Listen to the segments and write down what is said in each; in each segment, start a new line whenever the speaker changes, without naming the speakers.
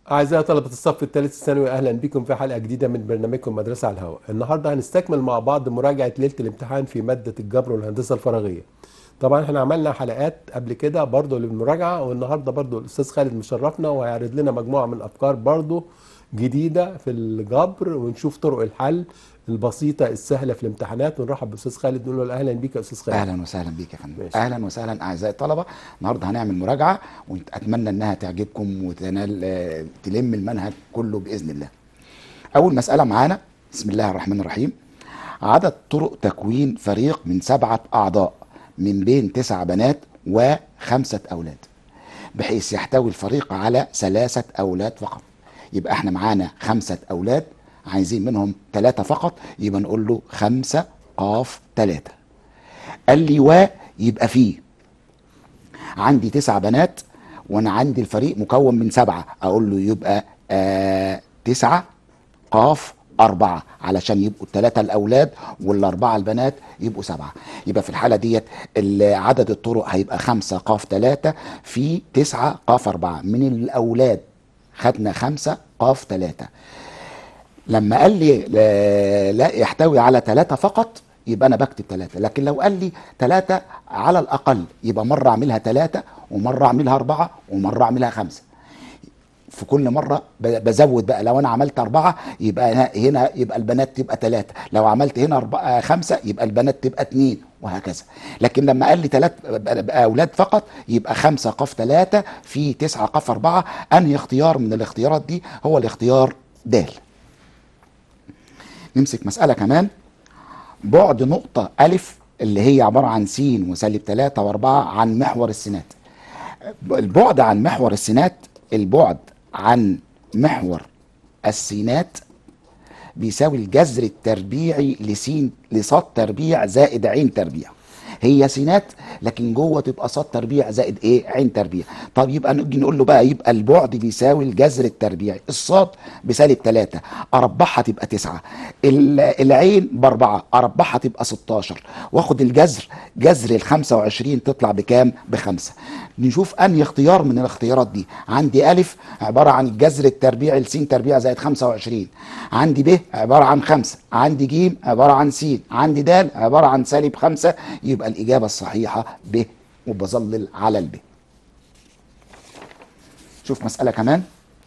أعزائي طلبة الصف الثالث الثانوي أهلا بكم في حلقة جديدة من برنامجكم مدرسة على الهواء النهاردة هنستكمل مع بعض مراجعة ليلة الامتحان في مادة الجبر والهندسة الفراغية طبعا احنا عملنا حلقات قبل كده برضو للمراجعة والنهاردة برضو الأستاذ خالد مشرفنا وهيعرض لنا مجموعة من الأفكار برضو جديدة في الجبر ونشوف طرق الحل البسيطة السهلة في الامتحانات ونرحب بأستاذ خالد نقول له أهلا بيك يا أستاذ خالد
اهلا وسهلا بيك يا فندم
ماشي.
اهلا وسهلا اعزائي الطلبه النهارده هنعمل مراجعه واتمنى انها تعجبكم وتنال آه، تلم المنهج كله باذن الله اول مساله معانا بسم الله الرحمن الرحيم عدد طرق تكوين فريق من سبعه اعضاء من بين تسع بنات وخمسه اولاد بحيث يحتوي الفريق على ثلاثه اولاد فقط يبقى احنا معانا خمسه اولاد عايزين منهم ثلاثه فقط يبقى نقول له خمسه قاف ثلاثه قال لي و يبقى فيه عندي تسع بنات وانا عندي الفريق مكون من سبعه اقول له يبقى آه تسعه قاف أربعة علشان يبقوا الثلاثة الأولاد والأربعة البنات يبقوا سبعة يبقى في الحالة ديت ال- عدد الطرق هيبقى خمسة قاف ثلاثة في تسعة قاف أربعة من الأولاد خدنا خمسة قاف ثلاثة لما قال لي لا- لا يحتوي على ثلاثة فقط يبقى أنا بكتب ثلاثة لكن لو قال لي ثلاثة على الأقل يبقى مرة أعملها ثلاثة ومرة أعملها أربعة ومرة أعملها خمسة في كل مرة ب- بزود بقى لو أنا عملت أربعة يبقى هنا- هنا يبقى البنات تبقى ثلاثة لو عملت هنا أربعة خمسة يبقى البنات تبقى اتنين وهكذا لكن لما قال لي ثلاث أولاد فقط يبقى خمسة قاف ثلاثة في تسعة قاف أربعة أنهي اختيار من الاختيارات دي هو الاختيار د نمسك مسألة كمان بعد نقطة ألف اللي هي عبارة عن س وسالب 3 و4 عن محور السينات البعد عن محور السينات البعد عن محور السينات بيساوي الجذر التربيعي لسين لصاد تربيع زائد عين تربيع هي سينات لكن جوه تبقى صاد تربيع زائد ايه عين تربيع طب يبقى نيجي نقول له بقى يبقى البعد بيساوي الجذر التربيعي الصاد بسالب 3 اربعها تبقى 9 العين باربعه اربعها تبقى 16 واخد الجذر جذر ال 25 تطلع بكام بخمسه نشوف انهي اختيار من الاختيارات دي عندي الف عباره عن الجذر التربيعي لس تربيع زائد 25 عندي ب عباره عن 5 عندي ج عباره عن س عندي د عباره عن سالب 5 يبقى الاجابه الصحيحه ب وبظلل على الب شوف مساله كمان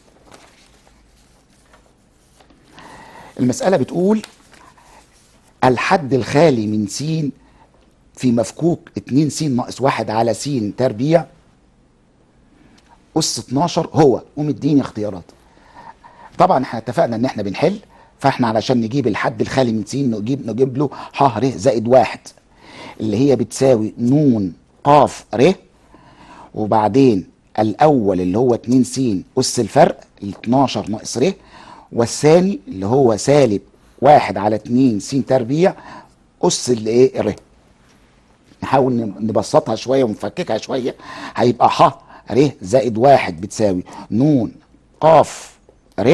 المساله بتقول الحد الخالي من س في مفكوك 2 س ناقص 1 على س تربيع أس 12 هو ومديني اختيارات طبعا احنا اتفقنا ان احنا بنحل فاحنا علشان نجيب الحد الخالي من س نجيب نجيب له ح ر زائد واحد اللي هي بتساوي ن ق ر وبعدين الاول اللي هو 2 س اس الفرق ال 12 ناقص ر والثاني اللي هو سالب واحد على 2 س تربيع اس الايه ر نحاول نبسطها شويه ونفككها شويه هيبقى ح ر زائد واحد بتساوي ن ق ر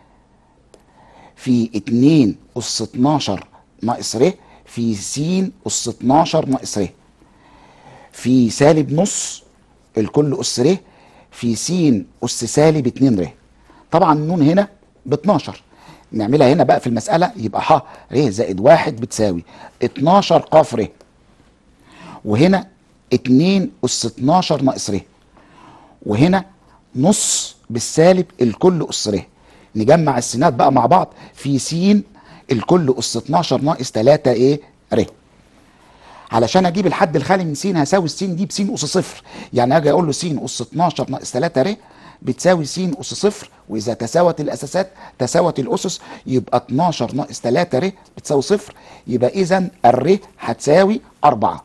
في 2 أس 12 ناقص ر في س أس 12 ناقص ر في سالب نص الكل أس ر في س أس سالب 2 ر طبعا النون هنا ب 12 نعملها هنا بقى في المسألة يبقى ح ر زائد واحد بتساوي 12 ق ر وهنا 2 أس 12 ناقص ر وهنا نص بالسالب الكل أس ر نجمع السينات بقى مع بعض في س الكل أس 12 ناقص 3 ايه ر علشان اجيب الحد الخالي من س هساوي الس دي بس اس صفر يعني اجي اقول له س اس 12 ناقص 3 ر بتساوي س اس صفر واذا تساوت الاساسات تساوت الاسس يبقى 12 ناقص 3 ر بتساوي صفر يبقى اذا الر هتساوي 4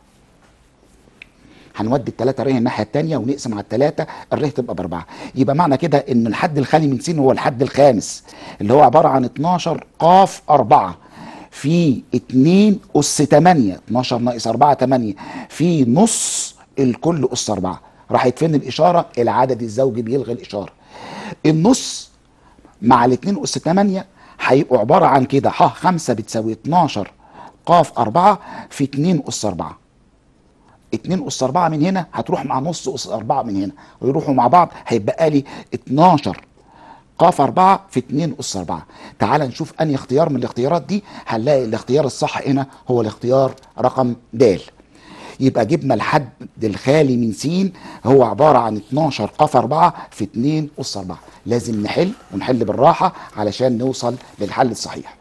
هنودي الثلاثة ر الناحية التانية ونقسم على الثلاثة الر تبقى بأربعة يبقى معنى كده إن الحد الخالي من س هو الحد الخامس اللي هو عبارة عن 12 قاف 4 في 2 أس 8 12 ناقص 4 8 في نص الكل أس 4 راحت فين الإشارة؟ العدد الزوجي بيلغي الإشارة النص مع الاتنين أس 8 هيبقوا عبارة عن كده ح 5 بتساوي 12 قاف 4 في 2 أس 4 2 أس 4 من هنا هتروح مع نص أس 4 من هنا ويروحوا مع بعض هيبقى لي 12 ق 4 في 2 أس 4 تعال نشوف أنهي اختيار من الاختيارات دي هنلاقي الاختيار الصح هنا هو الاختيار رقم د يبقى جبنا الحد الخالي من س هو عبارة عن 12 ق 4 في 2 أس 4 لازم نحل ونحل بالراحة علشان نوصل للحل الصحيح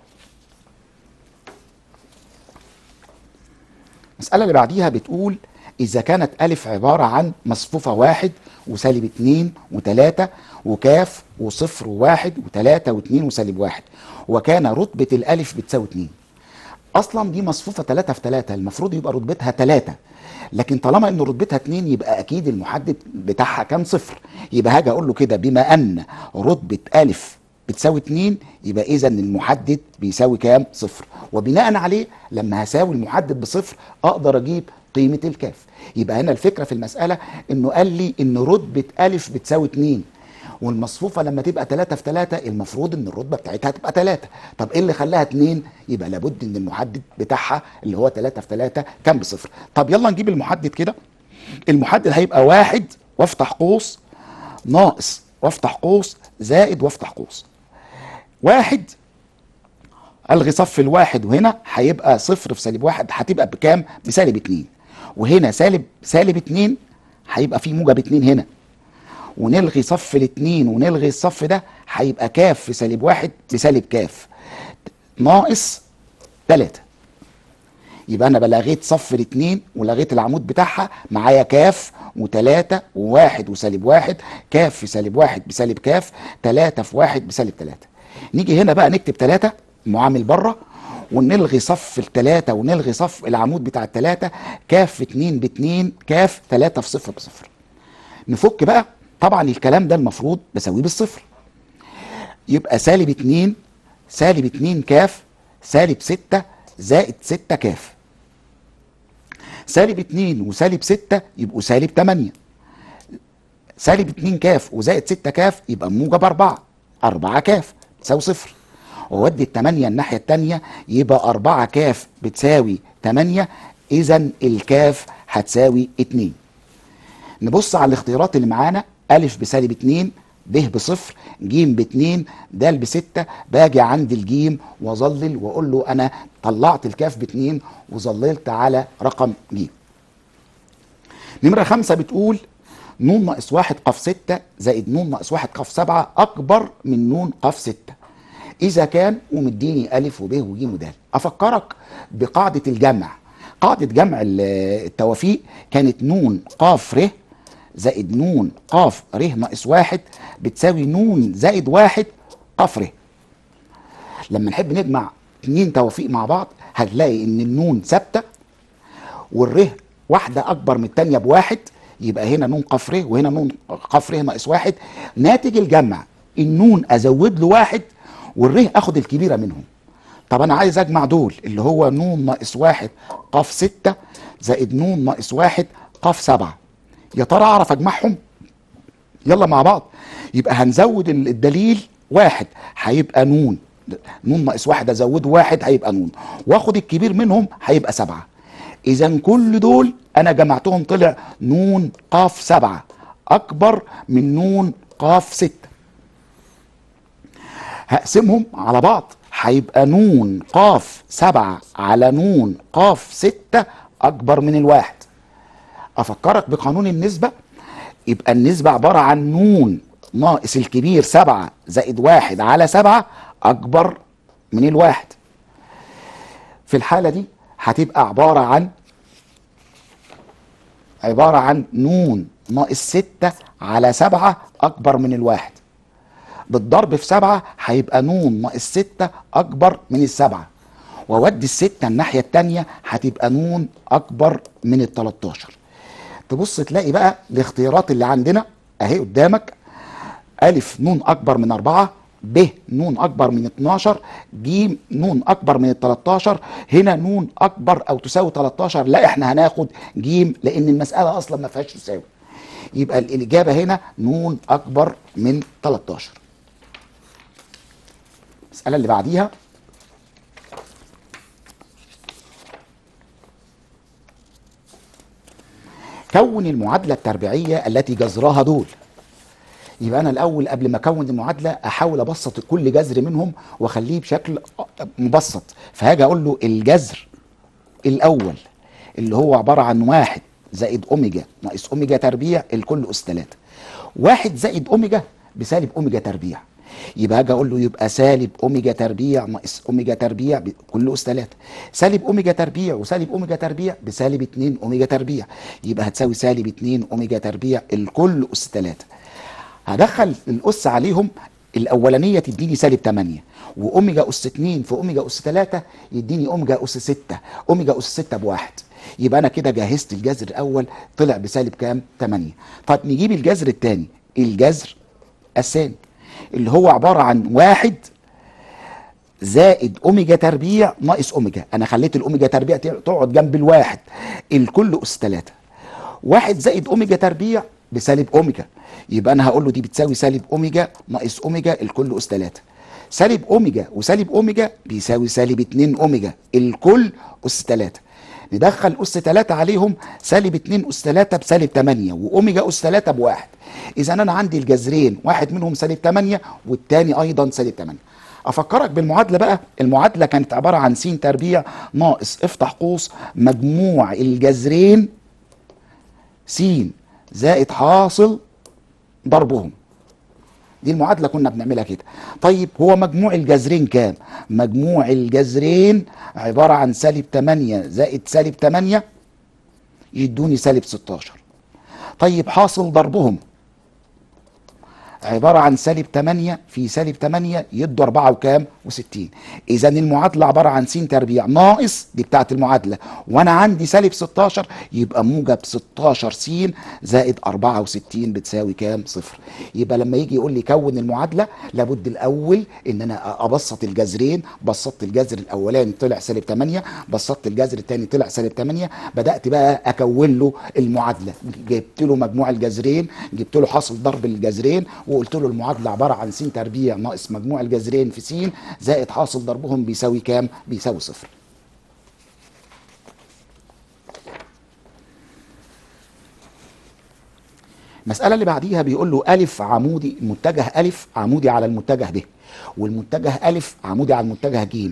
المسألة اللي بعديها بتقول إذا كانت ألف عبارة عن مصفوفة واحد وسالب اتنين وتلاتة وكاف وصفر وواحد وتلاتة واتنين وسالب واحد وكان رتبة الألف بتساوي اتنين أصلا دي مصفوفة تلاتة في تلاتة المفروض يبقى رتبتها تلاتة لكن طالما ان رتبتها اتنين يبقى اكيد المحدد بتاعها كام صفر يبقى هاجي اقول له كده بما ان رتبة ألف بتساوي 2 يبقى اذا المحدد بيساوي كام؟ صفر وبناء عليه لما هساوي المحدد بصفر اقدر اجيب قيمه الكاف يبقى هنا الفكره في المساله انه قال لي ان رتبه الف بتساوي 2 والمصفوفه لما تبقى 3 في 3 المفروض ان الرتبه بتاعتها تبقى 3 طب ايه اللي خلاها 2 يبقى لابد ان المحدد بتاعها اللي هو 3 في 3 كان بصفر طب يلا نجيب المحدد كده المحدد هيبقى واحد وافتح قوس ناقص وافتح قوس زائد وافتح قوس واحد الغي صف الواحد وهنا هيبقى صفر في سالب واحد هتبقى بكام؟ بسالب اتنين وهنا سالب سالب اتنين هيبقى في موجب اتنين هنا ونلغي صف الاتنين ونلغي الصف ده هيبقى كاف في سالب واحد بسالب كاف ناقص تلاتة يبقى انا بلغيت صف الاتنين ولغيت العمود بتاعها معايا كاف وتلاتة وواحد وسالب واحد كاف في سالب واحد بسالب كاف تلاتة في واحد بسالب تلاتة نيجي هنا بقى نكتب تلاتة معامل بره ونلغي صف التلاتة ونلغي صف العمود بتاع التلاتة كاف في اتنين باتنين كاف تلاتة في صفر بصفر نفك بقى طبعا الكلام ده المفروض بساويه بالصفر يبقى سالب اتنين سالب اتنين كاف سالب ستة زائد ستة كاف سالب اتنين وسالب ستة يبقوا سالب تمانية سالب اتنين كاف وزائد ستة كاف يبقى موجب أربعة أربعة كاف تساوي صفر وودي التمانية الناحية التانية يبقى أربعة كاف بتساوي تمانية إذا الكاف هتساوي اتنين نبص على الاختيارات اللي معانا ألف بسالب اتنين ب بصفر جيم باتنين دال بستة باجي عند الجيم واظلل واقول له انا طلعت الكاف باتنين وظللت على رقم جيم نمرة خمسة بتقول نون ناقص واحد قاف ستة زائد نون ناقص واحد قاف سبعة أكبر من نون قاف ستة إذا كان ومديني ألف وب وج ودال أفكرك بقاعدة الجمع قاعدة جمع ال- التوافيق كانت نون قاف ر زائد نون قاف ر ناقص واحد بتساوي نون زائد واحد قاف ر لما نحب نجمع اتنين توافيق مع بعض هتلاقي ان النون ثابته والره واحده اكبر من الثانيه بواحد يبقى هنا نون قاف ر وهنا نون قاف ر ناقص واحد ناتج الجمع النون ازود له واحد والره اخد الكبيره منهم طب انا عايز اجمع دول اللي هو نون ناقص واحد قاف ستة زائد نون ناقص واحد قاف سبعة يا ترى اعرف اجمعهم يلا مع بعض يبقى هنزود ال- الدليل واحد هيبقى نون نون ناقص واحد ازوده واحد هيبقى نون واخد الكبير منهم هيبقى سبعة اذا كل دول انا جمعتهم طلع نون قاف سبعة اكبر من نون قاف ستة هقسمهم على بعض هيبقى نون قاف سبعة على نون قاف ستة أكبر من الواحد أفكرك بقانون النسبة يبقى النسبة عبارة عن نون ناقص الكبير سبعة زائد واحد على سبعة أكبر من الواحد في الحالة دي هتبقى عبارة عن عبارة عن نون ناقص ستة على سبعة أكبر من الواحد بالضرب في سبعة هيبقى نون ناقص ستة أكبر من السبعة وودي الستة الناحية التانية هتبقى نون أكبر من التلاتاشر تبص تلاقي بقى الاختيارات اللي عندنا أهي قدامك ألف نون أكبر من أربعة ب نون أكبر من 12 ج نون أكبر من 13 هنا نون أكبر أو تساوي 13 لا إحنا هناخد ج لأن المسألة أصلا ما فيهاش تساوي يبقى الإجابة هنا نون أكبر من 13 المسألة اللي بعديها كون المعادلة التربيعية التي جذرها دول يبقى انا الاول قبل ما اكون المعادله احاول ابسط كل جذر منهم واخليه بشكل مبسط فهاجي اقول له الجذر الاول اللي هو عباره عن واحد زائد اوميجا ناقص اوميجا تربيع الكل اس 3 واحد زائد اوميجا بسالب اوميجا تربيع يبقى هاجي اقول له يبقى سالب اوميجا تربيع ناقص اوميجا تربيع ب- كل اس 3 سالب اوميجا تربيع وسالب اوميجا تربيع بسالب 2 اوميجا تربيع يبقى هتساوي سالب 2 اوميجا تربيع الكل اس 3 هدخل الاس عليهم الاولانيه تديني سالب 8 واوميجا اس 2 في اوميجا اس 3 يديني اوميجا اس 6 اوميجا اس 6 بواحد يبقى انا كده جهزت الجذر الاول طلع بسالب كام 8 طب نجيب الجذر الثاني الجذر الثاني اللي هو عباره عن واحد زائد اوميجا تربيع ناقص اوميجا انا خليت الاوميجا تربيع تقعد جنب الواحد الكل اس 3 واحد زائد اوميجا تربيع بسالب اوميجا يبقى انا هقول له دي بتساوي سالب اوميجا ناقص اوميجا الكل اس 3 سالب اوميجا وسالب اوميجا بيساوي سالب 2 اوميجا الكل اس 3 ندخل اس 3 عليهم سالب 2 اس 3 بسالب 8 واوميجا اس 3 بواحد اذا انا عندي الجذرين واحد منهم سالب 8 والتاني ايضا سالب 8 افكرك بالمعادله بقى المعادله كانت عباره عن س تربيع ناقص افتح قوس مجموع الجذرين س زائد حاصل ضربهم دي المعادله كنا بنعملها كده طيب هو مجموع الجذرين كام مجموع الجذرين عباره عن سالب 8 زائد سالب 8 يدوني سالب 16 طيب حاصل ضربهم عبارة عن سالب 8 في سالب 8 يدوا 4 وكام و60 إذا المعادلة عبارة عن س تربيع ناقص دي بتاعت المعادلة وأنا عندي سالب 16 يبقى موجب 16 س زائد 64 بتساوي كام؟ صفر يبقى لما يجي يقول لي كون المعادلة لابد الأول إن أنا أبسط الجذرين بسطت الجذر الأولاني طلع سالب 8 بسطت الجذر الثاني طلع سالب 8 بدأت بقى أكون له المعادلة جبت له مجموع الجذرين جبت له حاصل ضرب الجذرين وقلت له المعادله عباره عن س تربيع ناقص مجموع الجذرين في س زائد حاصل ضربهم بيساوي كام؟ بيساوي صفر. المسألة اللي بعديها بيقول له ألف عمودي المتجه ألف عمودي على المتجه ب والمتجه ألف عمودي على المتجه ج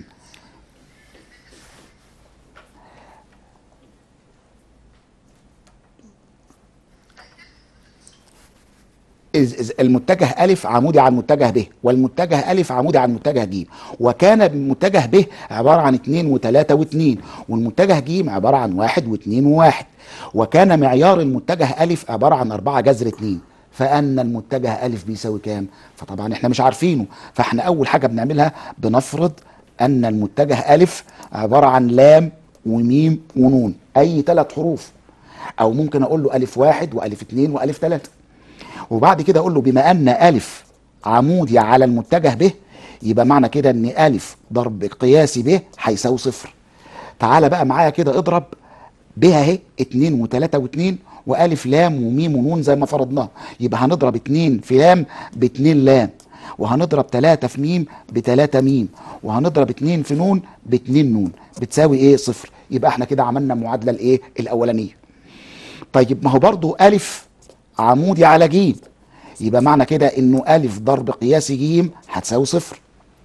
إذ- إذ المتجه ألف عمودي على المتجه ب والمتجه ألف عمودي على المتجه ج وكان المتجه ب عبارة عن اتنين وتلاتة واتنين والمتجه ج عبارة عن واحد واتنين وواحد وكان معيار المتجه ألف عبارة عن أربعة جذر اتنين فأن المتجه ألف بيساوي كام؟ فطبعا احنا مش عارفينه فاحنا أول حاجة بنعملها بنفرض أن المتجه ألف عبارة عن لام وميم ونون أي ثلاث حروف أو ممكن أقول له ألف واحد وألف اتنين وألف تلاتة وبعد كده اقول له بما ان الف عمودي على المتجه ب يبقى معنى كده ان الف ضرب قياسي ب هيساوي صفر تعالى بقى معايا كده اضرب ب اهي 2 و3 و2 والف لام وميم ونون زي ما فرضناها يبقى هنضرب 2 في لام ب 2 لام وهنضرب 3 في ميم ب 3 ميم وهنضرب 2 في نون ب 2 نون بتساوي ايه صفر يبقى احنا كده عملنا المعادله الايه الاولانيه طيب ما هو برضو ألف عمودي على جيم يبقى معنى كده إنه ألف ضرب قياسي جيم هتساوي صفر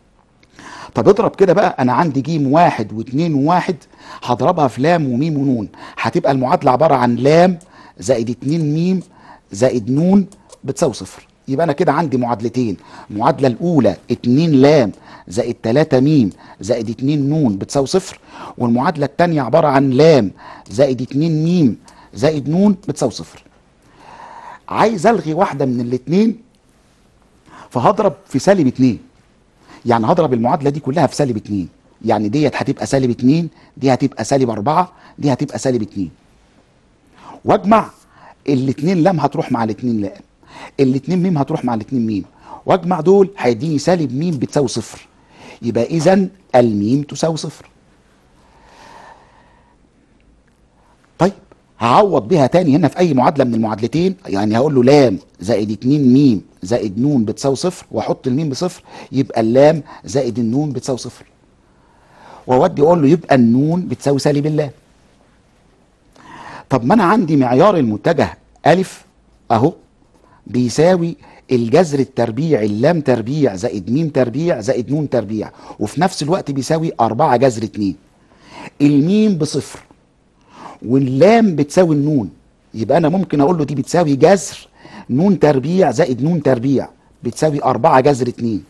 طب اضرب كده بقى أنا عندي جيم واحد واتنين وواحد هضربها في لام وميم ونون هتبقى المعادلة عبارة عن لام زائد اتنين ميم زائد نون بتساوي صفر يبقى أنا كده عندي معادلتين المعادلة الأولى اتنين لام زائد تلاتة ميم زائد اتنين نون بتساوي صفر والمعادلة التانية عبارة عن لام زائد اتنين ميم زائد نون بتساوي صفر عايز الغي واحده من الاثنين فهضرب في سالب اتنين يعني هضرب المعادله دي كلها في سالب اتنين يعني ديت هتبقى سالب اتنين دي هتبقى سالب اربعه دي هتبقى سالب اتنين واجمع الاتنين لام هتروح مع الاتنين لام الاتنين ميم هتروح مع الاتنين ميم واجمع دول هيديني سالب ميم بتساوي صفر يبقى اذا الميم تساوي صفر طيب هعوض بيها تاني هنا في اي معادله من المعادلتين يعني هقول له لام زائد 2 ميم زائد نون بتساوي صفر واحط الميم بصفر يبقى اللام زائد النون بتساوي صفر واودي اقول له يبقى النون بتساوي سالب اللام طب ما انا عندي معيار المتجه الف اهو بيساوي الجذر التربيعي اللام تربيع زائد ميم تربيع زائد نون تربيع وفي نفس الوقت بيساوي أربعة جذر اتنين الميم بصفر واللام بتساوي النون يبقى أنا ممكن أقول له دي بتساوي جذر نون تربيع زائد نون تربيع بتساوي أربعة جذر اتنين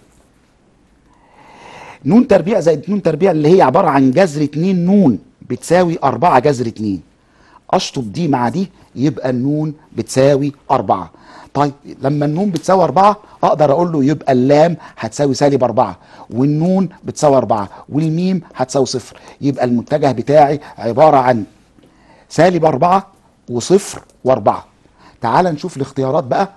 نون تربيع زائد نون تربيع اللي هي عبارة عن جذر اتنين نون بتساوي أربعة جذر اتنين أشطب دي مع دي يبقى النون بتساوي أربعة طيب لما النون بتساوي أربعة أقدر أقول له يبقى اللام هتساوي سالب أربعة والنون بتساوي أربعة والميم هتساوي صفر يبقى المتجه بتاعي عبارة عن سالب أربعة وصفر وأربعة تعال نشوف الاختيارات بقى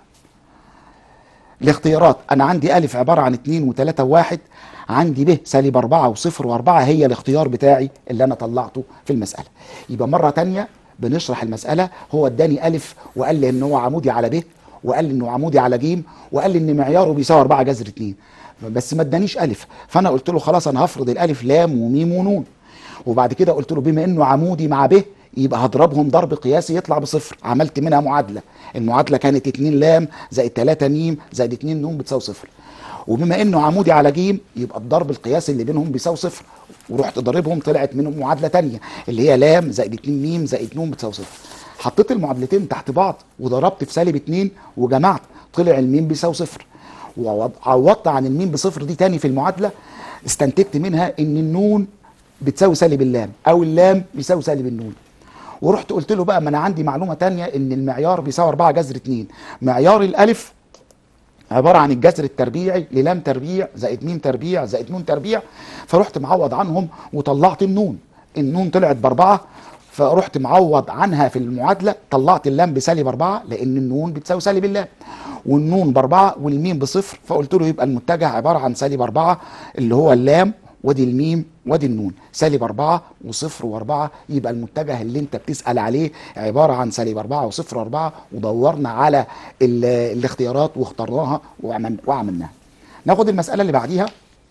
الاختيارات انا عندي الف عباره عن اتنين وتلاته وواحد عندي ب سالب اربعه وصفر واربعه هي الاختيار بتاعي اللي انا طلعته في المساله يبقى مره تانية بنشرح المساله هو اداني الف وقال لي ان هو عمودي على ب وقال لي انه عمودي على ج وقال لي ان معياره بيساوي 4 جذر 2 بس ما ادانيش الف فانا قلت له خلاص انا هفرض الالف لام وميم ونون وبعد كده قلت له بما انه عمودي مع ب يبقى هضربهم ضرب قياسي يطلع بصفر عملت منها معادله المعادله كانت 2 لام زائد 3 ميم زائد 2 نون بتساوي صفر وبما انه عمودي على ج يبقى الضرب القياسي اللي بينهم بيساوي صفر ورحت ضاربهم طلعت منهم معادله تانية اللي هي لام زائد 2 ميم زائد نون بتساوي صفر حطيت المعادلتين تحت بعض وضربت في سالب 2 وجمعت طلع الميم بيساوي صفر وعوضت عن الميم بصفر دي تاني في المعادله استنتجت منها ان النون بتساوي سالب اللام او اللام بيساوي سالب النون ورحت قلت له بقى ما انا عندي معلومه تانية ان المعيار بيساوي 4 جذر 2 معيار الالف عباره عن الجذر التربيعي للام تربيع زائد ميم تربيع زائد نون تربيع فرحت معوض عنهم وطلعت النون النون طلعت باربعه فرحت معوض عنها في المعادله طلعت اللام بسالب اربعه لان النون بتساوي سالب اللام والنون باربعه والميم بصفر فقلت له يبقى المتجه عباره عن سالب اربعه اللي هو اللام ودي الميم ودي النون سالب أربعة وصفر وأربعة يبقى المتجه اللي أنت بتسأل عليه عبارة عن سالب أربعة وصفر وأربعة ودورنا على ال- الاختيارات واخترناها وعمل- وعملناها ناخد المسألة اللي بعديها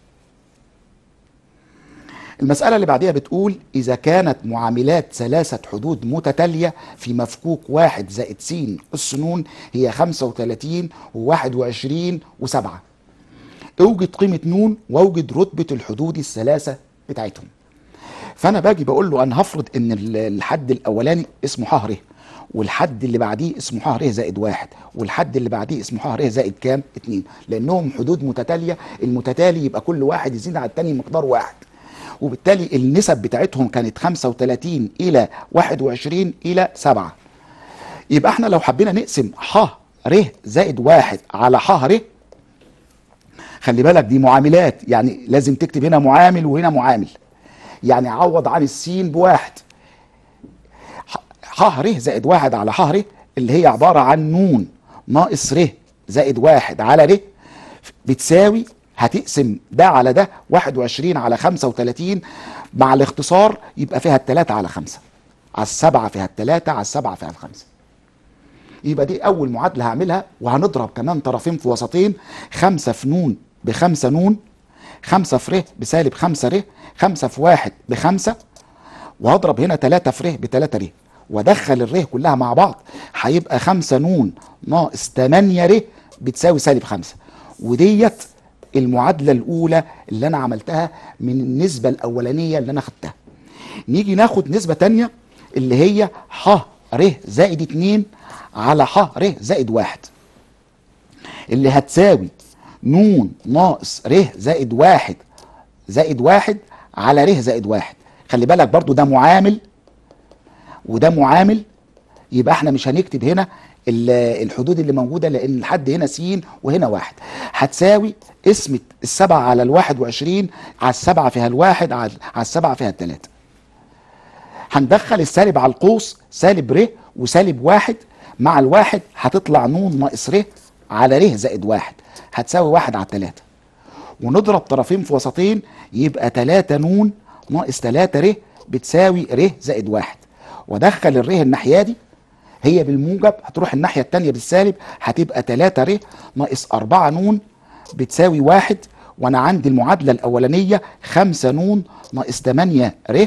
المسألة اللي بعديها بتقول إذا كانت معاملات ثلاثة حدود متتالية في مفكوك واحد زائد س أس ن هي 35 و21 و7 اوجد قيمة نون واوجد رتبة الحدود الثلاثة بتاعتهم فأنا باجي بقول له أنا هفرض إن ال- الحد الأولاني اسمه ح ر والحد اللي بعديه اسمه ح ر زائد واحد والحد اللي بعديه اسمه ح ر زائد كام؟ اتنين لأنهم حدود متتالية المتتالي يبقى كل واحد يزيد على التاني مقدار واحد وبالتالي النسب بتاعتهم كانت 35 إلى 21 إلى 7 يبقى احنا لو حبينا نقسم ح ر زائد واحد على ح ر خلي بالك دي معاملات يعني لازم تكتب هنا معامل وهنا معامل يعني عوض عن السين بواحد ح- ح ر زائد واحد على ح ر اللي هي عبارة عن نون ناقص ر زائد واحد على ر بتساوي هتقسم ده على ده 21 على 35 مع الاختصار يبقى فيها التلاتة على خمسة على السبعة فيها التلاتة على السبعة فيها الخمسة يبقى دي أول معادلة هعملها وهنضرب كمان طرفين في وسطين خمسة في نون بخمسة نون خمسة في ر بسالب خمسة ر خمسة في واحد بخمسة وهضرب هنا تلاتة في ر بتلاتة ر وادخل الر كلها مع بعض هيبقى خمسة نون ناقص تمانية ر بتساوي سالب خمسة وديت المعادلة الأولى اللي أنا عملتها من النسبة الأولانية اللي أنا خدتها نيجي ناخد نسبة تانية اللي هي ح ر زائد اتنين على ح ر زائد واحد اللي هتساوي نون ناقص ر زائد واحد زائد واحد على ر زائد واحد خلي بالك برضو ده معامل وده معامل يبقى احنا مش هنكتب هنا ال- الحدود اللي موجوده لان الحد هنا س وهنا واحد هتساوي قسمة السبعة على الواحد وعشرين على السبعة فيها الواحد على على السبعة فيها التلاتة هندخل السالب على القوس سالب ر وسالب واحد مع الواحد هتطلع نون ناقص ر على ر زائد واحد هتساوي واحد على التلاتة ونضرب طرفين في وسطين يبقى تلاتة نون ناقص تلاتة ر بتساوي ر زائد واحد وادخل الر الناحية دي هي بالموجب هتروح الناحية التانية بالسالب هتبقى تلاتة ر ناقص أربعة نون بتساوي واحد وأنا عندي المعادلة الأولانية خمسة نون ناقص تمانية ر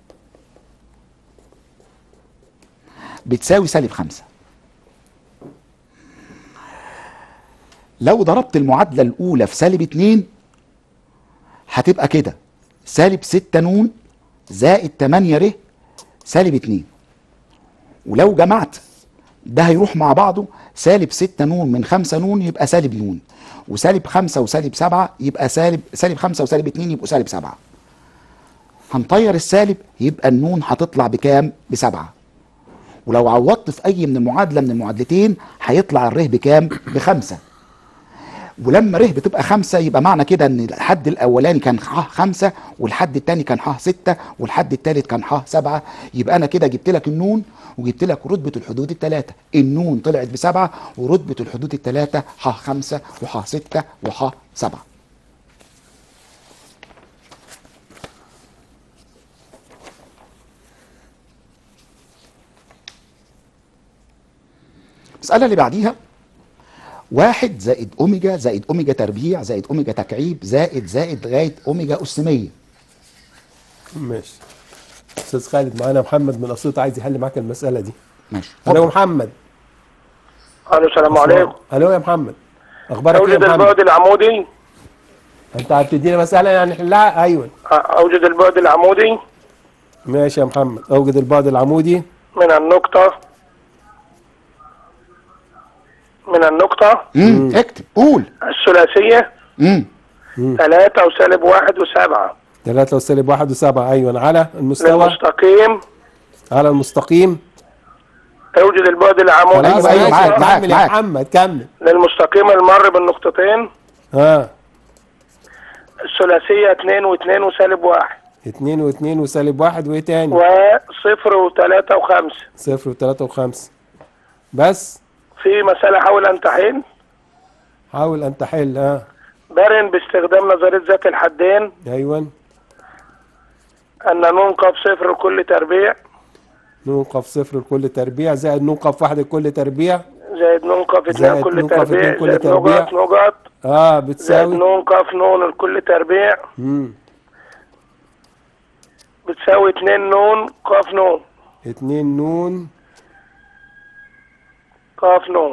بتساوي سالب خمسة لو ضربت المعادلة الأولى في سالب 2 هتبقى كده سالب 6 نون زائد 8 ر سالب 2 ولو جمعت ده هيروح مع بعضه سالب 6 نون من 5 نون يبقى سالب نون وسالب 5 وسالب 7 يبقى سالب سالب 5 وسالب 2 يبقوا سالب 7 هنطير السالب يبقى النون هتطلع بكام؟ بسبعة ولو عوضت في أي من المعادلة من المعادلتين هيطلع الره بكام؟ بخمسة ولما ره بتبقى خمسة يبقى معنى كده ان الحد الاولاني كان ح خمسة والحد التاني كان ح ستة والحد التالت كان ح سبعة يبقى انا كده جبت لك النون وجبت لك رتبة الحدود التلاتة النون طلعت بسبعة ورتبة الحدود التلاتة ح خمسة وح ستة وح سبعة المسألة اللي بعديها واحد زائد أوميجا زائد أوميجا تربيع زائد أوميجا تكعيب زائد زائد لغاية أوميجا أس 100
ماشي استاذ خالد معانا محمد من اسيوط عايز يحل معاك المساله دي
ماشي
الو محمد
الو السلام عليكم
الو يا محمد اخبارك ايه
اوجد
يا محمد
البعد العمودي
انت هتدينا مساله يعني نحلها ايوه
اوجد البعد العمودي
ماشي يا محمد اوجد البعد العمودي
من النقطة من النقطة
امم اكتب قول
الثلاثية
امم
ثلاثة وسالب واحد وسبعة
3 وسالب 1 و7 ايوه على المستوى
للمستقيم
على المستقيم
اوجد البعد العمودي
خلاص
أيوة،
من
ماشي،
معاك، معاك،
كمل يا
معاك.
محمد كمل
للمستقيم المر بالنقطتين
ها
الثلاثية اتنين واتنين وسالب واحد
2 و2 وسالب 1 وايه تاني؟
وصفر وثلاثة وخمسة
0 و3 و5 بس
في مسألة حول أن تحل
حاول ان تحل ها
برن باستخدام نظرية ذات الحدين
ايوه
أن ننقب صفر كل تربيع
ننقف صفر لكل تربيع زائد ننقف واحد لكل تربيع
زائد ننقف اتنين
زائد
كل
ننقف
تربيع
اتنين كل
زائد
تربيع.
نقط نقط
اه
زائد
بتساوي
ننقف نون لكل تربيع
امم
بتساوي اتنين نون قاف نون
2 نون
قاف نون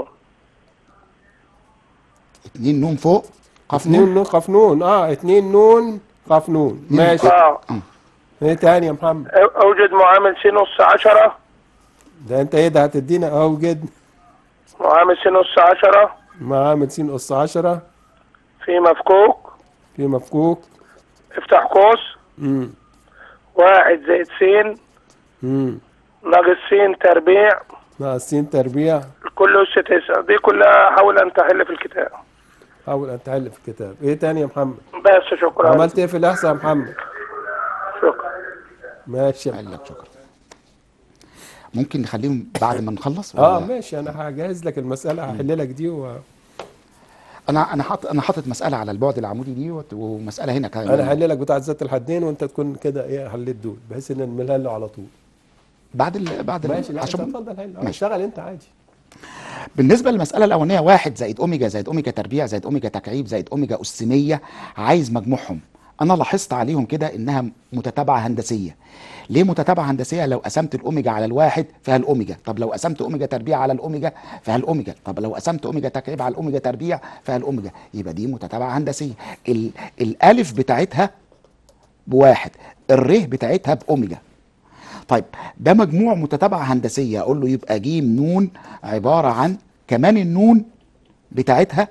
اتنين نون فوق قاف
2
نون
نون قاف نون اه 2 نون قاف نون ماشي
اه
ايه تاني يا محمد
أو- اوجد معامل سينوس عشرة
ده انت ايه ده هتدينا اوجد
معامل سينوس عشرة
معامل س اس 10
في مفكوك
في مفكوك
افتح قوس
امم
واحد زائد سين
امم
ناقص سين تربيع
ناقص س تربيع
كل أس تسعة دي كلها حاول أن تحل في الكتاب
حاول ان تحل في الكتاب ايه تاني يا محمد
بس شكرا
عملت ايه في الاحصاء يا محمد
شكرا
ماشي
قال لك شكرا ممكن نخليهم بعد ما نخلص
اه
ولا؟
ماشي انا هجهز لك المساله هحل لك دي و...
انا انا حاطط انا حاطط مساله على البعد العمودي دي وت- ومساله هنا كمان
انا هحل لك بتاع ذات الحدين وانت تكون كده ايه حليت دول بحيث ان نعملها له على طول
بعد ال... بعد ال...
ماشي لا انت
عشان
اتفضل حل آه،
ماشي.
اشتغل انت عادي
بالنسبه للمساله الاولانيه واحد زائد اوميجا زائد اوميجا تربيع زائد اوميجا تكعيب زائد اوميجا اس 100 عايز مجموعهم انا لاحظت عليهم كده انها متتابعه هندسيه ليه متتابعه هندسيه لو قسمت الاوميجا على الواحد فيها الاوميجا طب لو قسمت اوميجا تربيع على الاوميجا فيها الاوميجا طب لو قسمت اوميجا تكعيب على الاوميجا تربيع فيها الاوميجا يبقى دي متتابعه هندسيه ال... الالف بتاعتها بواحد الره بتاعتها باوميجا طيب ده مجموع متتابعة هندسية أقول له يبقى جيم نون عبارة عن كمان النون بتاعتها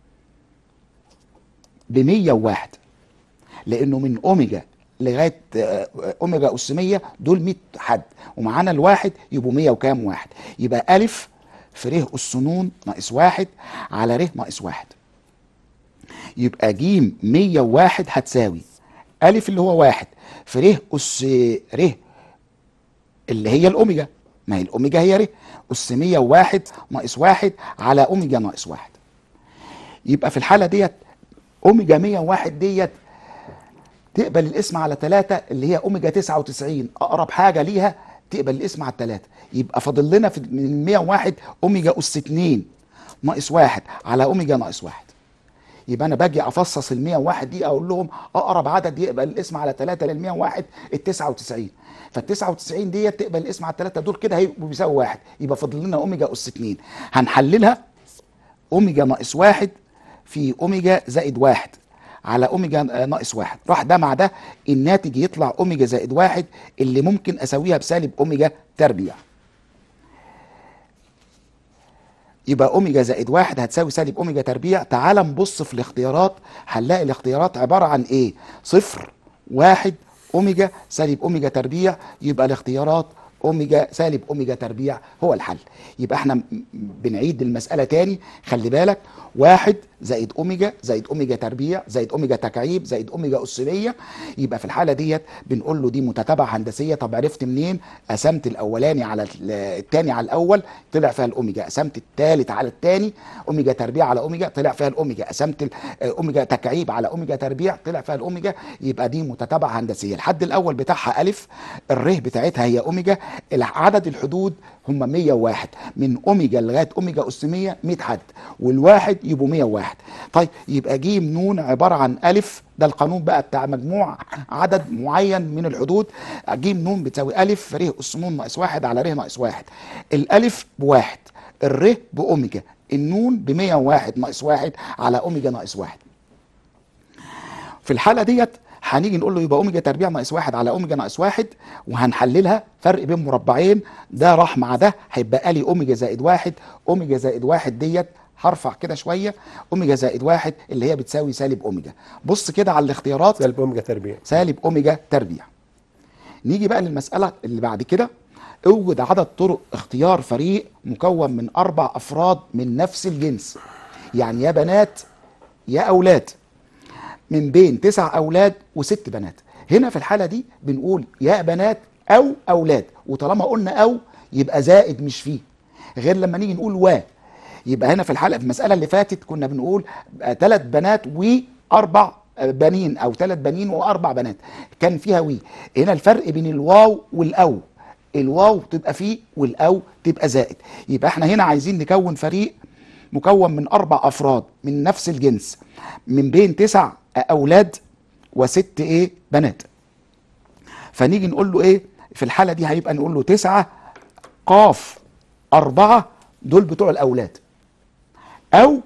ب 101 لأنه من أوميجا لغاية آه، أوميجا أس 100 دول 100 حد ومعانا الواحد يبقوا 100 وكام واحد يبقى ألف في ر أس نون ناقص واحد على ر ناقص واحد يبقى جيم 101 هتساوي ألف اللي هو واحد في ر أس ر اللي هي الاوميجا ما هي الاوميجا هي ر اس 101 ناقص 1 على اوميجا ناقص 1 يبقى في الحاله ديت اوميجا 101 ديت تقبل الاسم على 3 اللي هي اوميجا 99 اقرب حاجه ليها تقبل الاسم على 3 يبقى فاضل لنا في من 101 اوميجا اس 2 ناقص 1 على اوميجا ناقص 1 يبقى انا باجي افصص ال 101 دي اقول لهم اقرب عدد يقبل الاسم على 3 لل 101 ال 99 فال 99 ديت تقبل الاسم على الثلاثه دول كده هيبقوا بيساوي واحد يبقى فاضل لنا اوميجا اس 2 هنحللها اوميجا ناقص واحد في اوميجا زائد واحد على اوميجا آه، ناقص واحد راح ده مع ده الناتج يطلع اوميجا زائد واحد اللي ممكن اسويها بسالب اوميجا تربيع يبقى اوميجا زائد واحد هتساوي سالب اوميجا تربيع تعال نبص في الاختيارات هنلاقي الاختيارات عباره عن ايه صفر واحد اوميجا سالب اوميجا تربيع يبقى الاختيارات اوميجا سالب اوميجا تربيع هو الحل يبقى احنا م- بنعيد المساله تاني خلي بالك واحد زائد اوميجا زائد اوميجا تربيع زائد اوميجا تكعيب زائد اوميجا اسريه يبقى في الحاله ديت بنقول له دي متتابعه هندسيه طب عرفت منين قسمت الاولاني على ال- التاني على الاول طلع فيها الاوميجا قسمت التالت على التاني اوميجا تربيع على اوميجا طلع فيها الاوميجا قسمت ال- آه، اوميجا تكعيب على اوميجا تربيع طلع فيها الاوميجا يبقى دي متتابعه هندسيه الحد الاول بتاعها الف الره بتاعتها هي اوميجا عدد الحدود هم 101 من اوميجا لغايه اوميجا اس 100 100 حد والواحد يبقوا 101 طيب يبقى جيم نون عباره عن الف ده القانون بقى بتاع مجموع عدد معين من الحدود جيم نون بتساوي الف ر اس نون ناقص واحد على ر ناقص واحد الالف بواحد الر باوميجا النون ب 101 ناقص واحد على اوميجا ناقص واحد في الحاله ديت هنيجي نقول له يبقى اوميجا تربيع ناقص واحد على اوميجا ناقص واحد وهنحللها فرق بين مربعين ده راح مع ده هيبقى لي اوميجا زائد واحد اوميجا زائد واحد ديت هرفع كده شويه اوميجا زائد واحد اللي هي بتساوي سالب اوميجا بص كده على الاختيارات
سالب اوميجا تربيع
سالب اوميجا تربيع نيجي بقى للمسألة اللي بعد كده اوجد عدد طرق اختيار فريق مكون من أربع أفراد من نفس الجنس يعني يا بنات يا أولاد من بين تسع أولاد وست بنات هنا في الحالة دي بنقول يا بنات أو أولاد وطالما قلنا أو يبقى زائد مش فيه غير لما نيجي نقول و يبقى هنا في الحلقة في المسألة اللي فاتت كنا بنقول ثلاث بنات وأربع بنين أو ثلاث بنين وأربع بنات كان فيها وي هنا الفرق بين الواو والأو الواو تبقى فيه والأو تبقى زائد يبقى احنا هنا عايزين نكون فريق مكون من أربع أفراد من نفس الجنس من بين تسع أولاد وست إيه بنات فنيجي نقول له إيه في الحالة دي هيبقى نقول له تسعة قاف أربعة دول بتوع الأولاد أو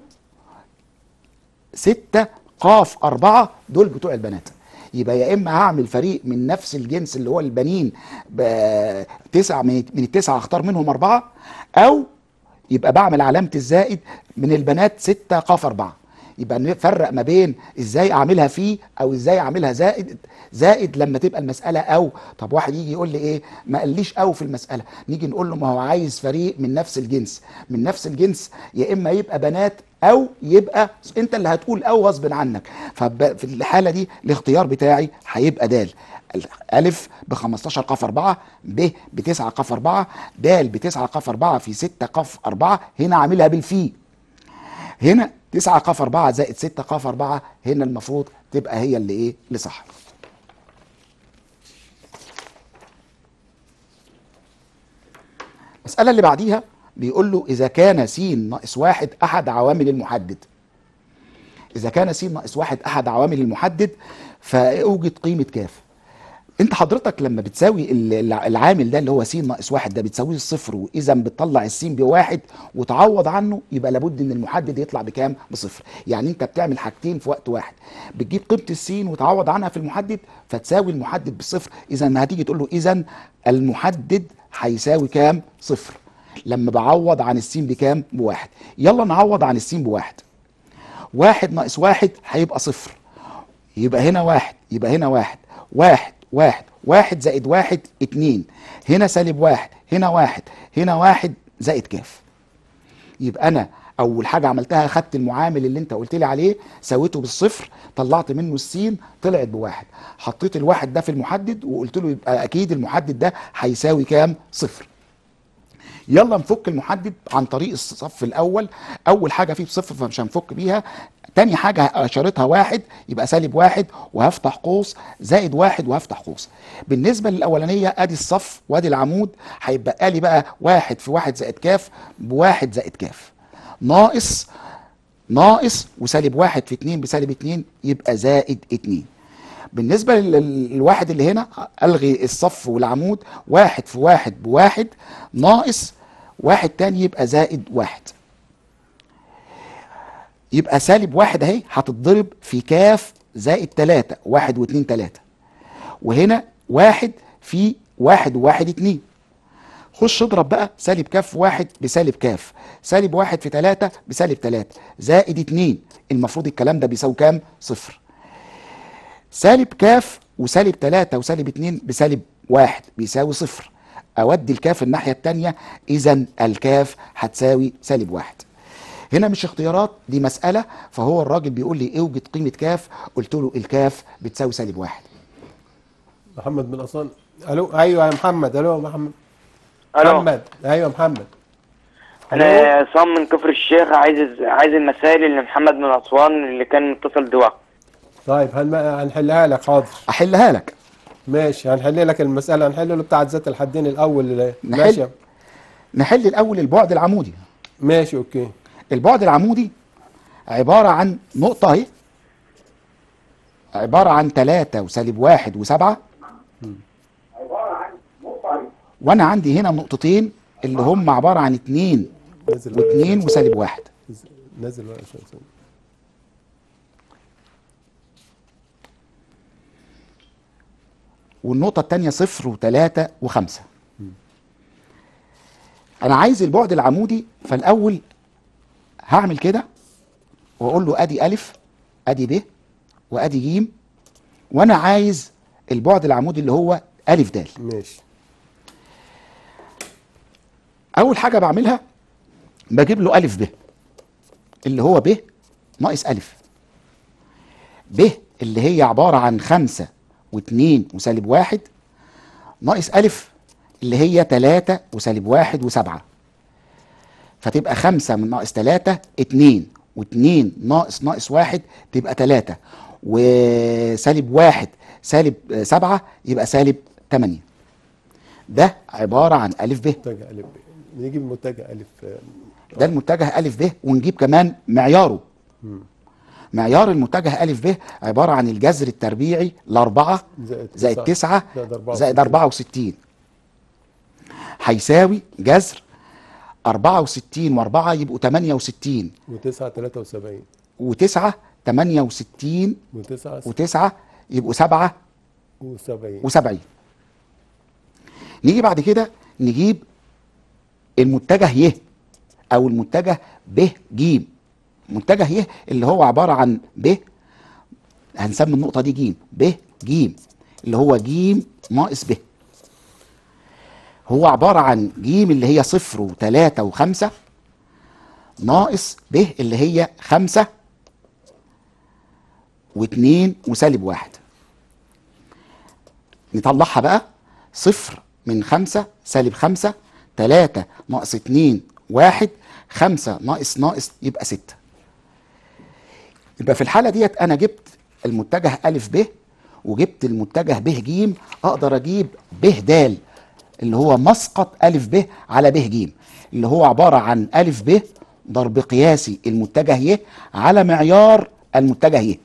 ستة قاف أربعة دول بتوع البنات يبقى يا إما هعمل فريق من نفس الجنس اللي هو البنين ب- تسعة من من التسعة أختار منهم أربعة أو يبقى بعمل علامة الزائد من البنات ستة قاف أربعة يبقى نفرق ما بين ازاي اعملها فيه او ازاي اعملها زائد زائد لما تبقى المساله او طب واحد يجي يقول لي ايه ما قاليش او في المساله نيجي نقول له ما هو عايز فريق من نفس الجنس من نفس الجنس يا اما يبقى بنات او يبقى انت اللي هتقول او غصب عنك ففي الحاله دي الاختيار بتاعي هيبقى دال ألف ب 15 قاف 4 ب ب 9 قاف 4 د ب 9 قاف 4 في 6 قاف 4 هنا عاملها بالفي هنا 9 قاف 4 زائد 6 قاف 4 هنا المفروض تبقى هي اللي ايه اللي صح المسألة اللي بعديها بيقول له إذا كان س ناقص واحد أحد عوامل المحدد إذا كان س ناقص واحد أحد عوامل المحدد فأوجد قيمة كاف انت حضرتك لما بتساوي ال- العامل ده اللي هو س ناقص واحد ده بتساويه الصفر واذا بتطلع السين بواحد وتعوض عنه يبقى لابد ان المحدد يطلع بكام بصفر يعني انت بتعمل حاجتين في وقت واحد بتجيب قيمه السين وتعوض عنها في المحدد فتساوي المحدد بالصفر اذا هتيجي تقول له اذا المحدد هيساوي كام صفر لما بعوض عن السين بكام بواحد يلا نعوض عن السين بواحد واحد ناقص واحد هيبقى صفر يبقى هنا واحد يبقى هنا واحد واحد واحد واحد زائد واحد اتنين هنا سالب واحد هنا واحد هنا واحد زائد كاف يبقى انا اول حاجه عملتها خدت المعامل اللي انت قلت لي عليه سويته بالصفر طلعت منه السين طلعت بواحد حطيت الواحد ده في المحدد وقلت له يبقى اكيد المحدد ده هيساوي كام صفر يلا نفك المحدد عن طريق الصف الاول اول حاجه فيه بصفر فمش هنفك بيها تاني حاجة اشارتها واحد يبقى سالب واحد وهفتح قوس زائد واحد وهفتح قوس بالنسبة للأولانية ادي الصف وادي العمود هيبقى لي بقى واحد في واحد زائد كاف بواحد زائد كاف ناقص ناقص وسالب واحد في اتنين بسالب اتنين يبقى زائد اتنين بالنسبة لل- للواحد اللي هنا ألغي الصف والعمود واحد في واحد بواحد ناقص واحد تاني يبقى زائد واحد يبقى سالب واحد اهي هتتضرب في كاف زائد تلاتة واحد واتنين تلاتة وهنا واحد في واحد وواحد اتنين خش اضرب بقى سالب كاف واحد بسالب كاف سالب واحد في تلاتة بسالب تلاتة زائد اتنين المفروض الكلام ده بيساوي كام صفر سالب كاف وسالب تلاتة وسالب اتنين بسالب واحد بيساوي صفر اودي الكاف الناحية التانية اذا الكاف هتساوي سالب واحد هنا مش اختيارات دي مسألة فهو الراجل بيقول لي اوجد قيمة كاف قلت له الكاف بتساوي سالب واحد
محمد من اسوان الو ايوه يا محمد الو يا محمد
الو
محمد ايوه يا محمد
انا عصام من كفر الشيخ عايز عايز المسائل اللي محمد من اسوان اللي كان متصل دلوقتي
طيب هن... هنحلها لك حاضر
احلها لك
ماشي هنحل لك المسألة هنحل له بتاعت ذات الحدين الأول
نحل.
ماشي يا-
نحل الاول البعد العمودي
ماشي أوكي
البعد العمودي عبارة عن نقطة اهي عبارة عن تلاتة وسالب واحد وسبعة وانا عندي هنا نقطتين اللي هم عبارة عن اتنين
نزل
واتنين وسالب واحد
نزل- نزل بقى عشان أسوي.
والنقطة التانية صفر وتلاتة وخمسة أنا عايز البعد العمودي فالأول هعمل كده وأقول له أدي ألف أدي ب وأدي جيم وأنا عايز البعد العمودي اللي هو ألف دال
ماشي
أول حاجة بعملها بجيب له ألف ب اللي هو ب ناقص ألف ب اللي هي عبارة عن خمسة واتنين وسالب واحد ناقص ألف اللي هي تلاتة وسالب واحد وسبعة فتبقى خمسة من ناقص تلاتة اتنين واتنين ناقص ناقص واحد تبقى تلاتة وسالب واحد سالب آه، سبعة يبقى سالب تمانية ده عبارة عن ألف ب
متجه ألف ب. نيجي بمتجه ألف آه،
ده المتجه ألف ب ونجيب كمان معياره معيار المتجه ألف ب عبارة عن الجذر التربيعي لأربعة
زائد
زائد
تسعة،
تسعة
زائد أربعة
زائد
وستين.
أربعة وستين هيساوي جذر أربعة وستين وأربعة يبقوا تمانية وستين
وتسعة تلاتة وسبعين
وتسعة تمانية وستين
وتسعة
وتسعة يبقوا سبعة
وسبعين
وسبعين نيجي بعد كده نجيب المتجه ي او المتجه ب ج متجه ي اللي هو عباره عن ب هنسمي النقطه دي ج ب ج اللي هو ج ناقص ب هو عباره عن ج اللي هي صفر وتلاتة وخمسة ناقص ب اللي هي خمسة واتنين وسالب واحد نطلعها بقى صفر من خمسة سالب خمسة تلاتة ناقص اتنين واحد خمسة ناقص ناقص يبقى ستة يبقى في الحالة ديت أنا جبت المتجه ألف ب وجبت المتجه ب ج أقدر أجيب ب د اللي هو مسقط ألف ب على ب ج اللي هو عبارة عن ألف ب ضرب قياسي المتجه ي على معيار المتجه ي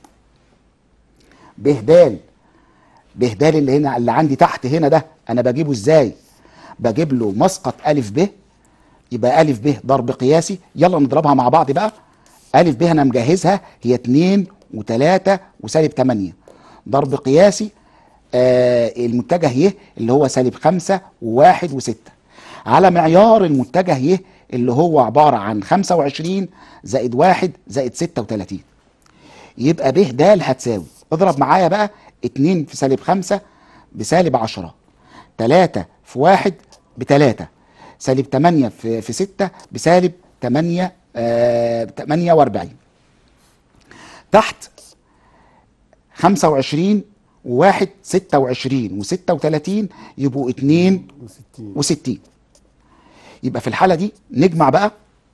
ب د ب د اللي هنا اللي عندي تحت هنا ده انا بجيبه ازاي بجيب له مسقط الف ب يبقى الف ب ضرب قياسي يلا نضربها مع بعض بقى الف ب انا مجهزها هي 2 و3 وسالب 8 ضرب قياسي آه المتجه ي اللي هو سالب 5 و1 و6 على معيار المتجه ي اللي هو عباره عن 25 زائد 1 زائد 36 يبقى ب د هتساوي اضرب معايا بقى 2 في سالب 5 بسالب 10 3 في 1 بتلاتة سالب 8 في في 6 بسالب 8 آه 48 تحت 25 و1 26 و36 يبقوا 2
وستين
و60 يبقى في الحالة دي نجمع بقى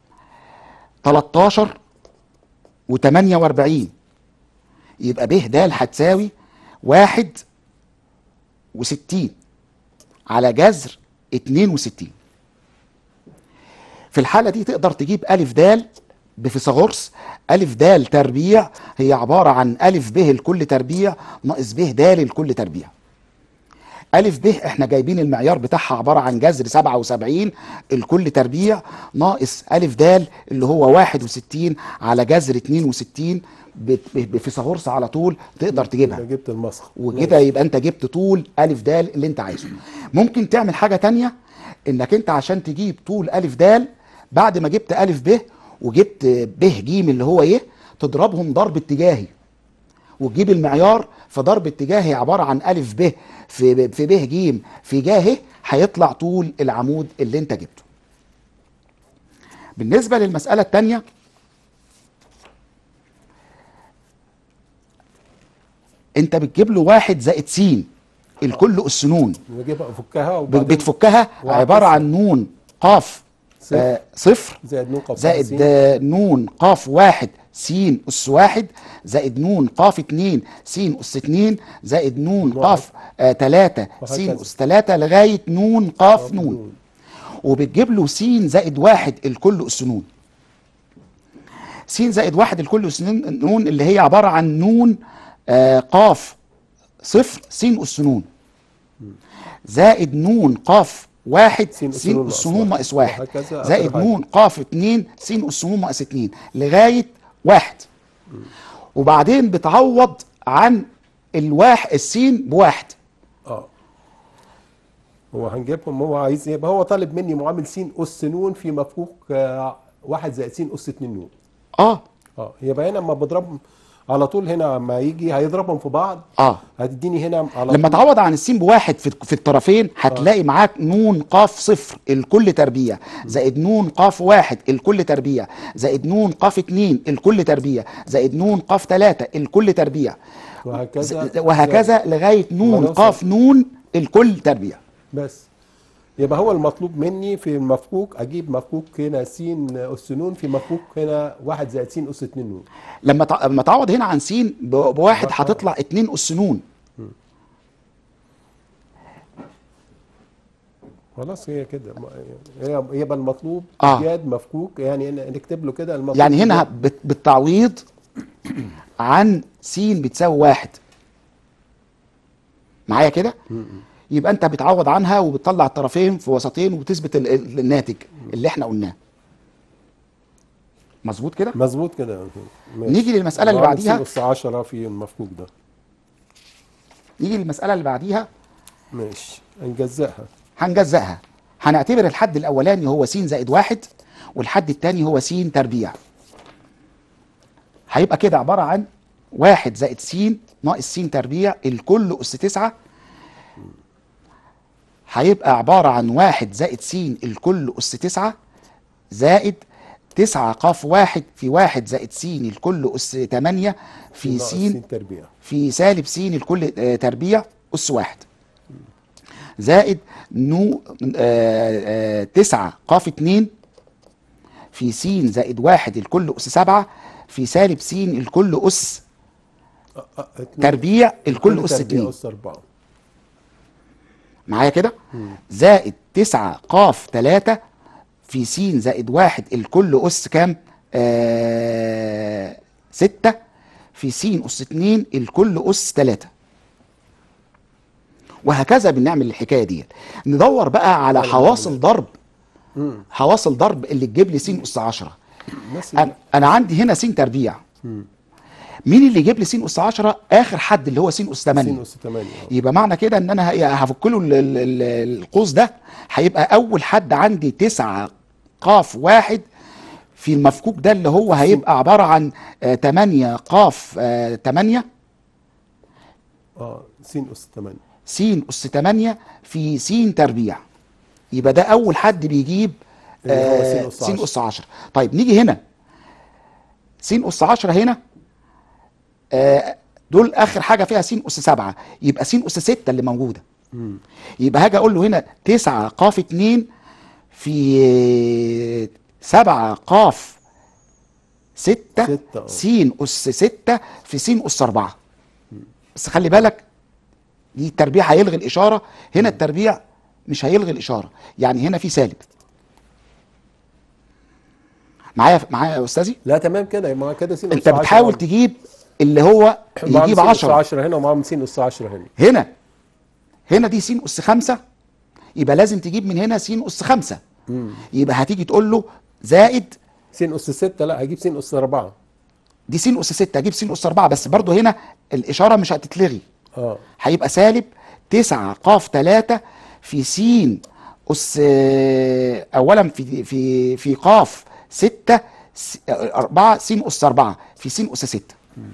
13 و48 يبقى ب د هتساوي واحد وستين على جذر اتنين وستين في الحالة دي تقدر تجيب ألف د بفيثاغورس ألف د تربيع هي عبارة عن ألف ب الكل تربيع ناقص ب د الكل تربيع ألف ب احنا جايبين المعيار بتاعها عبارة عن جذر 77 الكل تربيع ناقص ألف د اللي هو 61 على جذر 62 بت- ب- بفيثاغورس على طول تقدر تجيبها
يبقى جبت المسخ
وكده يبقى انت جبت طول ألف د اللي انت عايزه ممكن تعمل حاجة تانية انك انت عشان تجيب طول ألف د بعد ما جبت ألف ب وجبت ب ج اللي هو ايه تضربهم ضرب اتجاهي وتجيب المعيار في ضرب اتجاهي عباره عن الف ب في في ب ج في ج هيطلع طول العمود اللي انت جبته. بالنسبه للمساله الثانيه انت بتجيب له واحد زائد س الكل اس نون
نجيبها افكها
ب-
وبعدين
بتفكها
وعكس.
عباره عن نون قاف
صفر.
آه، صفر
زائد نون قاف
زائد
سين.
آه، نون قاف واحد س أس واحد زائد نون قاف اتنين س أس اتنين زائد نون
واحد.
قاف آه تلاتة س
وهكذا.
أس تلاتة لغاية نون قاف
قاف
نون
نون.
وبتجيب له س زائد واحد الكل أس نون س زائد واحد الكل أس نون نون اللي هي عبارة عن نون آه قاف صفر س أس نون زائد نون قاف واحد
س
س
أس نون
أس
ناقص
نون
واحد.
ناقص واحد
وهكذا
زائد
آخر حاجة.
نون قاف اتنين س أس نون ناقص اتنين لغاية واحد وبعدين بتعوض عن الواحد السين بواحد
اه هو هنجيبهم هو عايز يبقى هو طالب مني معامل س اس نون في مفكوك آه، واحد زائد س اس 2 نون
اه
اه يبقى هنا لما بضربهم على طول هنا لما يجي هيضربهم في بعض
اه
هتديني هنا على
لما
طول
تعوض عن السين بواحد في في الطرفين هتلاقي معاك نون قاف صفر الكل تربيع زائد نون قاف واحد الكل تربيع زائد نون قاف اتنين الكل تربيع زائد نون قاف تلاتة الكل تربيع
وهكذا
ز- وهكذا لغاية نون
نوصل.
قاف نون الكل تربيع
بس يبقى هو المطلوب مني في المفكوك اجيب مفكوك هنا س اس نون في مفكوك هنا واحد زائد س اس 2 نون
لما تع- لما تعوض هنا عن س ب- بواحد هتطلع اتنين اس نون
خلاص هي كده ما- هي يبقى المطلوب
آه.
ايجاد مفكوك يعني ن- نكتب له كده المطلوب
يعني هنا
إيجاد-
بت- بالتعويض عن س بتساوي واحد معايا كده يبقى انت بتعوض عنها وبتطلع الطرفين في وسطين وبتثبت ال- ال- الناتج اللي احنا قلناه مظبوط كده
مظبوط كده ماشي.
نيجي للمسألة اللي
معامل
بعديها.
س اس 10 في المفكوك ده
نيجي للمسألة اللي بعديها
ماشي هنجزئها
هنجزأها هنعتبر الحد الأولاني هو س زائد واحد والحد الثاني هو س تربيع هيبقى كده عبارة عن واحد زائد س ناقص س تربيع الكل أس تسعة هيبقى عبارة عن واحد زائد س الكل أس تسعة زائد تسعة قاف واحد في واحد زائد س الكل أس تمانية في
ناقص
س
س تربيع
في سالب س الكل آه، تربيع أس واحد زائد نو آه، آه، تسعة قاف اتنين في س زائد واحد الكل أس سبعة في سالب س الكل أس
آه، آه، اتنين.
تربيع الكل
كل
أس
تربيع
اتنين
اس 4
معايا كده زائد تسعة قاف تلاتة في س زائد واحد الكل أس كام آه ستة في س أس اتنين الكل أس تلاتة وهكذا بنعمل الحكاية دي ندور بقى على حواصل ضرب حواصل ضرب اللي تجيب لي س أس عشرة
بس
أنا, أنا عندي هنا س تربيع مين اللي يجيب لي س أس عشرة آخر حد اللي هو س أس
س
تمانية
اس 8
يبقى معنى كده ان انا ه- هفك له ال- ال- ال- القوس ده هيبقى اول حد عندي تسعة قاف واحد في المفكوك ده اللي هو هيبقى عبارة عن آه، تمانية قاف آه، تمانية
اه س اس 8
س أس تمانية في س تربيع يبقى ده أول حد بيجيب
اللي هو
آه،
س
س
أس
أس عشرة طيب نيجي هنا س أس عشرة هنا آه، دول آخر حاجة فيها س أس سبعة يبقى س أس ستة اللي موجودة يبقى هاجي أقول له هنا تسعة قاف اتنين في سبعة قاف ستة
ستة، آه.
س أس ستة في س أس أربعة بس خلي بالك دي التربيع هيلغي الإشارة هنا التربيع مش هيلغي الإشارة يعني هنا في سالب معايا معايا يا أستاذي
لا تمام كده يبقى كده س اس
أنت بتحاول تجيب اللي هو يجيب 10
10 هنا ومعاهم س اس 10 هنا
هنا هنا دي س اس 5 يبقى لازم تجيب من هنا س اس 5 يبقى هتيجي تقول له زائد
س اس 6 لا هجيب س اس 4
دي س اس 6 اجيب س اس 4 بس برضو هنا الاشاره مش هتتلغي
اه
هيبقى سالب 9 ق 3 في س اس آه، اولا في في في ق 6 4 س اس 4 في س اس 6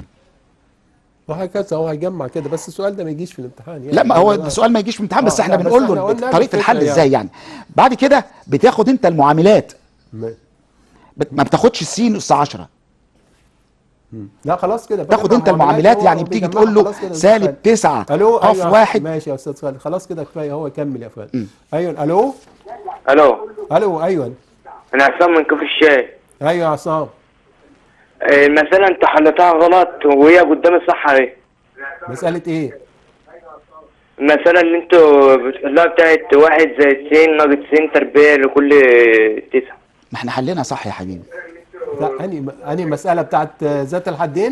وهكذا هو هيجمع كده بس السؤال ده ما يجيش في الامتحان يعني
لا ما هو
أنا-
السؤال ما يجيش في الامتحان بس
آه،
احنا
لا، بس
بنقول
احنا
له
قلنا له
طريقه
الفكرة
الحل
يعني.
ازاي يعني بعد كده بتاخد انت المعاملات
ما-
بت- ما بتاخدش السين اس 10
لا خلاص كده
تاخد
بجمع
انت المعاملات
هو
يعني بتيجي
بيجمعها
تقول له
خلاص كده
سالب
خالد.
9
الو
قاف
أيوة،
واحد
ماشي يا استاذ خالد خلاص كده كفايه هو كمل يا فندم ايوه الو
الو
الو ايوه
انا عصام من كفر الشاي
ايوه يا عصام
آه، المسألة انت حلتها غلط وهي قدام الصح اهي
مساله ايه
المسألة اللي انتوا بتقولها بتاعت واحد زائد سين ناقص سين تربيع لكل تسعة
ما احنا حلينا صح يا حبيبي
لا اني اني مساله بتاعت ذات الحدين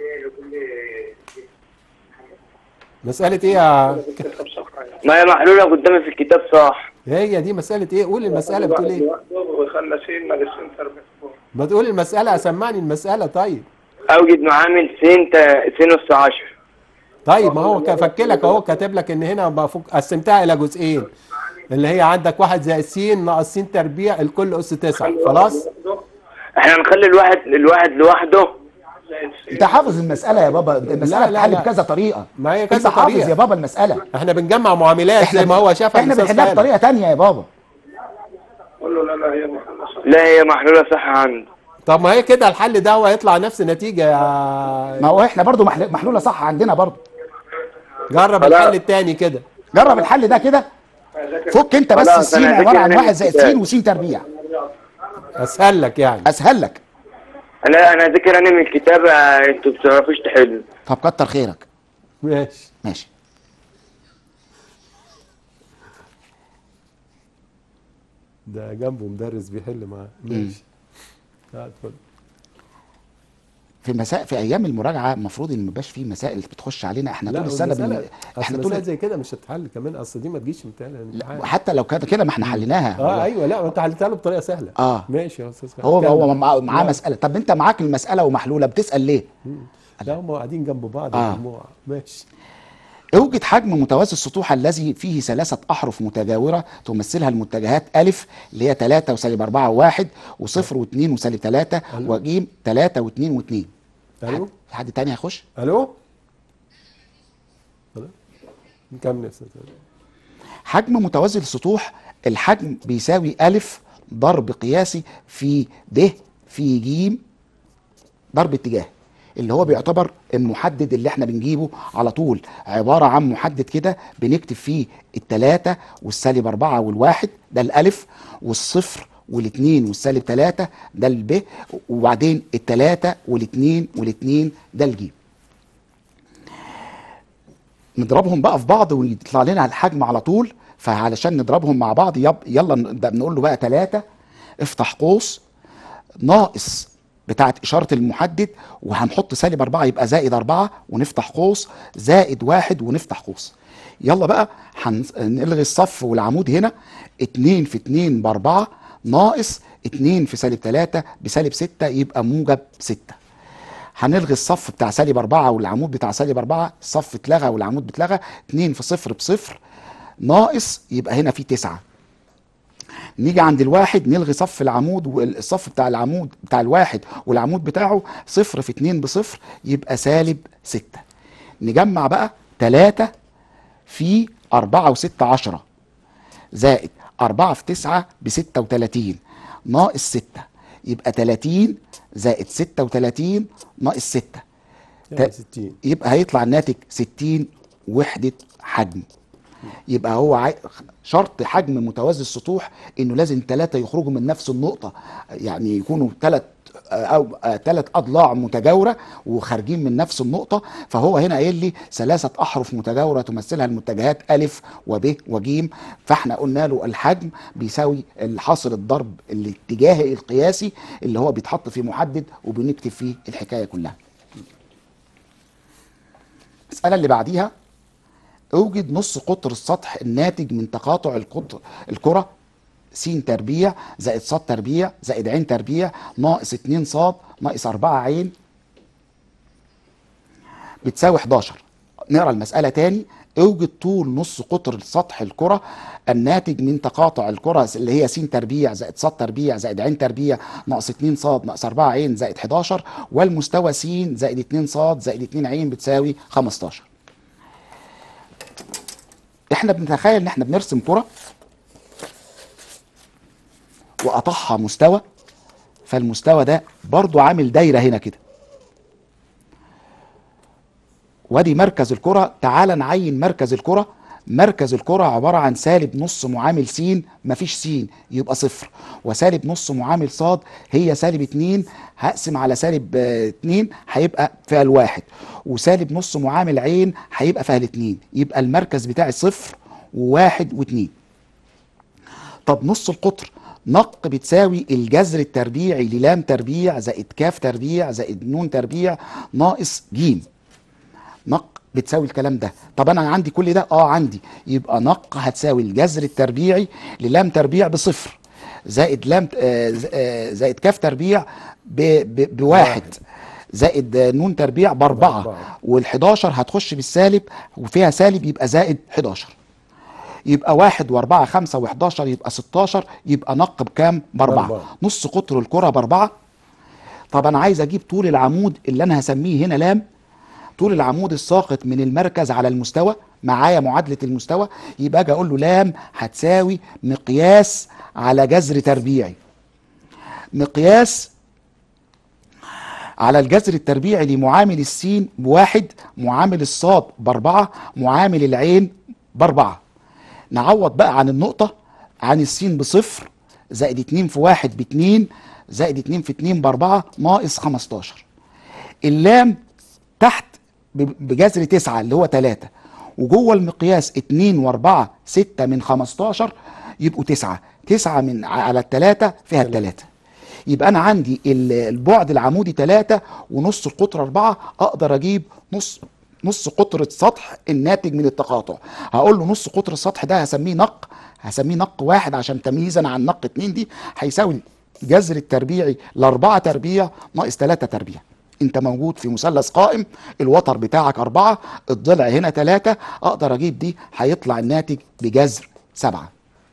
مساله ايه يا
ما هي محلولة قدامي في الكتاب صح
هي دي مساله ايه قول المساله بتقول ايه
وخلى سين ناقص سين تربيع
ما تقول المساله سمعني المساله طيب
اوجد معامل سين تا... سين اس عشر
طيب ما هو فكلك اهو كاتب لك ان هنا بفك قسمتها الى جزئين اللي هي عندك واحد زائد س ناقص س تربيع الكل اس 9 خلاص
احنا هنخلي الواحد الواحد لوحده
انت حافظ المساله يا بابا المساله
لا، لا،
بتتحل
لا.
بكذا طريقه
ما هي
انت
كذا
حافظ
طريقة.
يا بابا المساله
احنا بنجمع معاملات زي ما هو شافها
احنا
الأستاذ
بنحلها
خالد.
بطريقه تانية يا بابا
قول له لا لا هي محلة صح
لا هي محلولة صح عنده
طب ما هي كده الحل ده هو هيطلع نفس النتيجه يا
ما هو احنا برضو محل- محلوله صح عندنا برضو
جرب
خلاص.
الحل التاني كده
جرب الحل ده كده فك انت بس
خلاص،
السين
أنا
عباره عن
هذاكر
واحد زائد
الكتاب.
سين وسين تربيع
اسهل لك يعني
اسهل لك
لا انا ذاكر انا من الكتاب آه، انتوا بتعرفوش تحلوا
طب كتر خيرك
ماشي
ماشي
ده جنبه مدرس بيحل معاه ماشي لا، اتفضل
في مساء في ايام المراجعه المفروض ان ما يبقاش فيه مسائل بتخش علينا احنا
لا
طول السنه بن...
احنا
احنا
طول
طول
زي كده مش هتتحل كمان اصل دي ما تجيش امتحان الامتحان.
لا حتى لو كده كده ما احنا حليناها
اه ايوه لا ما انت حلتها له بطريقه سهله
آه.
ماشي يا استاذ خالد.
هو
كمل.
هو معاه معاه
لا.
مساله طب انت معاك المساله ومحلوله بتسال ليه
لا هم قاعدين جنب بعض
آه.
المجموعه ماشي
اوجد حجم متوازي السطوح الذي فيه ثلاثة أحرف متجاورة تمثلها المتجهات ألف اللي هي 3 وسالب 4 و1 وصفر و2 وسالب 3
ألو.
وجيم 3 و2 و2
الو
في حد تاني هيخش؟
الو خلاص. نكمل يا استاذ خالد.
حجم متوازي السطوح الحجم بيساوي ألف ضرب قياسي في ب في ج ضرب اتجاه اللي هو بيعتبر المحدد اللي احنا بنجيبه على طول عبارة عن محدد كده بنكتب فيه التلاتة والسالب أربعة والواحد ده الألف والصفر والاثنين والسالب تلاتة ده الب وبعدين التلاتة والاثنين والاثنين ده الجيم نضربهم بقى في بعض ويطلع لنا الحجم على طول فعلشان نضربهم مع بعض يب يلا نبدأ نقول له بقى تلاتة افتح قوس ناقص بتاعت إشارة المحدد وهنحط سالب أربعة يبقى زائد أربعة ونفتح قوس زائد واحد ونفتح قوس يلا بقى هنلغي الصف والعمود هنا اتنين في اتنين بأربعة ناقص اتنين في سالب تلاتة بسالب ستة يبقى موجب ستة هنلغي الصف بتاع سالب أربعة والعمود بتاع سالب أربعة الصف اتلغى والعمود بتلغى اتنين في صفر بصفر ناقص يبقى هنا في تسعة نيجي عند الواحد نلغي صف العمود والصف بتاع العمود بتاع الواحد والعمود بتاعه صفر في اتنين بصفر يبقى سالب ستة نجمع بقى تلاتة في أربعة وستة عشرة زائد أربعة في تسعة بستة وتلاتين ناقص ستة يبقى تلاتين زائد ستة وتلاتين ناقص ستة
يعني
ت-
60
يبقى هيطلع الناتج 60 وحدة حجم يبقى هو عاي... شرط حجم متوازي السطوح انه لازم ثلاثة يخرجوا من نفس النقطة يعني يكونوا ثلاث او ثلاث اضلاع متجاوره وخارجين من نفس النقطه فهو هنا قايل لي ثلاثه احرف متجاوره تمثلها المتجهات الف وب وج فاحنا قلنا له الحجم بيساوي الحاصل الضرب الاتجاهي القياسي اللي هو بيتحط في محدد وبنكتب فيه الحكايه كلها المساله اللي بعديها اوجد نص قطر السطح الناتج من تقاطع القطر الكرة س تربيع زائد ص تربيع زائد ع تربيع ناقص 2 ص ناقص 4 ع بتساوي 11 نقرا المسألة تاني اوجد طول نص قطر سطح الكرة الناتج من تقاطع الكرة اللي هي س تربيع زائد ص تربيع زائد ع تربيع ناقص 2 ص ناقص 4 ع زائد 11 والمستوى س زائد 2 ص زائد 2 ع بتساوي 15 احنا بنتخيل ان احنا بنرسم كرة وقطعها مستوى فالمستوى ده برضو عامل دايرة هنا كده وادي مركز الكرة تعال نعين مركز الكرة مركز الكرة عبارة عن سالب نص معامل س مفيش س يبقى صفر وسالب نص معامل ص هي سالب اتنين هقسم على سالب آه، اتنين هيبقى فيها الواحد وسالب نص معامل عين هيبقى فيها الاتنين يبقى المركز بتاعي صفر وواحد واتنين طب نص القطر نق بتساوي الجذر التربيعي للام تربيع زائد كاف تربيع زائد نون تربيع ناقص جيم نق بتساوي الكلام ده طب انا عندي كل ده اه عندي يبقى نق هتساوي الجذر التربيعي للام تربيع بصفر زائد لام آه، ز- آه، زائد كاف تربيع ب- ب- بواحد زائد آه، نون تربيع باربعه
بأربعة.
وال11 هتخش بالسالب وفيها سالب يبقى زائد 11 يبقى واحد واربعة خمسة وحداشر يبقى ستاشر يبقى نق بكام؟ باربعة
بأربعة.
نص قطر الكرة باربعة طب انا عايز اجيب طول العمود اللي انا هسميه هنا لام طول العمود الساقط من المركز على المستوى معايا معادلة المستوى يبقى اجي اقول له لام هتساوي مقياس على جذر تربيعي مقياس على الجذر التربيعي لمعامل السين بواحد معامل الصاد باربعة معامل العين باربعة نعوض بقى عن النقطة عن السين بصفر زائد اتنين في واحد باتنين زائد اتنين في اتنين باربعة ناقص خمستاشر اللام تحت ب- بجذر تسعة اللي هو تلاتة وجوه المقياس اتنين واربعة ستة من خمستاشر يبقوا تسعة تسعة من على التلاتة فيها التلاتة يبقى انا عندي ال- البعد العمودي تلاتة ونص القطر اربعة اقدر اجيب نص نص قطر السطح الناتج من التقاطع هقول له نص قطر السطح ده هسميه نق هسميه نق واحد عشان تمييزا عن نق اتنين دي هيساوي جذر التربيعي لأربعة تربيع ناقص تلاتة تربيع انت موجود في مثلث قائم الوتر بتاعك أربعة الضلع هنا تلاتة أقدر أجيب دي هيطلع الناتج بجذر سبعة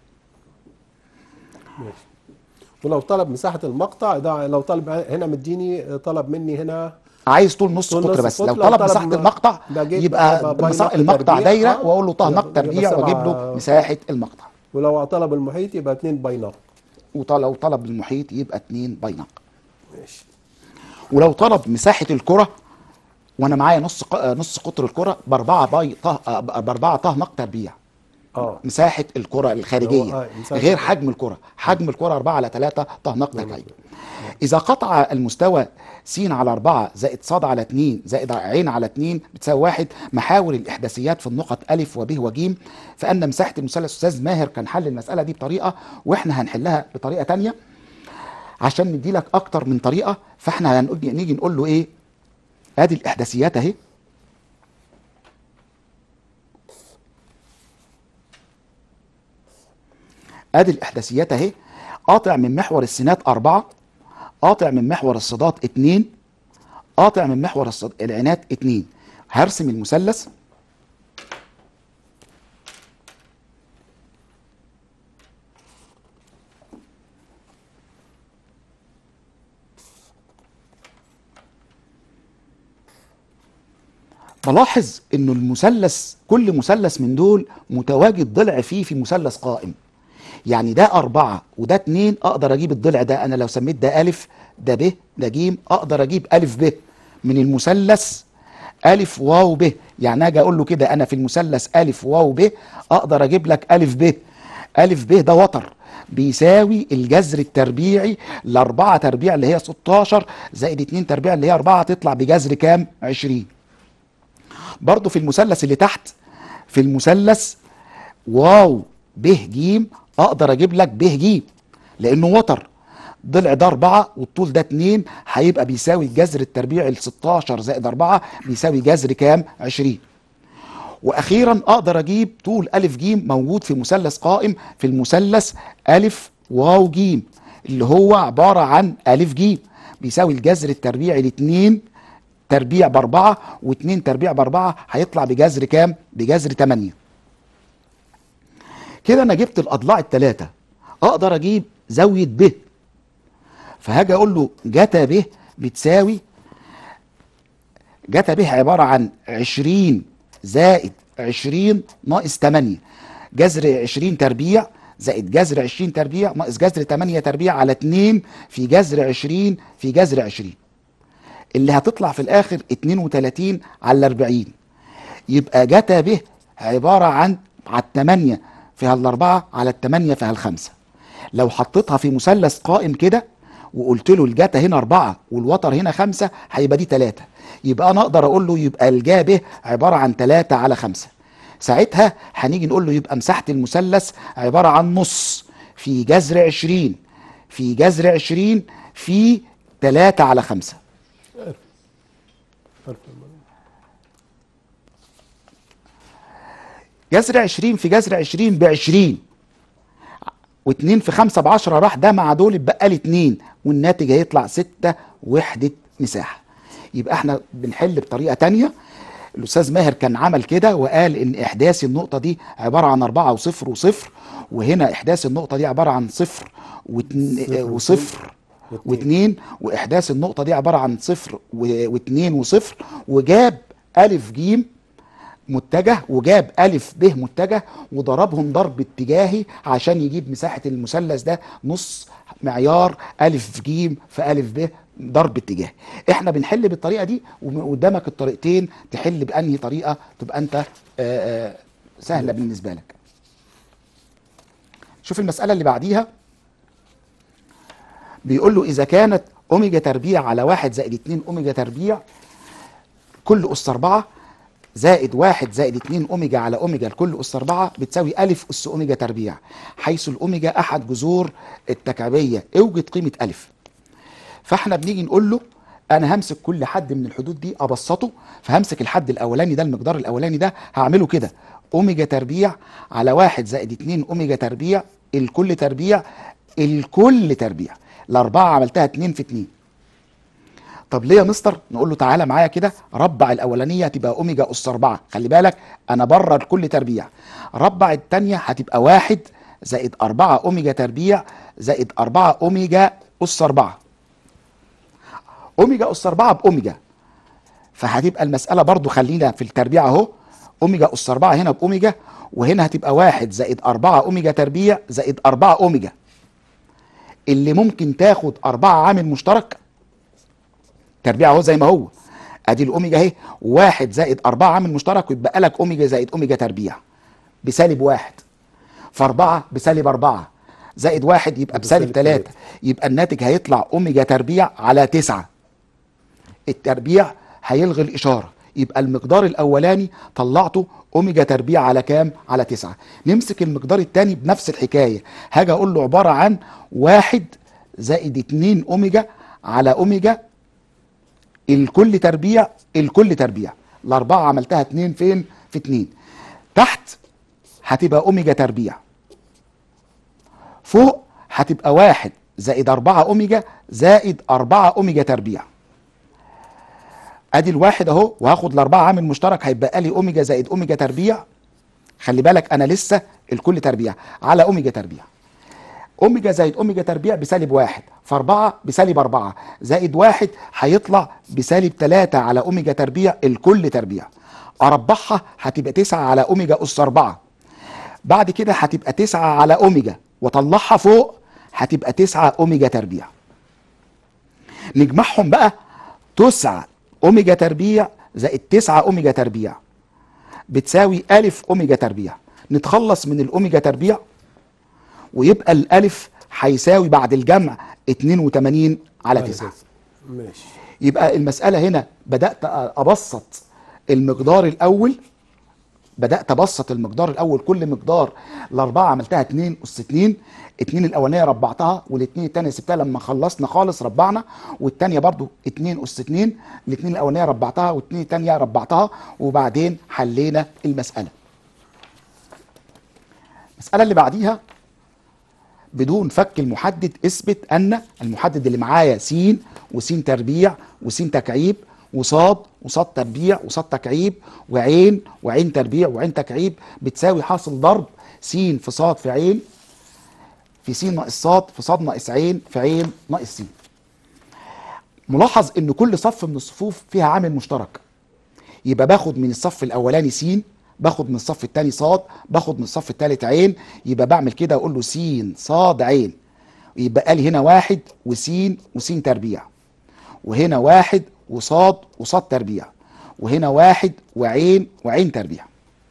ولو طلب مساحه المقطع ده لو طلب هنا مديني طلب مني هنا
عايز طول نص
طول
قطر
نص
بس
قطر،
لو
لو
طلب
طلب
مساحة
م-
المقطع
بجيب-
يبقى
باي
مسا-
نق
المقطع
تربيع.
دايرة
آه.
وأقول له طه
يبقى-
نق تربيع
يبقى
وأجيب له
سبعة.
مساحة المقطع
ولو طلب المحيط يبقى 2 باي نق
ولو طلب المحيط يبقى 2 باي نق
ماشي
ولو طلب مساحة الكرة وانا معايا نص ق- آه، نص قطر الكرة باربعة باي طه آه، باربعة طه نق تربيع
اه
مساحة الكرة
هو-
الخارجية
آه، مساحة
غير
الكرة.
حجم الكرة حجم الكرة 4 على 3 طه نق تربيع إذا قطع المستوى س على 4 زائد ص على 2 زائد ع على 2 بتساوي 1 محاور الإحداثيات في النقط أ وب وج فأن مساحة المثلث أستاذ ماهر كان حل المسألة دي بطريقة وإحنا هنحلها بطريقة تانية عشان ندي لك أكتر من طريقة فإحنا هنيجي نيجي نقول له إيه ادي الاحداثيات اهي ادي الاحداثيات اهي قاطع من محور السينات أربعة قاطع من محور الصادات اتنين قاطع من محور الصد... العنات اتنين هرسم المثلث بلاحظ انه المثلث كل مثلث من دول متواجد ضلع فيه في مثلث قائم يعني ده أربعة وده اتنين أقدر أجيب الضلع ده أنا لو سميت ده ألف ده ب ده جيم أقدر أجيب ألف ب من المثلث ألف واو ب يعني أجي أقول له كده أنا في المثلث ألف واو ب أقدر أجيب لك ألف ب ألف ب ده وتر بيساوي الجذر التربيعي لأربعة تربيع اللي هي 16 زائد اتنين تربيع اللي هي أربعة تطلع بجذر كام؟ 20 برضو في المثلث اللي تحت في المثلث واو ب ج اقدر اجيب لك ب ج لانه وتر ضلع ده 4 والطول ده 2 هيبقى بيساوي الجذر التربيعي ل 16 زائد 4 بيساوي جذر كام 20 واخيرا اقدر اجيب طول الف ج موجود في مثلث قائم في المثلث الف واو ج اللي هو عباره عن الف ج بيساوي الجذر التربيعي لاتنين تربيع باربعه واتنين تربيع باربعه هيطلع بجذر كام؟ بجذر 8 كده انا جبت الاضلاع الثلاثه اقدر اجيب زاويه ب فهاجي اقول له جتا ب بتساوي جتا ب عباره عن 20 زائد 20 ناقص 8 جذر 20 تربيع زائد جذر 20 تربيع ناقص جذر 8 تربيع على 2 في جذر 20 في جذر 20 اللي هتطلع في الاخر 32 على 40 يبقى جتا ب عباره عن على الثمانية فيها الأربعة على الثمانية فيها الخمسة لو حطيتها في مثلث قائم كده وقلت له الجاتا هنا أربعة والوتر هنا خمسة هيبقى دي تلاتة يبقى أنا أقدر أقول له يبقى الجا ب عبارة عن تلاتة على خمسة ساعتها هنيجي نقول له يبقى مساحة المثلث عبارة عن نص في جذر عشرين في جذر عشرين في تلاتة على خمسة جذر 20 في جذر 20 ب 20 و2 في 5 ب 10 راح ده مع دول اتبقى لي 2 والناتج هيطلع 6 وحده مساحه يبقى احنا بنحل بطريقه تانية الاستاذ ماهر كان عمل كده وقال ان احداث النقطه دي عباره عن 4 وصفر وصفر وهنا احداث النقطه دي عباره عن صفر واتن-
صفر
وصفر
واتنين.
واثنين واحداث النقطه دي عباره عن صفر و- واثنين وصفر وجاب الف جيم متجه وجاب ألف ب متجه وضربهم ضرب اتجاهي عشان يجيب مساحة المثلث ده نص معيار ألف ج في ألف ب ضرب اتجاهي احنا بنحل بالطريقة دي وقدامك الطريقتين تحل بأنهي طريقة تبقى انت آه، آه، سهلة بالنسبة لك شوف المسألة اللي بعديها بيقول له إذا كانت أوميجا تربيع على واحد زائد اتنين أوميجا تربيع كل أس أربعة زائد واحد زائد اتنين أوميجا على أوميجا لكل أس أربعة بتساوي ألف أس أوميجا تربيع حيث الأوميجا أحد جذور التكعيبية اوجد قيمة ألف فاحنا بنيجي نقول له انا همسك كل حد من الحدود دي ابسطه فهمسك الحد الاولاني ده المقدار الاولاني ده هعمله كده اوميجا تربيع على واحد زائد اتنين اوميجا تربيع الكل تربيع الكل تربيع الاربعه عملتها اتنين في اتنين طب ليه يا مستر نقول له تعالى معايا كده ربع الاولانيه هتبقى اوميجا اس 4 خلي بالك انا بره الكل تربيع ربع الثانيه هتبقى واحد زائد 4 اوميجا تربيع زائد 4 اوميجا اس 4 اوميجا اس 4 باوميجا فهتبقى المساله برضو خلينا في التربيع اهو اوميجا اس 4 هنا باوميجا وهنا هتبقى واحد زائد 4 اوميجا تربيع زائد 4 اوميجا اللي ممكن تاخد 4 عامل مشترك تربيع اهو زي ما هو ادي الاوميجا اهي واحد زائد أربعة عامل مشترك ويبقى لك اوميجا زائد اوميجا تربيع بسالب واحد فأربعة بسالب أربعة زائد واحد يبقى بسالب
بسالب
ثلاثة
تلاتة.
يبقى الناتج هيطلع اوميجا تربيع على تسعة التربيع هيلغي الإشارة يبقى المقدار الأولاني طلعته أوميجا تربيع على كام؟ على تسعة نمسك المقدار الثاني بنفس الحكاية هاجي أقول له عبارة عن واحد زائد اتنين أوميجا على أوميجا الكل تربيع الكل تربيع الأربعة عملتها اتنين فين؟ في اتنين تحت هتبقى أوميجا تربيع فوق هتبقى واحد زائد أربعة أوميجا زائد أربعة أوميجا تربيع ادي الواحد اهو وهاخد الاربعه عامل مشترك هيبقى لي اوميجا زائد اوميجا تربيع خلي بالك انا لسه الكل تربيع على اوميجا تربيع اوميجا زائد اوميجا تربيع بسالب واحد فاربعة بسالب اربعة زائد واحد هيطلع بسالب تلاتة على اوميجا تربيع الكل تربيع اربعها هتبقى تسعة على اوميجا اس اربعة بعد كده هتبقى تسعة على اوميجا واطلعها فوق هتبقى تسعة اوميجا تربيع نجمعهم بقى تسعة اوميجا تربيع زائد تسعة اوميجا تربيع بتساوي الف اوميجا تربيع نتخلص من الاوميجا تربيع ويبقى الالف هيساوي بعد الجمع 82 على 9
ماشي
يبقى المسألة هنا بدأت أبسط المقدار الأول بدات ابسط المقدار الاول كل مقدار الاربعه عملتها 2 اس 2 اتنين الاولانيه ربعتها والاثنين الثانيه سبتها لما خلصنا خالص ربعنا والثانيه برضو 2 اس 2 الاثنين الاولانيه ربعتها والاثنين الثانيه ربعتها وبعدين حلينا المساله المساله اللي بعديها بدون فك المحدد اثبت ان المحدد اللي معايا س وس تربيع وس تكعيب وصاد وصاد تربيع وصاد تكعيب وعين وعين تربيع وعين تكعيب بتساوي حاصل ضرب س في صاد في عين في س ناقص صاد في صاد ناقص عين في عين ناقص س ملاحظ ان كل صف من الصفوف فيها عامل مشترك يبقى باخد من الصف الاولاني س باخد من الصف الثاني صاد باخد من الصف الثالث عين يبقى بعمل كده اقول له س صاد عين يبقى لي هنا واحد وس وس تربيع وهنا واحد وصاد وصاد تربيع وهنا واحد وعين وعين تربيع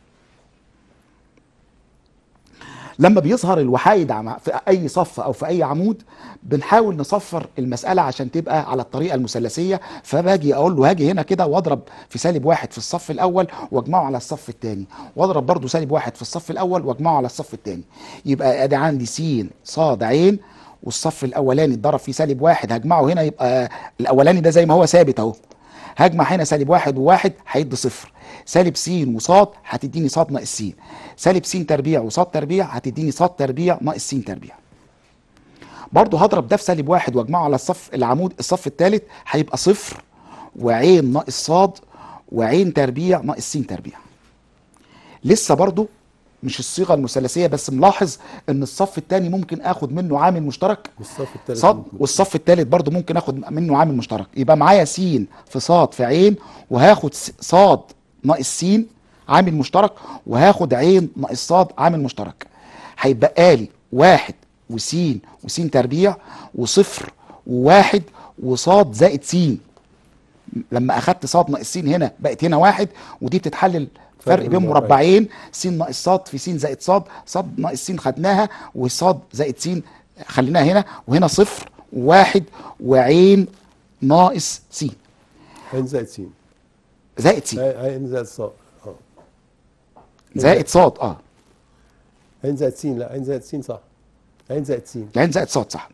لما بيظهر الوحايد عم- في اي صف او في اي عمود بنحاول نصفر المساله عشان تبقى على الطريقه المثلثيه فباجي اقول له هاجي هنا كده واضرب في سالب واحد في الصف الاول واجمعه على الصف الثاني واضرب برضو سالب واحد في الصف الاول واجمعه على الصف الثاني يبقى ادي عندي س صاد عين والصف الاولاني اتضرب فيه سالب واحد هجمعه هنا يبقى الاولاني ده زي ما هو ثابت اهو هجمع هنا سالب واحد وواحد هيدي صفر سالب س وصاد هتديني صاد ناقص س سالب س تربيع وصاد تربيع هتديني صاد تربيع ناقص س تربيع برضه هضرب ده في سالب واحد واجمعه على الصف العمود الصف الثالث هيبقى صفر وعين ناقص صاد وعين تربيع ناقص س تربيع لسه برضه مش الصيغه المثلثيه بس ملاحظ ان الصف الثاني ممكن اخد منه عامل مشترك
والصف الثالث
صاد
ممكن.
والصف الثالث برضو ممكن اخد منه عامل مشترك يبقى معايا س في صاد في عين وهاخد س- صاد ناقص س عامل مشترك وهاخد عين ناقص صاد عامل مشترك هيبقى لي واحد وس وس تربيع وصفر وواحد وصاد زائد س لما اخدت صاد ناقص س هنا بقت هنا واحد ودي بتتحلل فرق
فرق
بين
بين
مربعين س ناقص صاد في س زائد صاد صاد ناقص س خدناها وصاد زائد س خليناها هنا وهنا صفر وواحد وعين ناقص س
عين زائد س
زائد س
عين زائد صاد اه
زائد صاد اه
عين زائد س لا عين زائد س صح عين زائد س
العين زائد صاد صح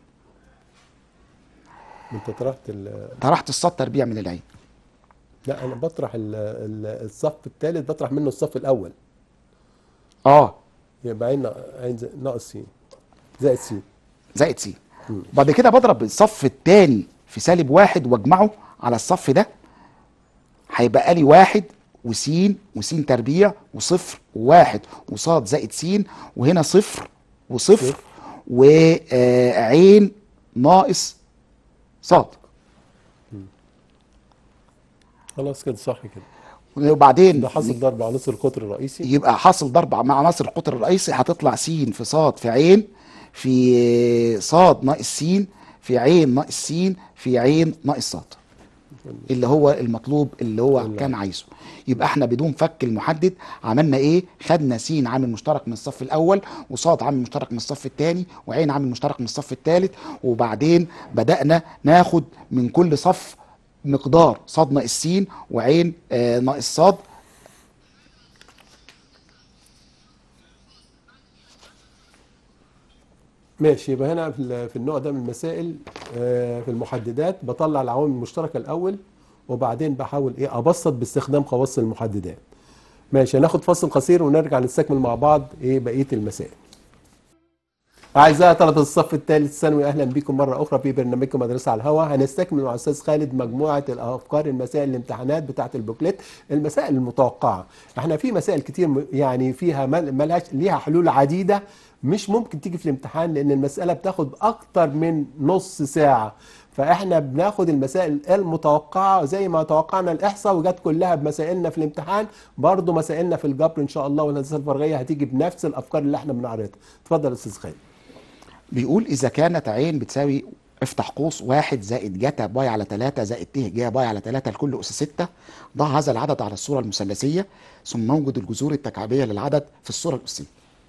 انت طرحت ال-
طرحت الصاد تربيع من العين
لا انا بطرح ال- ال- الصف الثالث بطرح منه الصف الاول
اه
يبقى عين نا- عين زائد- ناقص س زائد س
زائد س بعد كده بضرب الصف الثاني في سالب واحد واجمعه على الصف ده هيبقى لي واحد وس وس تربيع وصفر وواحد وصاد زائد س وهنا صفر وصفر
صفر.
وعين ناقص صاد
خلاص كده صح كده
وبعدين
ده حاصل ضرب عناصر القطر الرئيسي
يبقى حاصل ضرب مع عناصر القطر الرئيسي هتطلع س في صاد في عين في صاد ناقص س في عين ناقص س في عين ناقص صاد اللي هو المطلوب اللي هو
اللي
كان عايزه يبقى احنا بدون فك المحدد عملنا ايه خدنا س عامل مشترك من الصف الاول وصاد عامل مشترك من الصف الثاني وعين عامل مشترك من الصف الثالث وبعدين بدأنا ناخد من كل صف مقدار صاد ناقص س وعين آه ناقص صاد
ماشي يبقى هنا في ال- في النوع ده من المسائل آه، في المحددات بطلع العوامل المشتركه الاول وبعدين بحاول ايه ابسط باستخدام خواص المحددات ماشي هناخد فاصل قصير ونرجع نستكمل مع بعض ايه بقيه المسائل أعزائي طلبة الصف الثالث ثانوي أهلا بكم مرة أخرى في برنامجكم مدرسة على الهواء هنستكمل مع أستاذ خالد مجموعة الأفكار المسائل الامتحانات بتاعة البوكلت المسائل المتوقعة احنا في مسائل كتير م- يعني فيها مل- ملهاش ليها حلول عديدة مش ممكن تيجي في الامتحان لأن المسألة بتاخد أكتر من نص ساعة فاحنا بناخد المسائل المتوقعه زي ما توقعنا الاحصاء وجت كلها بمسائلنا في الامتحان برضو مسائلنا في الجبر ان شاء الله والهندسه الفرعيه هتيجي بنفس الافكار اللي احنا بنعرضها اتفضل يا استاذ خالد
بيقول إذا كانت عين بتساوي افتح قوس واحد زائد جتا باي على تلاتة زائد ت جا باي على تلاتة لكل أس ستة ضع هذا العدد على الصورة المثلثية ثم موجد الجذور التكعيبية للعدد في الصورة الأسية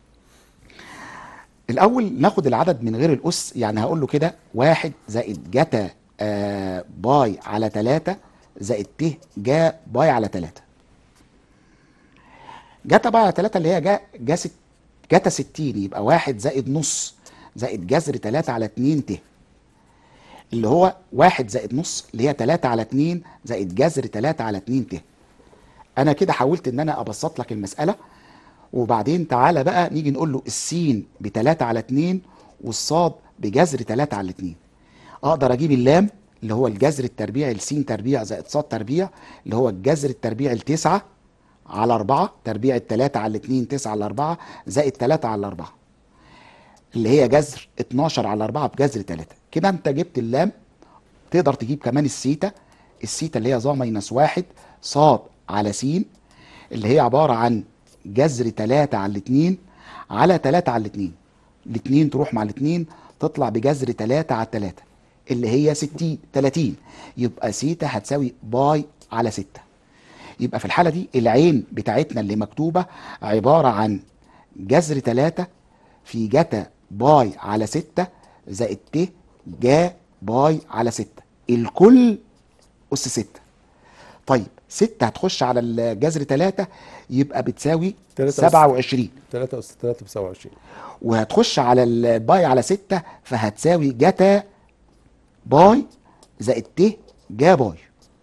الأول ناخد العدد من غير الأس يعني هقول له كده واحد زائد جتا آه باي على تلاتة زائد ت جا باي على تلاتة جتا بقى على 3 اللي هي جا جا ست جتا 60 يبقى واحد زائد نص زائد جذر 3 على 2 ت اللي هو واحد زائد نص اللي هي 3 على 2 زائد جذر 3 على 2 ت انا كده حاولت ان انا ابسط لك المساله وبعدين تعالى بقى نيجي نقول له السين ب 3 على 2 والصاد بجذر 3 على 2 اقدر اجيب اللام اللي هو الجذر التربيعي لسين تربيع زائد صاد تربيع اللي هو الجذر التربيعي لتسعة على أربعة تربيع التلاتة على الاتنين تسعة على أربعة زائد تلاتة على أربعة اللي هي جذر 12 على 4 بجذر 3 كده انت جبت اللام تقدر تجيب كمان السيتا السيتا اللي هي ظا ماينس واحد صاد على س اللي هي عبارة عن جذر 3 على 2 على 3 على 2 الاتنين تروح مع الاتنين تطلع بجذر 3 على 3 اللي هي 60 30 يبقى سيتا هتساوي باي على 6 يبقى في الحالة دي العين بتاعتنا اللي مكتوبة عبارة عن جذر 3 في جتا باي على 6 زائد ت جا باي على 6 الكل أس 6 طيب 6 هتخش على الجذر 3 يبقى بتساوي
تلاتة أس.
27
3 أس 3 ب 27
وهتخش على الباي على 6 فهتساوي جتا باي زائد ت جا باي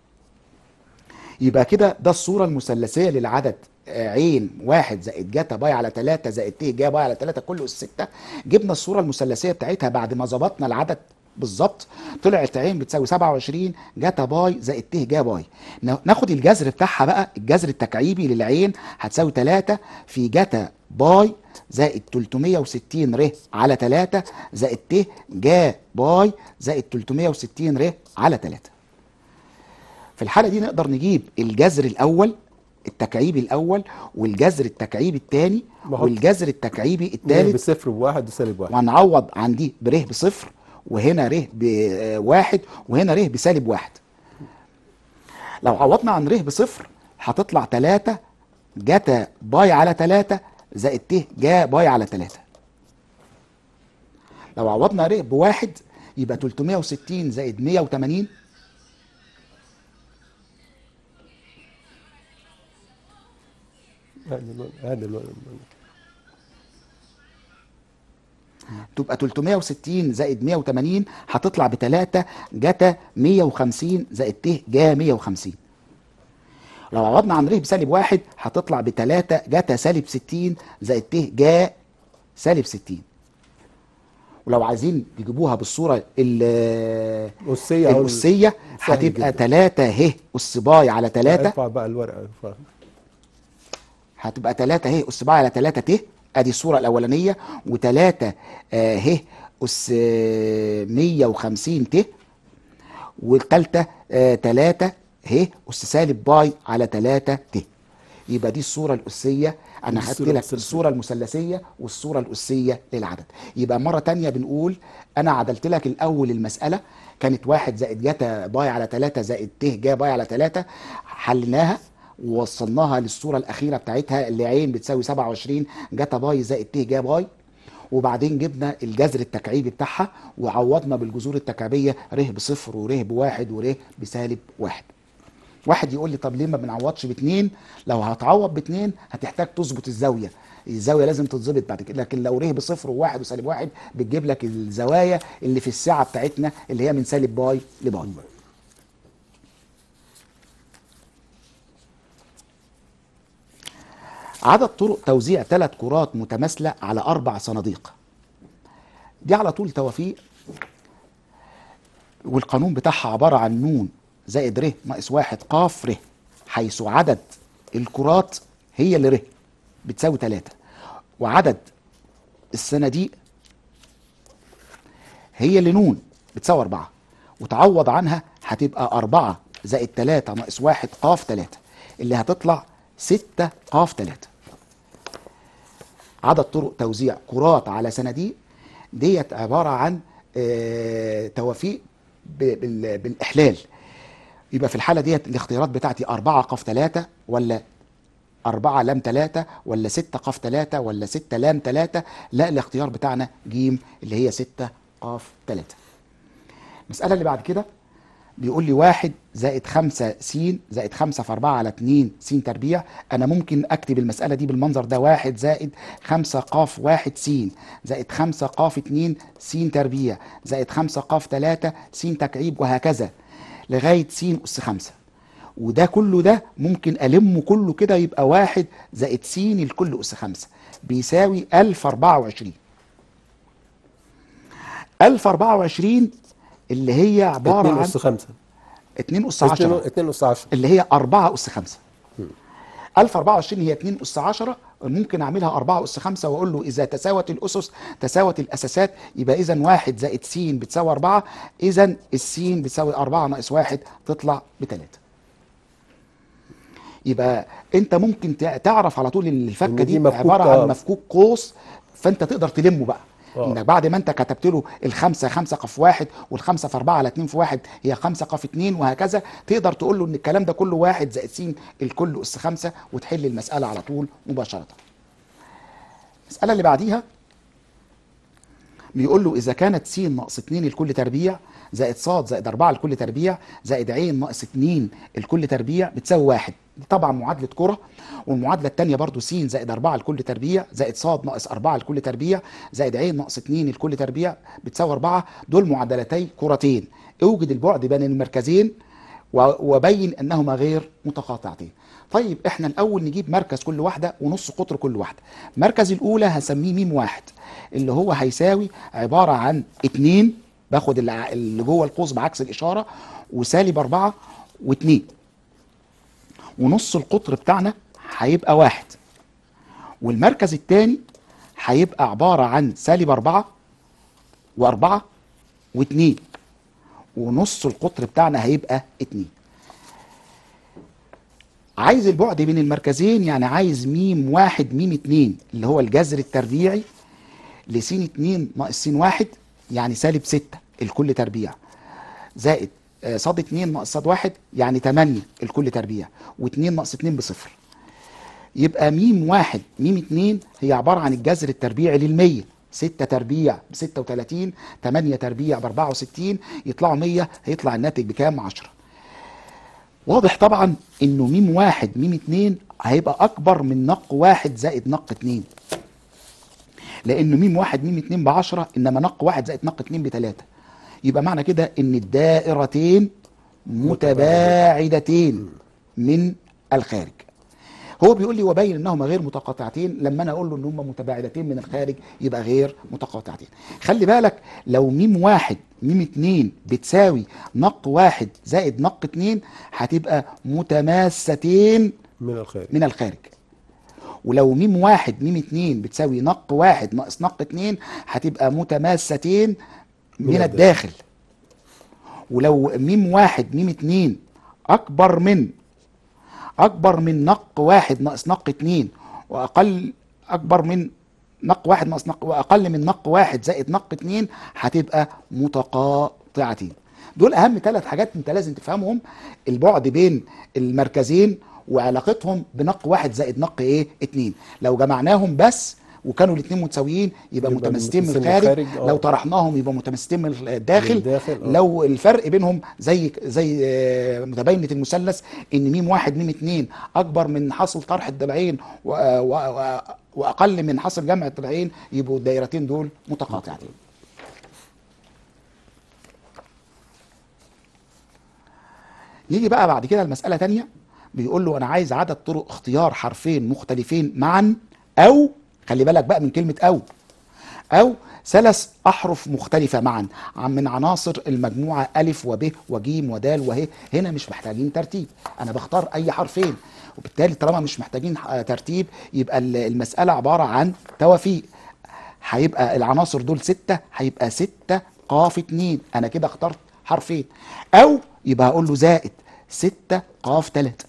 يبقى كده ده الصورة المثلثية للعدد آه، عين واحد زائد جتا باي على 3 زائد ت جا باي على 3 كله اس 6 جبنا الصورة المثلثية بتاعتها بعد ما ظبطنا العدد بالظبط طلعت عين بتساوي 27 جتا باي زائد ت جا باي نا- ناخد الجذر بتاعها بقى الجذر التكعيبي للعين هتساوي 3 في جتا باي زائد 360 ر على 3 زائد ت جا باي زائد 360 ر على 3 في الحالة دي نقدر نجيب الجذر الأول التكعيبي الأول والجذر التكعيبي الثاني
بحط
والجذر التكعيبي
اتنين
الثالث
بصفر وواحد وسالب واحد
وهنعوض عن دي بره بصفر وهنا ره بواحد وهنا ره بسالب واحد لو عوضنا عن ره بصفر هتطلع 3 جتا باي على 3 زائد ت جا باي على 3 لو عوضنا ره بواحد يبقى 360 زائد 180
هذا الوضع- هذا الوضع.
تبقى 360 زائد 180 هتطلع ب 3 جتا 150 زائد ت جا 150 لو عوضنا عن ر بسالب واحد هتطلع ب 3 جتا سالب 60 زائد ت جا سالب 60 ولو عايزين تجيبوها بالصوره ال-
أسية أهو.
الأسية
سهل
هتبقى
جدا.
3 ه أس باي على 3
ارفع بقى الورقة ارفع.
هتبقى 3 ه اس باي على 3 ت ادي الصوره الاولانيه و3 ه اس آه، 150 ت والثالثه 3 ه اس سالب باي على 3 ت يبقى دي الصوره الاسيه انا
دي
خدت
الصورة
لك
الأسية.
الصوره المثلثيه والصوره الاسيه للعدد يبقى مره تانية بنقول انا عدلت لك الاول المساله كانت واحد زائد جتا باي على 3 زائد ت جا باي على 3 حليناها ووصلناها للصوره الاخيره بتاعتها اللي عين بتساوي 27 جتا باي زائد ت جا باي وبعدين جبنا الجذر التكعيبي بتاعها وعوضنا بالجذور التكعيبيه ر بصفر وره بواحد وره بسالب واحد واحد يقول لي طب ليه ما بنعوضش باتنين لو هتعوض باتنين هتحتاج تظبط الزاويه الزاويه لازم تتظبط بعد كده لكن لو ره بصفر وواحد وسالب واحد بتجيب لك الزوايا اللي في الساعه بتاعتنا اللي هي من سالب باي لباي عدد طرق توزيع ثلاث كرات متماثله على اربع صناديق دي على طول توافيق والقانون بتاعها عبارة عن نون زائد ر ناقص واحد قاف ر حيث عدد الكرات هي اللي ر بتساوي تلاتة وعدد الصناديق هي اللي نون بتساوي أربعة وتعوض عنها هتبقى أربعة زائد تلاتة ناقص واحد قاف تلاتة اللي هتطلع ستة قاف تلاتة عدد طرق توزيع كرات على صناديق ديت عبارة عن آه، توافيق ب- بال- بالإحلال يبقى في الحالة ديت الاختيارات بتاعتي أربعة قاف تلاتة ولا أربعة لام تلاتة ولا ستة قاف تلاتة ولا ستة لام تلاتة لا الاختيار بتاعنا جيم اللي هي ستة قاف تلاتة المسألة اللي بعد كده بيقول لي واحد زائد خمسة س زائد خمسة في أربعة على اتنين س تربيع أنا ممكن أكتب المسألة دي بالمنظر ده واحد زائد خمسة قاف واحد س زائد خمسة قاف اتنين س تربيع زائد خمسة قاف تلاتة س تكعيب وهكذا لغاية س أس خمسة وده كله ده ممكن ألمه كله كده يبقى واحد زائد س الكل أس خمسة بيساوي ألف أربعة وعشرين ألف أربعة وعشرين اللي هي عبارة
2
عن
أس 5
اتنين أس عشرة
2 أس 10
اللي هي 4 أس 5 1024 هي 2 أس 10 ممكن أعملها 4 أس 5 وأقول له إذا تساوت الأسس تساوت الأساسات يبقى إذا 1 زائد س بتساوي 4 إذا السين بتساوي 4 ناقص 1 تطلع ب 3 يبقى أنت ممكن تع- تعرف على طول إن الفكة
إن
دي,
دي مفكوك
عبارة
آه.
عن مفكوك قوس فأنت تقدر تلمه بقى
آه.
انك بعد ما انت كتبت له الخمسه خمسه قف واحد والخمسه في اربعه على اتنين في واحد هي خمسه قف اتنين وهكذا تقدر تقول له ان الكلام ده كله واحد زائد س الكل اس خمسه وتحل المساله على طول مباشره. المساله اللي بعديها بيقول له اذا كانت س ناقص 2 الكل تربيع زائد ص زائد 4 الكل تربيع زائد ع ناقص 2 الكل تربيع بتساوي واحد دي طبعا معادله كره والمعادله الثانيه برضو س زائد 4 الكل تربيع زائد ص ناقص 4 الكل تربيع زائد ع ناقص 2 الكل تربيع بتساوي 4 دول معادلتي كرتين اوجد البعد بين المركزين و- وبين انهما غير متقاطعتين طيب احنا الاول نجيب مركز كل واحده ونص قطر كل واحده مركز الاولى هسميه ميم واحد اللي هو هيساوي عباره عن اتنين باخد اللي اللي جوه القوس بعكس الاشاره وسالب اربعه واتنين ونص القطر بتاعنا هيبقى واحد والمركز الثاني هيبقى عباره عن سالب اربعه واربعه واتنين ونص القطر بتاعنا هيبقى اتنين عايز البعد بين المركزين يعني عايز ميم واحد ميم اتنين اللي هو الجذر التربيعي لس اتنين ناقص س واحد يعني سالب ستة الكل تربيع زائد آه، صاد اتنين ناقص صاد واحد يعني تمانية الكل تربيع واتنين ناقص اتنين بصفر يبقى ميم واحد ميم اتنين هي عبارة عن الجذر التربيعي للمية ستة تربيع بستة وتلاتين تمانية تربيع بأربعة وستين يطلعوا مية هيطلع الناتج بكام عشرة واضح طبعا انه ميم واحد ميم اتنين هيبقى اكبر من نق واحد زائد نق اتنين لانه ميم واحد ميم اتنين بعشرة انما نق واحد زائد نق اتنين بتلاتة يبقى معنى كده ان الدائرتين متباعدتين من الخارج هو بيقول لي وبين انهما غير متقاطعتين لما انا اقول له ان هما متباعدتين من الخارج يبقى غير متقاطعتين خلي بالك لو ميم واحد ميم اتنين بتساوي نق واحد زائد نق اتنين هتبقى متماستين
من الخارج
من الخارج ولو ميم واحد ميم اتنين بتساوي نق واحد ناقص نق اتنين هتبقى متماستين
من
من
الداخل.
الداخل ولو ميم واحد ميم اتنين اكبر من اكبر من نق واحد ناقص نق اتنين واقل اكبر من نق واحد ناقص نق واقل من نق واحد زائد نق اتنين هتبقى متقاطعتين دول اهم ثلاث حاجات انت لازم تفهمهم البعد بين المركزين وعلاقتهم بنق واحد زائد نق ايه اتنين لو جمعناهم بس وكانوا الاثنين متساويين يبقى,
يبقى
متماستين من
متماستين من
الخارج
الخارج، آه.
لو طرحناهم يبقى متماستين من الداخل,
من الداخل، آه.
لو الفرق بينهم زي زي آه، متباينه المثلث ان ميم واحد ميم اتنين اكبر من حاصل طرح الضلعين و- و- و- واقل من حاصل جمع الضلعين يبقوا الدايرتين دول متقاطعتين يجي بقى بعد كده المسألة تانية بيقول له أنا عايز عدد طرق اختيار حرفين مختلفين معا أو خلي بالك بقى من كلمة أو أو ثلاث أحرف مختلفة معا عن- من عناصر المجموعة ألف وب وجيم ودال وه هنا مش محتاجين ترتيب أنا بختار أي حرفين وبالتالي طالما مش محتاجين آه، ترتيب يبقى ال- المسألة عبارة عن توافيق هيبقى العناصر دول ستة هيبقى ستة قاف اتنين أنا كده اخترت حرفين أو يبقى هقول له زائد ستة قاف تلاتة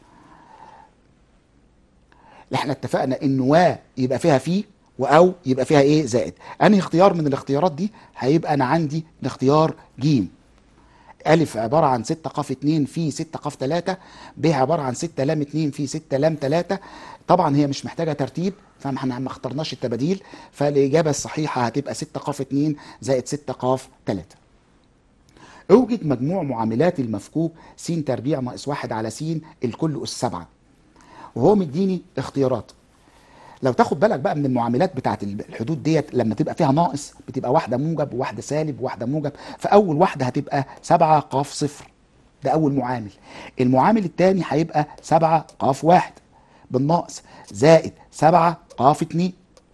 احنا اتفقنا ان و يبقى فيها في واو يبقى فيها ايه زائد انهي اختيار من الاختيارات دي هيبقى انا عندي الاختيار جيم ألف عبارة عن ستة قاف اتنين في ستة قاف تلاتة ب عبارة عن ستة لام اتنين في ستة لام تلاتة طبعا هي مش محتاجة ترتيب فاحنا ما اخترناش التباديل فالإجابة الصحيحة هتبقى ستة قاف اتنين زائد ستة قاف تلاتة اوجد مجموع معاملات المفكوك س تربيع ناقص واحد على س الكل أس سبعة وهو مديني اختيارات لو تاخد بالك بقى من المعاملات بتاعت الحدود ديت لما تبقى فيها ناقص بتبقى واحدة موجب وواحدة سالب وواحدة موجب فأول واحدة هتبقى سبعة قاف صفر ده أول معامل المعامل الثاني هيبقى سبعة قاف واحد بالناقص زائد سبعة قاف اتنين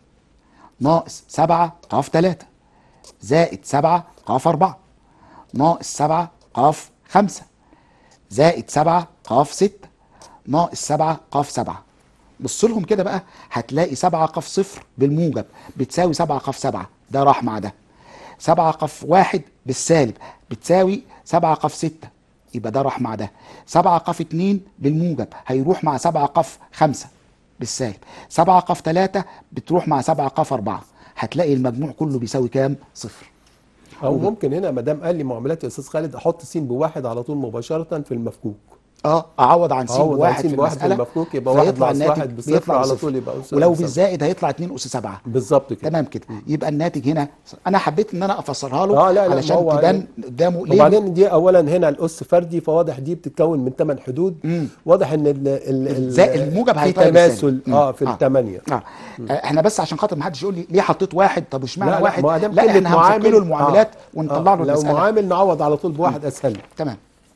ناقص سبعة قاف تلاتة زائد سبعة قاف أربعة ناقص سبعة قاف خمسة زائد سبعة قاف ستة ناقص سبعة قاف سبعة بص لهم كده بقى هتلاقي سبعة قاف صفر بالموجب بتساوي سبعة قاف سبعة ده راح مع ده سبعة قاف واحد بالسالب بتساوي سبعة قاف ستة يبقى ده راح مع ده سبعة قاف اتنين بالموجب هيروح مع سبعة قاف خمسة بالسالب سبعة قاف تلاتة بتروح مع سبعة قاف أربعة هتلاقي المجموع كله بيساوي كام صفر
او ممكن هنا ما دام قال لي معاملات يا استاذ خالد احط س بواحد على طول مباشره في المفكوك
اه اعوض عن س
أعوض عن
بواحد
س
في
بواحد في
المساله
المفكوك يبقى واحد
فيطلع
ناقص
الناتج
واحد بصفر
بيطلع
على
صفر.
طول يبقى أس
ولو
بصفر.
بالزائد هيطلع 2 اس 7
بالظبط كده
تمام كده يبقى الناتج هنا انا حبيت ان انا افسرها له
اه لا لا
علشان
ما هو
تبان قدامه ليه
وبعدين دي اولا هنا الاس فردي فواضح دي بتتكون من ثمان حدود
مم.
واضح ان ال ال ال
زائد الموجب
في
هيطير
تماثل
بالسالب. مم.
اه في
آه.
الثمانيه
اه آه، احنا بس عشان خاطر ما حدش يقول لي ليه حطيت واحد طب اشمعنى
لا لا
واحد
ما دام
لا
كلمة
احنا هنفك له المعاملات
آه.
ونطلع له
آه. لو
المساله
معامل نعوض على طول بواحد اسهل
تمام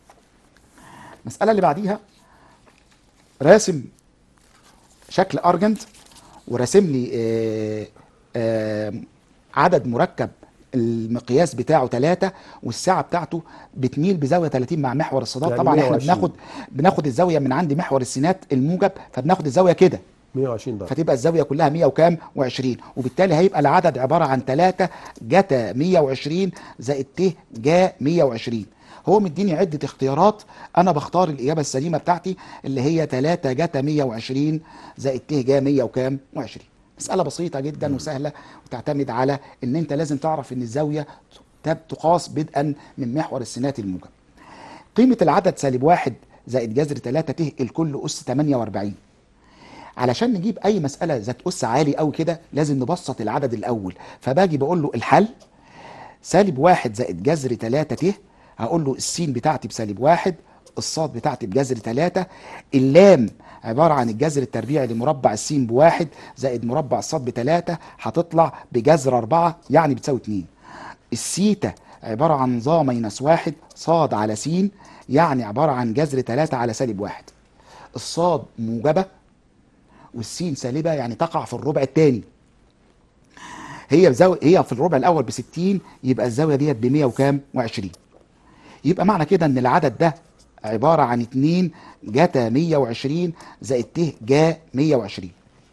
المسألة اللي بعديها راسم شكل أرجنت وراسم لي آه، آه، عدد مركب المقياس بتاعه 3 والساعة بتاعته بتميل بزاوية 30 مع محور الصادات
يعني
طبعا احنا
120.
بناخد بناخد الزاوية من عند محور السينات الموجب فبناخد الزاوية كده
120 درجه
فتبقى الزاويه كلها 100 وكام و20 وبالتالي هيبقى العدد عباره عن 3 جتا 120 زائد ت جا 120 هو مديني عده اختيارات انا بختار الاجابه السليمه بتاعتي اللي هي 3 جتا 120 زائد ت جا 100 وكام و20 مساله بسيطه جدا وسهله وتعتمد على ان انت لازم تعرف ان الزاويه تب- تقاس بدءا من محور السينات الموجب قيمه العدد سالب واحد زائد جذر 3 ت الكل اس 48 علشان نجيب اي مساله ذات اس عالي قوي كده لازم نبسط العدد الاول فباجي بقول له الحل سالب واحد زائد جذر 3 ت هقول له السين بتاعتي بسالب واحد الصاد بتاعتي بجذر 3 اللام عبارة عن الجذر التربيعي لمربع السين بواحد زائد مربع الصاد بتلاتة هتطلع بجذر أربعة يعني بتساوي اتنين السيتا عبارة عن ظا ماينس واحد صاد على س يعني عبارة عن جذر تلاتة على سالب واحد الصاد موجبة والسين سالبه يعني تقع في الربع الثاني هي بزاوية هي في الربع الاول ب 60 يبقى الزاويه ديت ب 100 وكام و20 يبقى معنى كده ان العدد ده عباره عن 2 جتا 120 زائد ت جا 120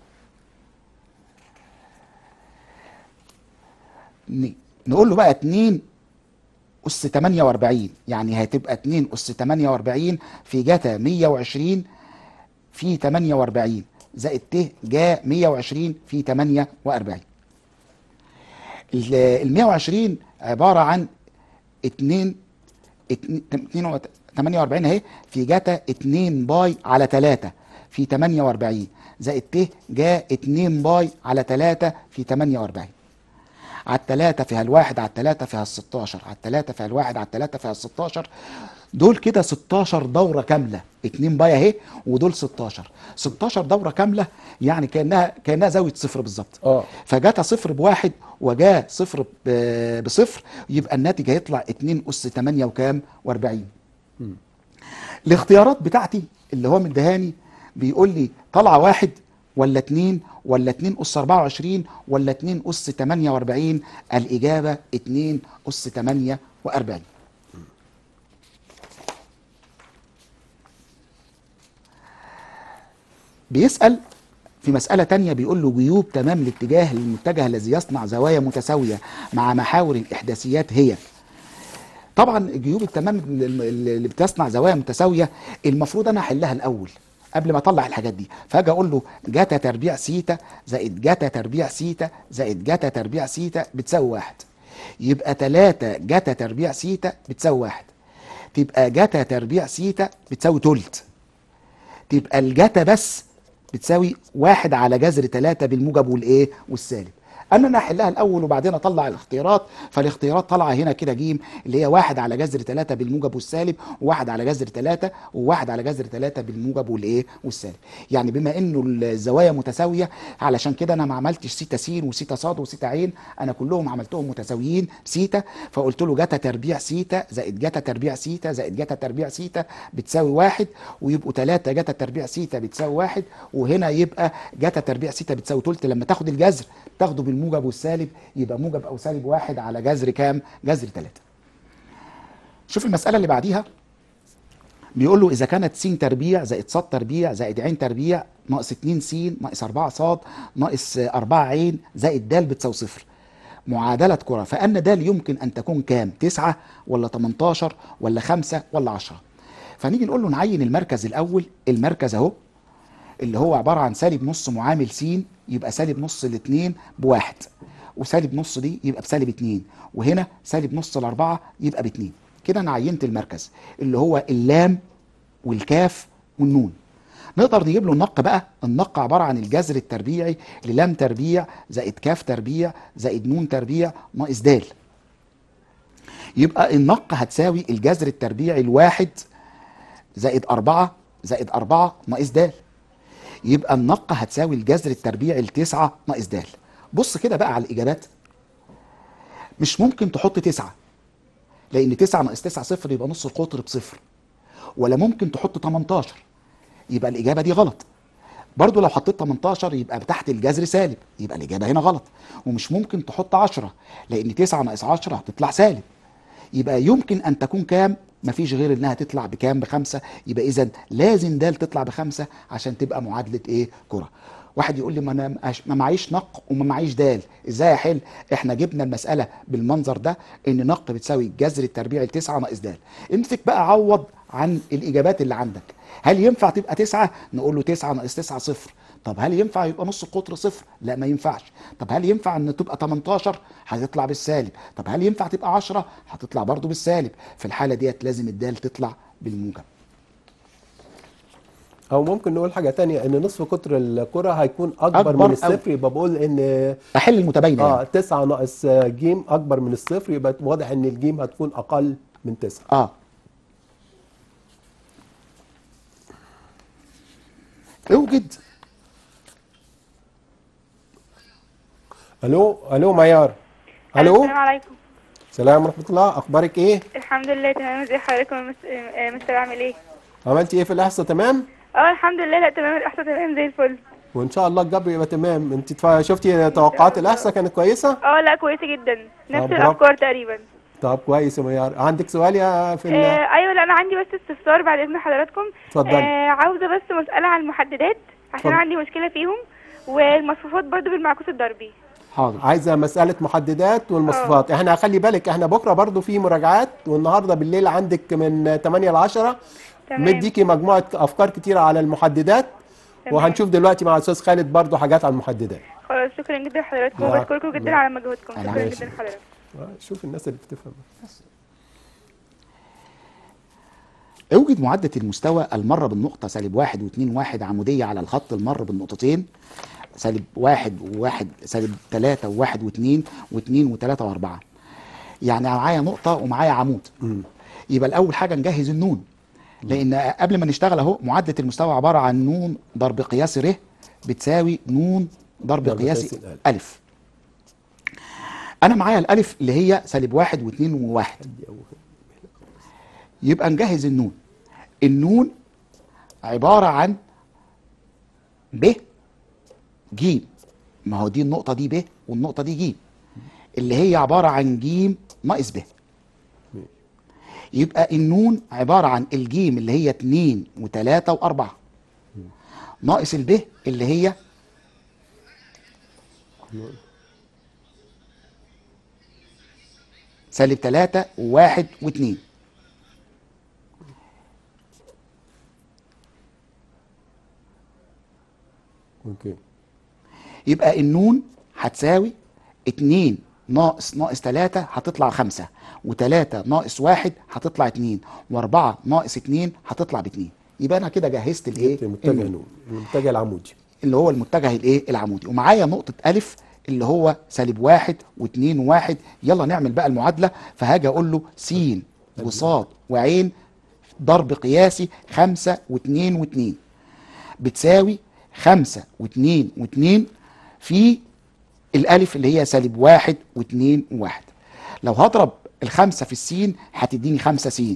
ن- نقول له بقى 2 أس 48 يعني هتبقى 2 أس 48 في جتا 120 في 48 زائد ت جا 120 في 48 ال 120 عبارة عن 2 2 48 اهي في جاتا 2 باي على 3 في 48 زائد ت جا 2 باي على 3 في 48 على التلاتة فيها الواحد على التلاتة فيها الستاشر على التلاتة فيها الواحد على التلاتة فيها الستاشر دول كده 16 دورة كاملة اتنين باي اهي ودول 16 16 دورة كاملة يعني كأنها كأنها زاوية صفر بالظبط
اه
فجاتا صفر بواحد وجا صفر ب- بصفر يبقى الناتج هيطلع 2 أس 8 وكام و40 الاختيارات بتاعتي اللي هو مدهاني بيقول لي طلع واحد ولا اتنين ولا اتنين أس 24 ولا اتنين أس 48 الإجابة اتنين أس 48 بيسأل في مسألة تانية بيقول له جيوب تمام الاتجاه للمتجه الذي يصنع زوايا متساوية مع محاور الإحداثيات هي طبعا جيوب التمام اللي اللي بتصنع زوايا متساوية المفروض أنا أحلها الأول قبل ما أطلع الحاجات دي فأجي أقول له جاتا تربيع سيتا زائد جاتا تربيع سيتا زائد جاتا تربيع سيتا بتساوي واحد يبقى تلاتة جاتا تربيع سيتا بتساوي واحد تبقى جاتا تربيع سيتا بتساوي تلت تبقى الجاتا بس بتساوي واحد على جذر تلاتة بالموجب والايه والسالب ان انا احلها الاول وبعدين اطلع الاختيارات فالاختيارات طالعه هنا كده جيم اللي هي واحد على جذر ثلاثة بالموجب والسالب وواحد على جذر ثلاثة وواحد على جذر ثلاثة بالموجب والايه والسالب يعني بما انه الزوايا متساويه علشان كده انا ما عملتش سيتا س وسيتا ص وسيتا عين انا كلهم عملتهم متساويين سيتا فقلت له جتا تربيع سيتا زائد جتا تربيع سيتا زائد جتا تربيع سيتا بتساوي واحد ويبقوا ثلاثة جتا تربيع سيتا بتساوي واحد وهنا يبقى جتا تربيع سيتا بتساوي تلت لما تاخد الجذر تاخده بالموجب والسالب يبقى موجب او سالب واحد على جذر كام؟ جذر ثلاثة. شوف المسألة اللي بعديها بيقول له إذا كانت س تربيع زائد ص تربيع زائد ع تربيع ناقص 2 س ناقص 4 ص ناقص 4 ع زائد د بتساوي صفر. معادلة كرة فأن د يمكن أن تكون كام؟ 9 ولا 18 ولا 5 ولا 10. فنيجي نقول له نعين المركز الأول المركز أهو اللي هو عبارة عن سالب نص معامل س يبقى سالب نص الاثنين بواحد وسالب نص دي يبقى بسالب اتنين وهنا سالب نص الأربعة يبقى باتنين كده أنا عينت المركز اللي هو اللام والكاف والنون نقدر نجيب له النق بقى النق عبارة عن الجذر التربيعي للام تربيع زائد كاف تربيع زائد نون تربيع ناقص د يبقى النق هتساوي الجذر التربيعي الواحد زائد أربعة زائد أربعة ناقص د يبقى النق هتساوي الجذر التربيعي التسعة ناقص د بص كده بقى على الإجابات مش ممكن تحط تسعة لأن تسعة ناقص تسعة صفر يبقى نص القطر بصفر ولا ممكن تحط 18 يبقى الإجابة دي غلط برضو لو حطيت 18 يبقى تحت الجذر سالب يبقى الإجابة هنا غلط ومش ممكن تحط 10 لأن 9 ناقص 10 هتطلع سالب يبقى يمكن أن تكون كام مفيش غير انها تطلع بكام بخمسة يبقى اذا لازم د تطلع بخمسة عشان تبقى معادلة ايه كرة واحد يقول لي ما انا مش- ما معيش نق وما معيش دال ازاي احل احنا جبنا المساله بالمنظر ده ان نق بتساوي الجذر التربيعي لتسعة ناقص دال امسك بقى عوض عن الاجابات اللي عندك هل ينفع تبقى تسعة نقول له تسعة ناقص تسعة صفر طب هل ينفع يبقى نص القطر صفر لا ما ينفعش طب هل ينفع ان تبقى 18 هتطلع بالسالب طب هل ينفع تبقى 10 هتطلع برضو بالسالب في الحاله ديت لازم الدال تطلع بالموجب
او ممكن نقول حاجه تانية ان نصف قطر الكره هيكون اكبر,
أكبر
من
أو-
الصفر يبقى بقول ان
احل المتباينه
اه
يعني.
9 ناقص ج اكبر من الصفر يبقى واضح ان الجيم هتكون اقل من 9
اه اوجد
الو الو معيار الو
السلام عليكم
سلام ورحمه الله اخبارك ايه
الحمد لله تمام ازي حضرتك يا مس- آه، مستر عامل ايه
عملتي ايه في الاحصاء تمام
اه الحمد لله لا تمام الاحساس تمام زي الفل
وان شاء الله الجبر يبقى تمام انت تف- شفتي توقعات الاحصاء كانت كويسه
اه لا كويسه جدا نفس
برافو.
الافكار تقريبا
طب كويس يا معيار عندك سؤال يا في ال-
آه ايوه لا انا عندي بس استفسار بعد اذن حضراتكم
اتفضلي.
آه عاوزه بس مساله عن المحددات عشان
اتفضل.
عندي مشكله فيهم والمصفوفات برضو بالمعكوس الضربي
حاضر
عايزه مساله محددات والمصفوفات احنا خلي بالك احنا بكره برضو في مراجعات والنهارده بالليل عندك من 8 ل 10
تمام.
مديكي مجموعه افكار كتيره على المحددات
تمام.
وهنشوف دلوقتي مع الاستاذ خالد برضو حاجات على المحددات
خلاص شكرا جدا لحضراتكم
لا.
وبشكركم جدا على مجهودكم
أنا
شكرا
ماشي.
جدا لحضرتك
شوف الناس اللي بتفهم
اوجد معدة المستوى المر بالنقطة سالب واحد واثنين واحد عمودية على الخط المر بالنقطتين سالب واحد وواحد سالب ثلاثة وواحد واثنين واثنين وثلاثة وأربعة يعني معايا نقطة ومعايا عمود يبقى الأول حاجة نجهز النون لأن قبل ما نشتغل أهو معدة المستوى عبارة عن نون ضرب قياس ر بتساوي نون ضرب
ضرب
قياس
قياس الألف.
ألف أنا معايا الألف اللي هي سالب واحد واثنين وواحد يبقى نجهز النون النون عبارة عن ب ج ما هو دي النقطة دي ب والنقطة دي ج اللي هي عبارة عن ج ناقص ب يبقى النون عبارة عن الجيم اللي هي اتنين وتلاتة وأربعة ناقص الب اللي هي سالب تلاتة وواحد واتنين
اوكي
يبقى النون هتساوي اتنين ناقص ناقص تلاتة هتطلع خمسة وتلاتة ناقص واحد هتطلع اتنين واربعة ناقص اتنين هتطلع باتنين يبقى انا كده جهزت الايه
جبت المتجه
النون.
نون المتجه العمودي
اللي هو المتجه الايه العمودي ومعايا نقطة ألف اللي هو سالب واحد واتنين وواحد يلا نعمل بقى المعادلة فهاجي اقول له س وصاد وعين ضرب قياسي خمسة واتنين واتنين بتساوي خمسة واتنين واتنين في الألف اللي هي سالب واحد واتنين وواحد لو هضرب الخمسة في السين هتديني خمسة سين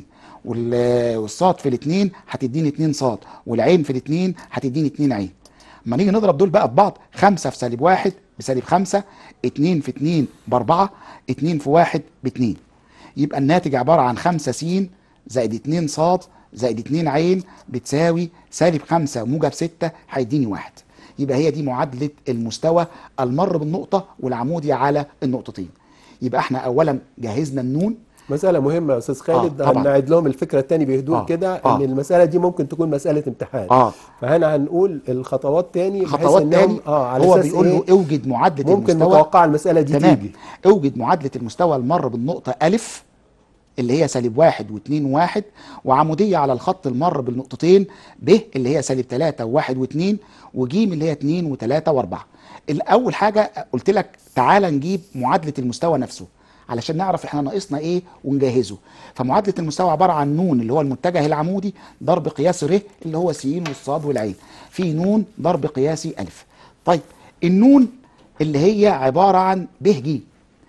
وال- والصاد في الاتنين هتديني اتنين صاد والعين في الاتنين هتديني اتنين عين اما نيجي نضرب دول بقى ببعض خمسة في سالب واحد بسالب خمسة اتنين في اتنين باربعة اتنين في واحد باتنين يبقى الناتج عبارة عن خمسة س زائد اتنين صاد زائد اتنين عين بتساوي سالب خمسة موجب ستة هيديني واحد يبقى هي دي معادلة المستوى المر بالنقطة والعمودي على النقطتين يبقى احنا اولا جهزنا النون
مسألة مهمة يا أستاذ خالد
آه، طبعاً.
هنعيد لهم الفكرة التاني بهدوء
آه،
كده
آه.
إن المسألة دي ممكن تكون مسألة امتحان
اه
فهنا هنقول الخطوات تاني بحيث
خطوات
إنهم-
تاني
اه على
هو
أساس
بيقول له
إيه
اوجد معادلة
ممكن
المستوى
نتوقع المسألة دي
تمام
تيجي
اوجد معادلة المستوى المر بالنقطة ألف اللي هي سالب واحد واثنين وواحد وعمودية على الخط المر بالنقطتين ب اللي هي سالب ثلاثة وواحد واثنين وجيم اللي هي اثنين وثلاثة واربعة الأول حاجة قلت لك تعالى نجيب معادلة المستوى نفسه علشان نعرف احنا ناقصنا ايه ونجهزه فمعادلة المستوى عبارة عن نون اللي هو المتجه العمودي ضرب قياس ر اللي هو س والصاد والعين في نون ضرب قياسي ألف طيب النون اللي هي عبارة عن ب ج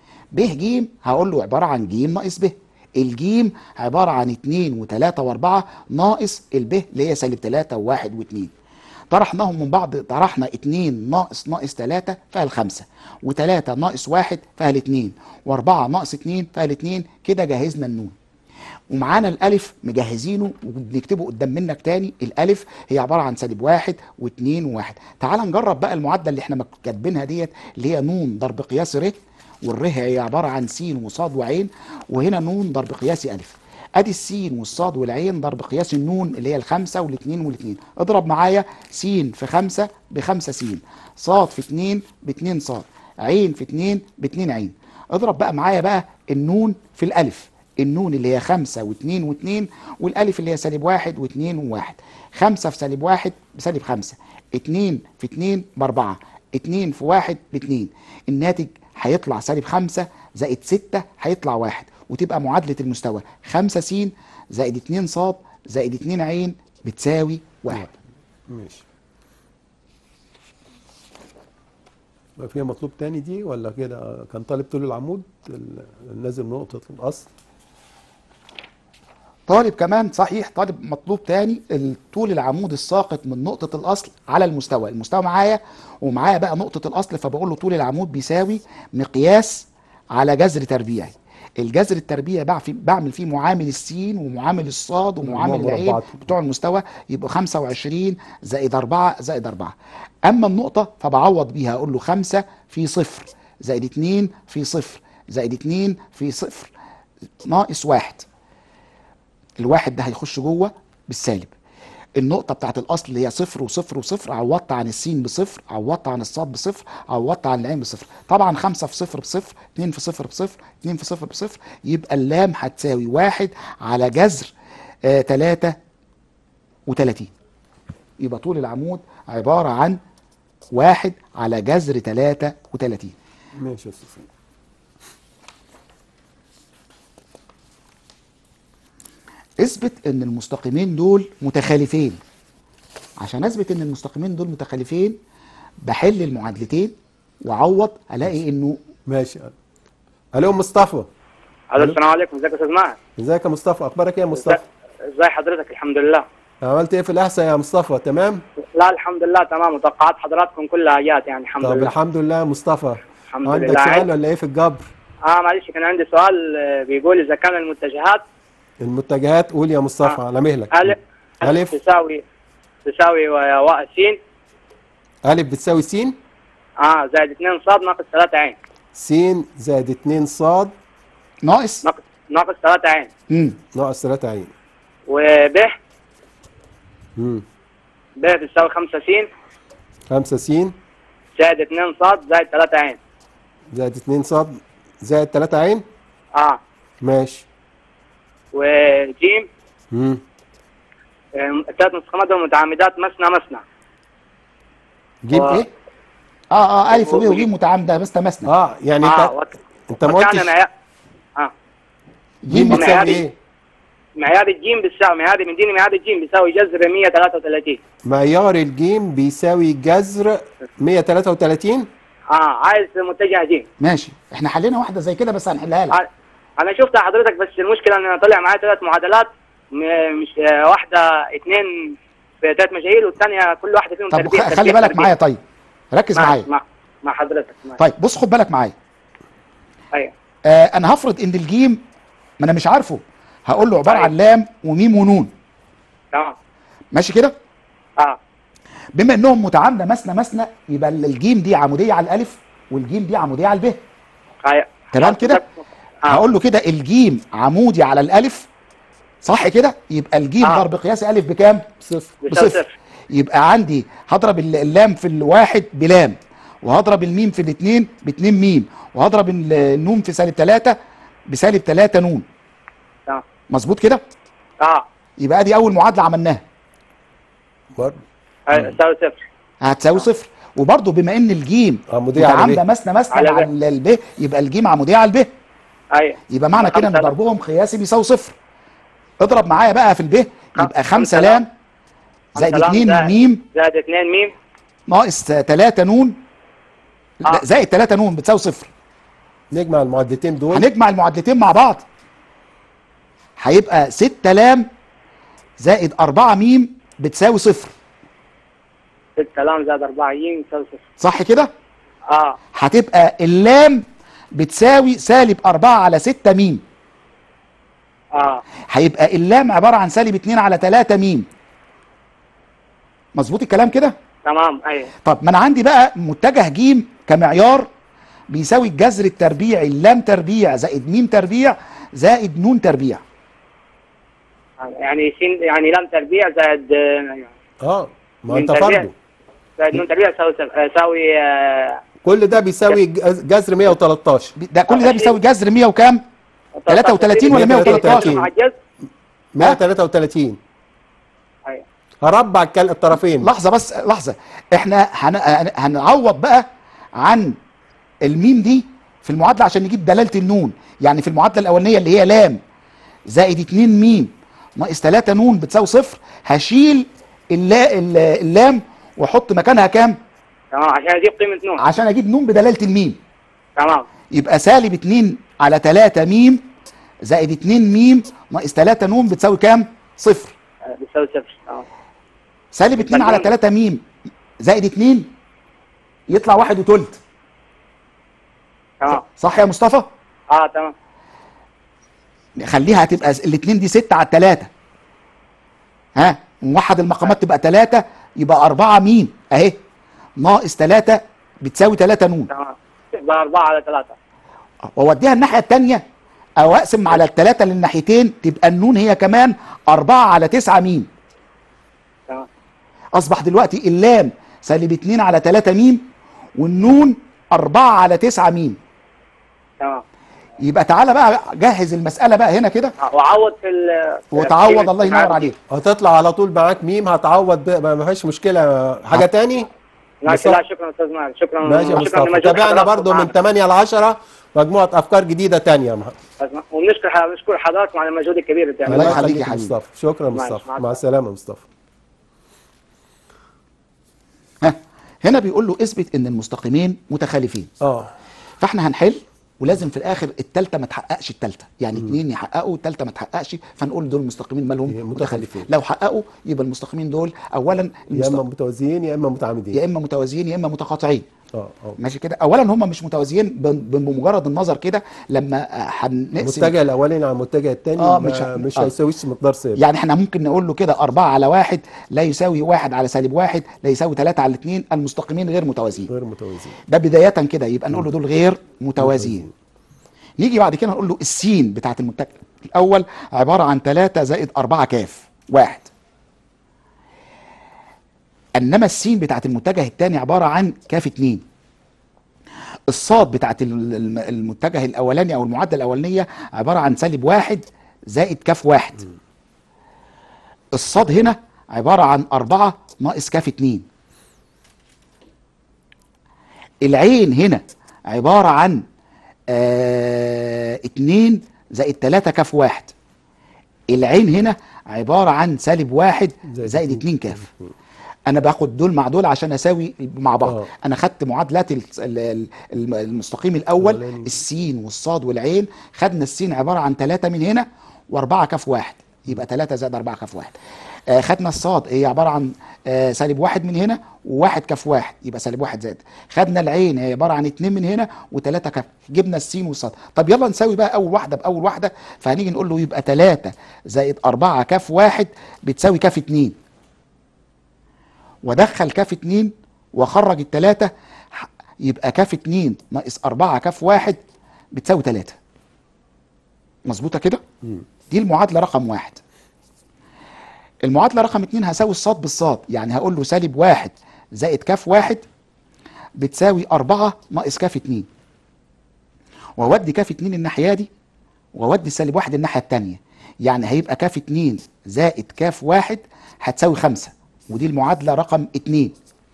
ب ج هقول له عبارة عن ج ناقص ب الجيم عبارة عن 2 و3 و4 ناقص الب اللي هي سالب 3 و1 و2 طرحناهم من بعض طرحنا 2 ناقص ناقص 3 فهل 5 و3 ناقص 1 فهل 2 و4 ناقص 2 فهل 2 كده جهزنا النون ومعانا الالف مجهزينه وبنكتبه قدام منك تاني الالف هي عباره عن سالب واحد واثنين وواحد تعال نجرب بقى المعادله اللي احنا كاتبينها ديت اللي هي نون ضرب قياس ر والر هي عباره عن س وصاد وعين وهنا نون ضرب قياس الف ادي السين والصاد والعين ضرب قياس النون اللي هي الخمسه والاثنين والاثنين اضرب معايا س في خمسه بخمسه س صاد في اتنين باتنين صاد عين في اتنين باتنين عين اضرب بقى معايا بقى النون في الالف النون اللي هي خمسة واثنين واثنين والألف اللي هي سالب واحد واثنين وواحد خمسة في سالب واحد بسالب خمسة اتنين في اتنين بأربعة اتنين في واحد باتنين الناتج هيطلع سالب خمسة زائد ستة هيطلع واحد وتبقى معادلة المستوى خمسة س زائد اتنين صاد زائد اتنين عين بتساوي واحد
ماشي ما فيها مطلوب تاني دي ولا كده كان طالب طول العمود ال- نازل نقطة الأصل
طالب كمان صحيح طالب مطلوب تاني طول العمود الساقط من نقطة الأصل على المستوى المستوى معايا ومعايا بقى نقطة الأصل فبقول له طول العمود بيساوي مقياس على جذر تربيعي الجذر التربيعي بع- في- بعمل فيه معامل السين ومعامل الصاد ومعامل
مجموع
العين
مربعات.
بتوع المستوى يبقوا 25 زائد 4 زائد 4 أما النقطة فبعوض بيها أقول له 5 في صفر زائد 2 في صفر زائد 2 في صفر ناقص واحد الواحد ده هيخش جوه بالسالب النقطة بتاعت الأصل اللي هي صفر وصفر وصفر عوضت عن السين بصفر عوضت عن الصاد بصفر عوضت عن العين بصفر طبعا خمسة في صفر بصفر اتنين في صفر بصفر اتنين في صفر بصفر يبقى اللام هتساوي واحد على جذر آه تلاتة وتلاتين يبقى طول العمود عبارة عن واحد على جذر تلاتة وتلاتين
ماشي يا أستاذ سيد.
اثبت ان المستقيمين دول متخالفين عشان اثبت ان المستقيمين دول متخالفين بحل المعادلتين واعوض الاقي انه
ماشي الو مصطفى
الو السلام عليكم ازيك يا استاذ معهد
ازيك يا مصطفى اخبارك ايه يا مصطفى
ازي حضرتك الحمد لله
عملت ايه في الاحصاء يا مصطفى تمام
لا الحمد لله تمام وتوقعات حضراتكم كلها جات يعني الحمد
طب
لله
الحمد لله يا مصطفى
الحمد
عندك
لله.
سؤال ولا ايه في الجبر
اه معلش كان عندي سؤال آه، بيقول اذا كان المتجهات
المتجهات قول يا مصطفى
آه.
على مهلك
الف
ألف.
تساوي تساوي و- واء س
الف بتساوي س
اه زائد 2 صاد ناقص 3 عين
س زائد 2 صاد
ناقص
ناقص ناقص 3 عين
امم
ناقص 3 عين
وب
امم
ب بتساوي 5 س
5 س
زائد 2 صاد زائد 3 عين
زائد 2 صاد زائد 3 عين
اه
ماشي
وجيم
امم
آه، ثلاث مستقيمات ومتعامدات مثنى مثنى
جيب
و-
ايه
اه اه الف وب وج متعامده مثنى مثنى
اه يعني
اه
انت
وك-
انت ما
وكان
قلتش
معيار اه
جيم بتساوي
معياري.
ايه؟
معيار الجيم بيساوي معيار مديني معيار الجيم بيساوي جذر 133
معيار الجيم بيساوي جذر 133
اه عايز متجه جيم
ماشي احنا حلينا واحده زي كده بس هنحلها لك
آه، انا شفتها حضرتك بس المشكله ان انا طلع معايا ثلاث معادلات م- مش آه، واحده اثنين في ثلاث مجاهيل والثانيه كل واحده فيهم
طب
تربيع
خ- خلي
تربيع-
بالك
تربيع.
معايا طيب ركز
مع-
معايا
مع مع حضرتك مع.
طيب بص خد بالك معايا
ايوه
آه انا هفرض ان الجيم ما انا مش عارفه هقول له عباره
أيوة.
عن لام وميم ونون
تمام
ماشي كده
اه
بما انهم متعامده مثنى مثنى يبقى الجيم دي عموديه على الالف والجيم دي عموديه على الب
ايوه
تمام كده
آه.
هقول له كده الجيم عمودي على الالف صح كده يبقى الجيم
آه.
ضرب قياس الف بكام
صفر
بيساوي
بصفر
صفر
يبقى عندي هضرب ال- اللام في الواحد بلام وهضرب الميم في الاثنين باتنين ميم وهضرب ال- النون في سالب ثلاثة بسالب ثلاثة نون
تمام
مظبوط كده
اه
يبقى دي اول معادله عملناها
برضه
أيوة، يساوي صفر
هتساوي صفر وبرضه بما ان الجيم
عمودية على
متعامده
ب.
مثنى مثنى
على
على
ب.
الب يبقى الجيم عموديه على الب
ايوه
يبقى معنى كده ان
خمسة
ضربهم قياسي بيساوي صفر اضرب معايا بقى في الب يبقى
خمسة
خمسة
لام.
لام زائد
خمسة لام
اتنين
زائد-
ميم
زائد اثنين ميم
ناقص تلاتة نون لا،
آه.
زائد تلاتة نون بتساوي صفر
نجمع المعادلتين دول
هنجمع المعادلتين مع بعض هيبقى ستة لام زائد أربعة ميم بتساوي صفر
ستة لام زائد أربعة يم يساوي صفر
صح كده؟
اه
هتبقى اللام بتساوي سالب أربعة على ستة ميم
اه
هيبقى اللام عبارة عن سالب اتنين على تلاتة ميم مظبوط الكلام كده؟
تمام ايوه
طب ما انا عندي بقى متجه جيم كمعيار بيساوي الجذر التربيعي اللام تربيع زائد ميم تربيع زائد نون تربيع
يعني سين يعني لام تربيع زائد آه،
اه ما
من
انت
تربيع.
فرضه
زائد نون تربيع يساوي صفر- يساوي آه،
كل ده بيساوي جز- جذر 113
ده كل ده بيساوي جذر 100 وكام؟ 33 ولا
113
مع الجذر
133
ايوه
هربع الكل- الطرفين
لحظه بس لحظه احنا هن... هن- هنعوض بقى عن الميم دي في المعادله عشان نجيب دلاله النون يعني في المعادله الاولانيه اللي هي لام زائد 2 ميم ناقص 3 نون بتساوي صفر هشيل اللا... الل- اللام واحط مكانها كام
تمام عشان اجيب قيمة نون
عشان اجيب نون بدلاله الميم
تمام
يبقى سالب 2 على 3 ميم زائد 2 ميم ناقص 3 نون بتساوي كام صفر
آه، بيساوي صفر تمام
سالب 2 على 3 ميم زائد 2 يطلع واحد وتلت
تمام
صح يا مصطفى؟
اه تمام
خليها تبقى الاثنين دي 6 على 3 ها موحد المقامات تبقى 3 يبقى 4 مين اهي ناقص 3 بتساوي 3 نون
تمام يبقى أربعة على ثلاثة
واوديها الناحيه الثانيه او اقسم على الثلاثه للناحيتين تبقى النون هي كمان 4 على 9 ميم
تمام
اصبح دلوقتي اللام سالب 2 على 3 ميم والنون 4 على 9 ميم
تمام
يبقى تعالى بقى جهز المساله بقى هنا كده
آه، وعوض في ال
وتعوض الله ينور عليك
هتطلع على طول معاك ميم هتعوض بقى ما ما فيش مشكله حاجه تاني
ماشي لا شكرا استاذ ماهر شكرا
ماشي يا
شكرا
مصطفى
لمجهود
تابعنا
حضراتكم
برضو من
معنا.
8 ل 10 مجموعه افكار جديده تانية مع-
وبنشكر بنشكر حضراتكم على المجهود الكبير اللي بتعملوه
الله يخليك يا حبيبي.
مصطفى شكرا
ماشي،
مصطفى
مع
مع
السلامة.
السلامه مصطفى
ها هنا بيقول له اثبت ان المستقيمين متخالفين
اه
فاحنا هنحل ولازم في الاخر التالتة ما تحققش التالتة يعني اتنين يحققوا التالتة ما تحققش فنقول دول مستقيمين مالهم
متخالفين.
متخالفين لو حققوا يبقى المستقيمين دول اولا
يا
المست...
اما متوازيين يا اما متعامدين
يا اما متوازيين يا اما متقاطعين
اه اه
ماشي كده اولا هم مش متوازيين ب- ب- بمجرد النظر كده لما آه، هنقسم
المتجه الاولاني على المتجه الثاني
آه،
ما-
مش ه-
مش
آه.
هيساويش مقدار ثابت
يعني احنا ممكن نقول له كده أربعة على واحد لا يساوي واحد على سالب واحد لا يساوي ثلاثة على اتنين المستقيمين غير متوازيين
غير متوازيين
ده بداية كده يبقى نقول له دول غير متوازيين نيجي بعد كده نقول له السين بتاعت المتجه الأول عبارة عن 3 زائد 4 كاف واحد إنما السين بتاعت المتجه الثاني عبارة عن كاف اتنين الصاد بتاعت ال- الم- المتجه الأولاني أو المعادلة الأولانية عبارة عن سالب واحد زائد كاف واحد الصاد هنا عبارة عن أربعة ناقص كاف اتنين العين هنا عبارة عن آه اتنين زائد تلاتة كاف واحد العين هنا عبارة عن سالب واحد
زائد
زائد
اتنين.
اتنين كاف انا باخد دول مع دول عشان اساوي مع بعض
آه.
انا خدت معادلات ال- ال- ال- الم- المستقيم الاول
الأولاني.
السين والصاد والعين خدنا السين عباره عن ثلاثة من هنا واربعة كاف واحد يبقى ثلاثة زائد أربعة كاف واحد آه خدنا الصاد هي عباره عن آه سالب واحد من هنا وواحد كاف واحد يبقى سالب واحد زائد خدنا العين هي عباره عن اتنين من هنا وثلاثة كاف جبنا السين والصاد طب يلا نساوي بقى اول واحده باول واحده فهنيجي نقول له يبقى ثلاثة زائد أربعة كاف واحد بتساوي كاف اتنين وادخل كاف اتنين واخرج التلاتة ح- يبقى كاف اتنين ناقص أربعة كاف واحد بتساوي تلاتة مظبوطة كده؟ دي المعادلة رقم واحد المعادلة رقم اتنين هساوي الصاد بالصاد يعني هقول له سالب واحد زائد كاف واحد بتساوي أربعة ناقص كاف اتنين وأودي كاف اتنين الناحية دي وأودي سالب واحد الناحية التانية يعني هيبقى كاف اتنين زائد كاف واحد هتساوي خمسة ودي المعادلة رقم اتنين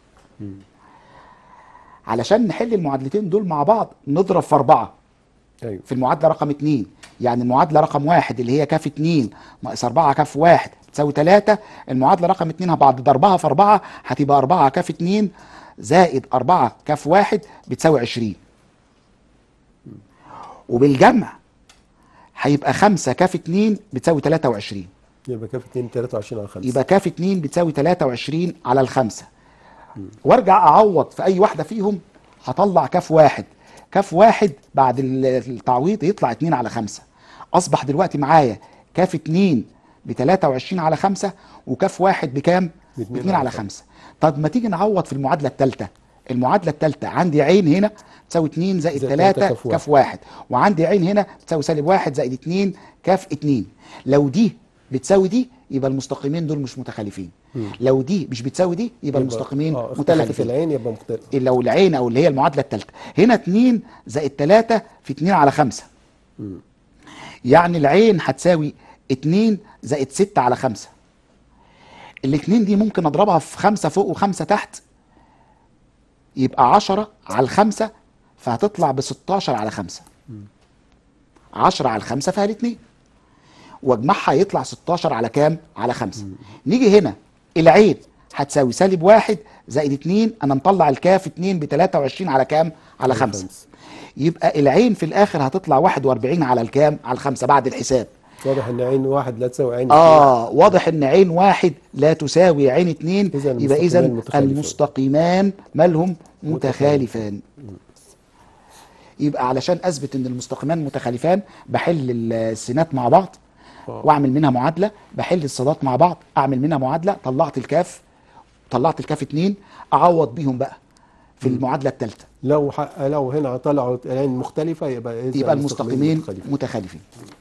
علشان نحل المعادلتين دول مع بعض نضرب في أربعة
ايوه
في المعادلة رقم اتنين يعني المعادلة رقم واحد اللي هي كاف اتنين ناقص أربعة كاف واحد تساوي تلاتة المعادلة رقم اتنين بعد ضربها في أربعة هتبقى أربعة كاف اتنين زائد أربعة كاف واحد بتساوي عشرين وبالجمع هيبقى خمسة كاف اتنين بتساوي تلاتة وعشرين
يبقى كام 2 23 على 5
يبقى كاف 2 بتساوي 23 على الخمسة وارجع اعوض في اي واحده فيهم هطلع كاف واحد كاف واحد بعد ال- التعويض يطلع 2 على 5 اصبح دلوقتي معايا كاف 2 ب 23 على 5 وكاف واحد بكام؟ ب
باتنين
2
على
على 5 طب ما تيجي نعوض في المعادله الثالثه المعادله الثالثه عندي عين هنا تساوي 2 زائد
زائد
3
تلاتة كاف
كاف واحد وعندي عين هنا تساوي سالب واحد زائد 2 كاف 2 لو دي بتساوي دي يبقى المستقيمين دول مش متخالفين لو دي مش بتساوي دي يبقى المستقيمين
اه اختلفت
متخالفين
العين يبقى مختلف
لو العين او اللي هي المعادله الثالثه هنا 2 زائد 3 في 2 على 5 يعني العين هتساوي 2 زائد 6 على 5 الاثنين دي ممكن اضربها في 5 فوق وخمسة تحت يبقى 10 على الخمسة فهتطلع ب 16 على 5 10 على الخمسة فيها الاثنين واجمعها يطلع 16 على كام؟ على 5 نيجي هنا العين هتساوي سالب واحد زائد 2 انا مطلع الكاف 2 ب 23 على كام؟ على
على
5
خمسة.
يبقى العين في الاخر هتطلع 41 على الكام؟ على الخمسة بعد الحساب
واضح ان عين واحد لا تساوي عين
اه واضح ان عين واحد لا تساوي عين اتنين
إذا
يبقى اذا
المستقيمان متخالفان.
المستقيمان مالهم
متخالفان.
متخالفان يبقى علشان اثبت ان المستقيمان متخالفان بحل السينات مع بعض
آه.
واعمل منها معادله بحل الصادات مع بعض اعمل منها معادله طلعت الكاف طلعت الكاف اتنين اعوض بيهم بقى في المعادله الثالثه
لو ح... لو هنا طلعوا عين مختلفه يبقى إذا
يبقى المستقيمين
متخالفين.
متخالفين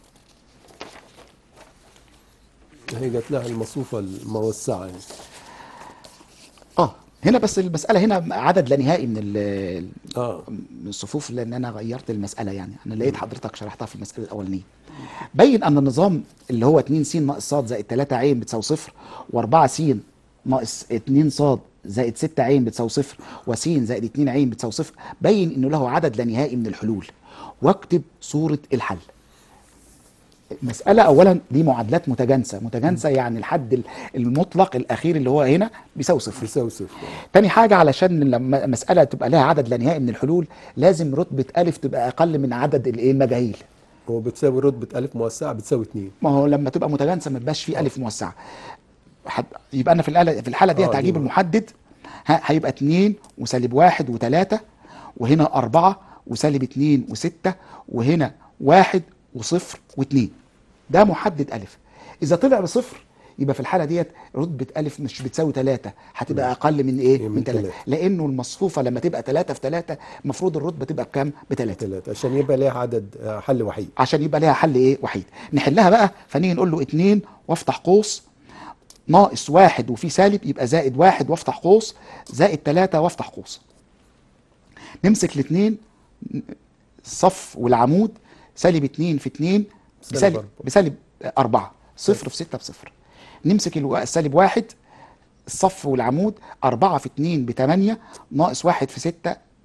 هي جات لها المصفوفه الموسعه يعني
اه هنا بس المساله هنا عدد لا نهائي من ال-
اه
من الصفوف لان انا غيرت المساله يعني انا لقيت حضرتك شرحتها في المساله الاولانيه بين ان النظام اللي هو 2 س ناقص ص زائد 3 عين بتساوي صفر و4 س ناقص 2 ص زائد 6 عين بتساوي صفر وس زائد 2 عين بتساوي صفر بين انه له عدد لا نهائي من الحلول واكتب صوره الحل مسألة أولا دي معادلات متجانسة متجانسة يعني الحد ال- المطلق الأخير اللي هو هنا بيساوي صفر
بيساوي صفر
تاني حاجة علشان لما مسألة تبقى لها عدد لا نهائي من الحلول لازم رتبة ألف تبقى أقل من عدد الإيه المجاهيل
هو بتساوي رتبه الف موسعه بتساوي 2
ما هو لما تبقى متجانسة ما يبقاش فيه ألف موسعة حد- يبقى أنا في الحالة في الحالة دي
آه، دي
هتجيب
بقى.
المحدد ه- هيبقى اتنين وسالب واحد وتلاتة وهنا أربعة وسالب اتنين وستة وهنا واحد وصفر واتنين ده محدد ألف إذا طلع بصفر يبقى في الحالة ديت رتبة ألف مش بتساوي تلاتة هتبقى أقل من إيه؟
من
من تلاتة
تلاتة.
لأنه المصفوفة لما تبقى تلاتة في تلاتة المفروض الرتبة تبقى بكام؟ بتلاتة
ثلاثة عشان يبقى ليها عدد آه، حل وحيد
عشان يبقى ليها حل ايه وحيد نحلها بقى فنيجي نقول له اتنين وافتح قوس ناقص واحد وفي سالب يبقى زائد واحد وافتح قوس زائد تلاتة وافتح قوس نمسك الاتنين الصف والعمود سالب اتنين في اتنين
سالب
بسالب
أربعة.
بسالب أربعة صفر في ستة بصفر نمسك الو- السالب واحد الصف والعمود أربعة في اتنين بتمانية ناقص واحد في ستة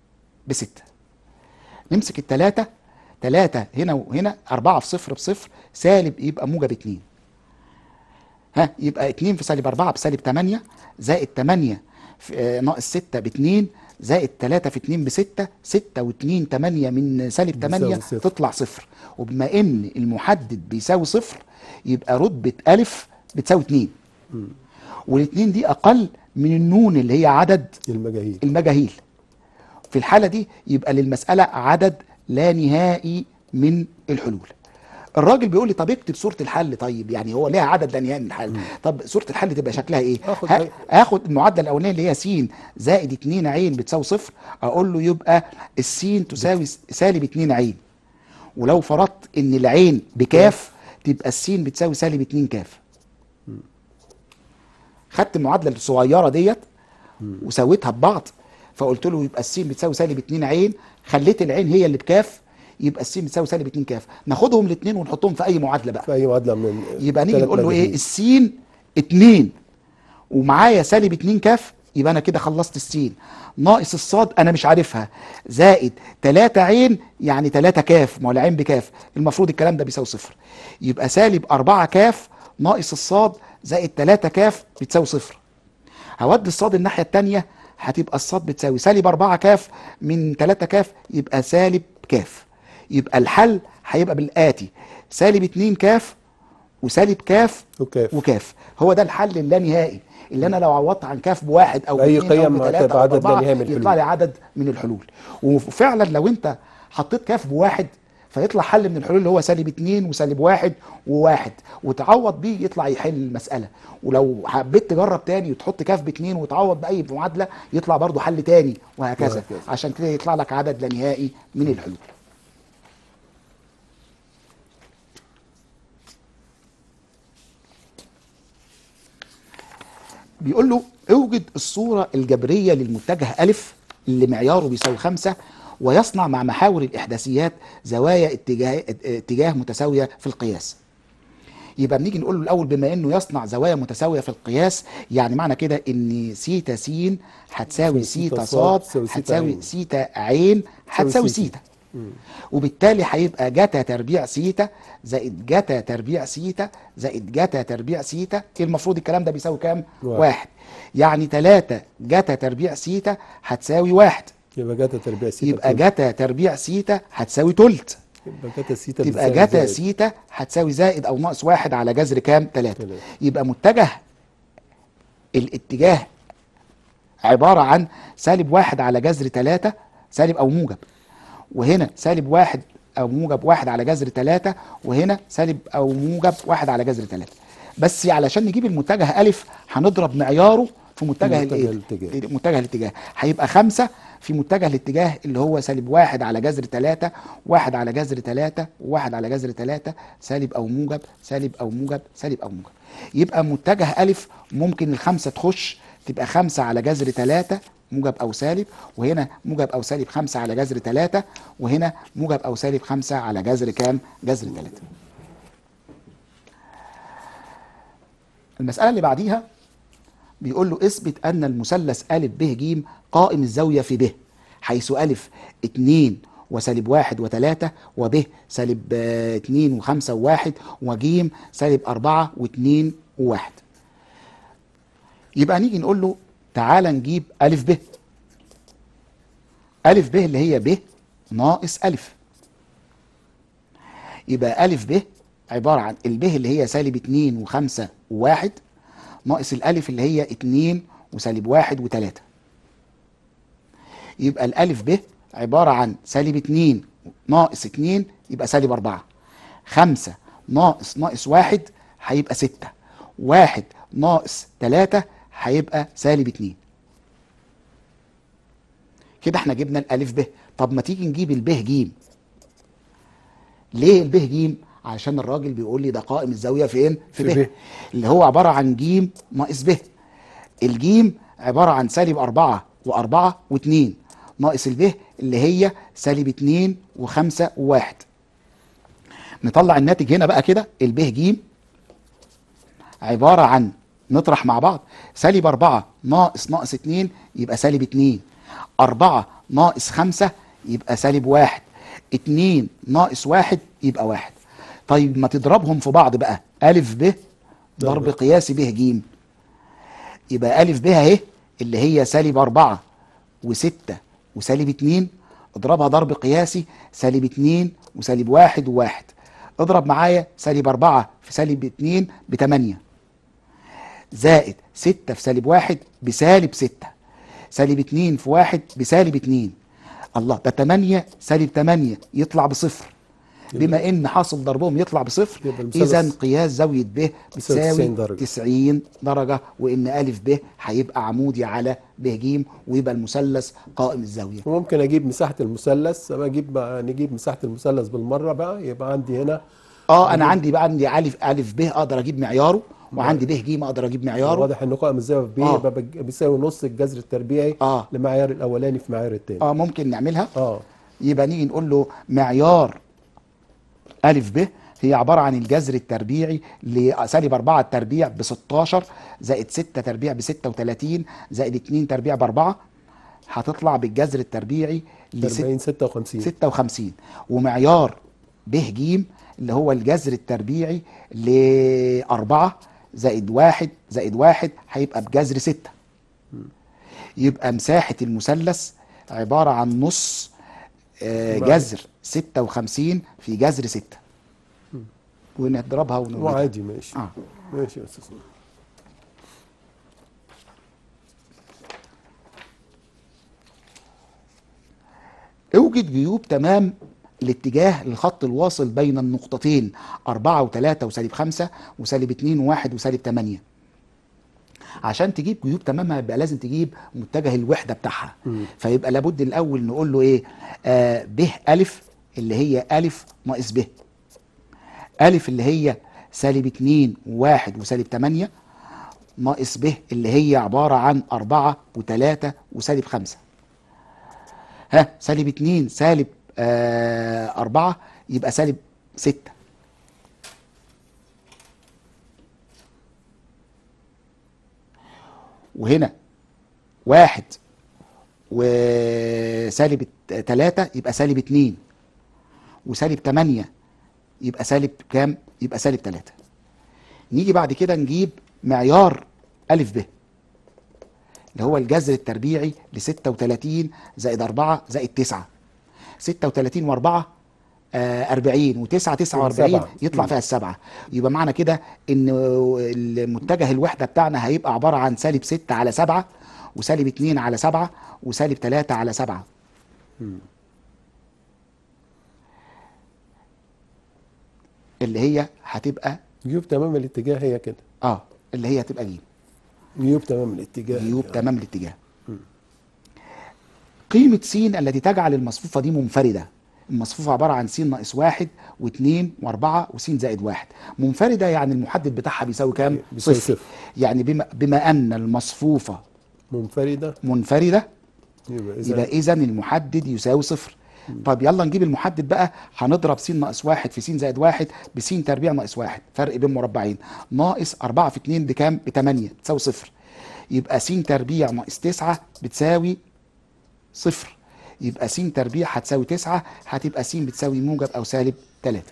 بستة نمسك التلاتة تلاتة هنا وهنا أربعة في صفر بصفر سالب يبقى موجب اتنين ها يبقى اتنين في سالب أربعة بسالب تمانية زائد تمانية في آه، ناقص ستة باتنين زائد تلاتة في اتنين بستة ستة واتنين تمانية من سالب
بيساوي
تمانية
صفر.
تطلع صفر وبما ان المحدد بيساوي صفر يبقى رتبة ألف بتساوي اتنين والاتنين دي أقل من النون اللي هي عدد
المجاهيل
المجاهيل في الحالة دي يبقى للمسألة عدد لا نهائي من الحلول الراجل بيقول لي طب اكتب صورة الحل طيب يعني هو ليها عدد لا نهائي من الحل طب صورة الحل تبقى شكلها ايه
آخد
ها-
أي-
اخد المعدل الاولاني اللي هي س زائد 2 عين بتساوي صفر اقول له يبقى السين تساوي س- سالب 2 عين ولو فرضت ان العين بكاف تبقى السين بتساوي سالب 2 كاف خدت المعادله الصغيره ديت وسويتها ببعض فقلت له يبقى السين بتساوي سالب 2 عين خليت العين هي اللي بكاف يبقى السين بتساوي سالب 2 كاف ناخدهم الاثنين ونحطهم في اي معادله بقى
في اي معادله من
يبقى نيجي
ثلاث
نقول له ايه
مجاهيل.
السين 2 ومعايا سالب 2 كاف يبقى انا كده خلصت السين ناقص الصاد انا مش عارفها زائد 3 عين يعني 3 كاف ما هو العين بكاف المفروض الكلام ده بيساوي صفر يبقى سالب 4 كاف ناقص الصاد زائد 3 كاف بتساوي صفر هودي الصاد الناحيه الثانيه هتبقى الصاد بتساوي سالب 4 كاف من 3 كاف يبقى سالب كاف يبقى الحل هيبقى بالاتي سالب 2 كاف وسالب كاف
وكاف.
وكاف هو ده الحل اللانهائي اللي انا لو عوضت عن كاف بواحد او
أي
باثنين
قيم
او بثلاثه
هتبقى
او
عدد لا
باربعه
نهائي من
يطلع
الحلول.
لي عدد من الحلول وفعلا لو انت حطيت كاف بواحد فيطلع حل من الحلول اللي هو سالب اتنين وسالب واحد وواحد وتعوض بيه يطلع يحل المسألة ولو حبيت تجرب تاني وتحط كاف باتنين وتعوض بأي معادلة يطلع برضو حل تاني وهكذا
وهكذا.
عشان كده يطلع لك عدد لا نهائي من الحلول بيقول له اوجد الصورة الجبرية للمتجه ألف اللي معياره بيساوي خمسة ويصنع مع محاور الإحداثيات زوايا اتجاه, اتجاه متساوية في القياس يبقى بنيجي نقول له الأول بما إنه يصنع زوايا متساوية في القياس يعني معنى كده إن سيتا س هتساوي سيتا صاد
تساوي سيتا
هتساوي
عين.
سيتا عين هتساوي
سيتا.
سيتا وبالتالي هيبقى جتا تربيع سيتا زائد جتا تربيع سيتا زائد جتا تربيع سيتا المفروض الكلام ده بيساوي كام؟
واحد.
واحد يعني 3 جتا تربيع سيتا هتساوي واحد
يبقى جاتا تربيع سيتا
يبقى
بتساوي-
جتا تربيع سيتا هتساوي تلت
يبقى جاتا سيتا
تبقى
بتساوي
جتا
زائد.
سيتا هتساوي زائد او ناقص واحد على جذر كام؟ تلاتة
تلاتة.
يبقى متجه الاتجاه عبارة عن سالب واحد على جذر تلاتة سالب او موجب وهنا سالب واحد او موجب واحد على جذر تلاتة وهنا سالب او موجب واحد على جذر تلاتة بس علشان نجيب المتجه الف هنضرب معياره في متجه
متجه
الايه؟
الاتجاه.
متجه الاتجاه هيبقى خمسة في متجه الاتجاه اللي هو سالب واحد على جذر تلاتة واحد على جذر تلاتة وواحد على جذر تلاتة سالب أو موجب سالب أو موجب سالب أو موجب يبقى متجه ألف ممكن الخمسة تخش تبقى خمسة على جذر تلاتة موجب أو سالب وهنا موجب أو سالب خمسة على جذر تلاتة وهنا موجب أو سالب خمسة على جذر كام؟ جذر تلاتة المسألة اللي بعديها بيقول له اثبت ان المثلث ا ب ج قائم الزاويه في ب حيث ا 2 وسالب واحد وثلاثة وب سالب آه، اتنين وخمسة وواحد وج سالب أربعة واتنين وواحد يبقى نيجي نقول له تعالى نجيب أ ب أ ب اللي هي ب ناقص أ يبقى أ ب عبارة عن الب اللي هي سالب اتنين وخمسة وواحد ناقص الألف اللي هي اتنين وسالب واحد وتلاتة يبقى الألف ب عبارة عن سالب اتنين ناقص اتنين يبقى سالب أربعة خمسة ناقص ناقص واحد هيبقى ستة واحد ناقص تلاتة هيبقى سالب اتنين كده احنا جبنا الألف ب طب ما تيجي نجيب الب ج ليه الب ج عشان الراجل بيقول لي ده قائم الزاويه فين في
في
ب
ب.
اللي هو عباره عن ج ناقص ب الجيم عباره عن سالب أربعة وأربعة واتنين ناقص الب اللي هي سالب اتنين وخمسة وواحد نطلع الناتج هنا بقى كده الب ج عبارة عن نطرح مع بعض سالب أربعة ناقص ناقص اتنين يبقى سالب اتنين أربعة ناقص خمسة يبقى سالب واحد اتنين ناقص واحد يبقى واحد طيب ما تضربهم في بعض بقى ألف ب ضرب
ضرب.
قياسي ب ج يبقى ألف ب اهي اللي هي سالب أربعة وستة وسالب اتنين اضربها ضرب قياسي سالب اتنين وسالب واحد وواحد اضرب معايا سالب أربعة في سالب اتنين بتمانية زائد ستة في سالب واحد بسالب ستة سالب اتنين في واحد بسالب اتنين الله ده تمانية سالب تمانية يطلع بصفر بما ان حاصل ضربهم يطلع بصفر
يبقى المثلث
اذا قياس زاويه ب
بيساوي
بتساوي
90 درجة.
90 درجه وان الف ب هيبقى عمودي على ب ج ويبقى المثلث قائم الزاويه
وممكن اجيب مساحه المثلث أبقى اجيب بقى نجيب مساحه المثلث بالمره بقى يبقى عندي هنا
اه انا عندي بقى عندي الف الف ب اقدر اجيب معياره وعندي ب ج اقدر اجيب معياره
واضح ان قائم الزاويه في ب
آه.
يبقى بج- بيساوي نص الجذر التربيعي
آه.
لمعيار الاولاني في معيار الثاني
اه ممكن نعملها
اه
يبقى نيجي نقول له معيار ألف ب هي عبارة عن الجذر التربيعي لسالب 4 التربيع ب 16 زائد 6 تربيع ب 36 زائد 2 تربيع ب 4 هتطلع بالجذر التربيعي ل
40 56
56 ومعيار ب ج اللي هو الجذر التربيعي ل 4 زائد 1 زائد 1 هيبقى بجذر 6 يبقى مساحة المثلث عبارة عن نص آه،
معايا.
جذر 56 في جذر 6 ونضربها ونقول
وعادي ماشي
اه
ماشي يا استاذ
اوجد جيوب تمام الاتجاه للخط الواصل بين النقطتين 4 و3 وسالب 5 وسالب 2 و1 وسالب 8 عشان تجيب جيوب تمامها يبقى لازم تجيب متجه الوحده بتاعها فيبقى لابد الاول نقول له ايه آه ب الف اللي هي الف ناقص ب الف اللي هي سالب 2 و1 وسالب 8 ناقص ب اللي هي عباره عن 4 و3 وسالب 5 ها سالب 2 سالب آه 4 يبقى سالب 6 وهنا واحد وسالب 3 يبقى سالب 2 وسالب 8 يبقى سالب كام؟ يبقى سالب 3 نيجي بعد كده نجيب معيار ألف ب اللي هو الجذر التربيعي ل 36 زائد 4 زائد 9 36 و4 40 و9 49
سبعة.
يطلع فيها السبعه يبقى معنى كده ان المتجه الوحده بتاعنا هيبقى عباره عن سالب 6 على 7 وسالب 2 على 7 وسالب 3 على 7 اللي هي هتبقى
جيوب تمام الاتجاه هي كده
اه اللي هي هتبقى جيم
جيوب تمام الاتجاه
جيوب تمام الاتجاه قيمة س التي تجعل المصفوفة دي منفردة المصفوفة عبارة عن س ناقص واحد واثنين واربعة وس زائد واحد منفردة يعني المحدد بتاعها بيساوي كام؟
بيساوي صفر.
يعني بما, بما أن المصفوفة
منفرده
منفردة
يبقى
يبقى
اذا
إذا المحدد يساوي صفر طب يلا نجيب المحدد بقى هنضرب س ناقص واحد في س زائد واحد بس تربيع ناقص واحد فرق بين مربعين ناقص أربعة في اتنين بكام؟ بتمانية تساوي صفر يبقى س تربيع ناقص تسعة بتساوي صفر يبقى س تربيع هتساوي تسعة هتبقى س بتساوي موجب أو سالب تلاتة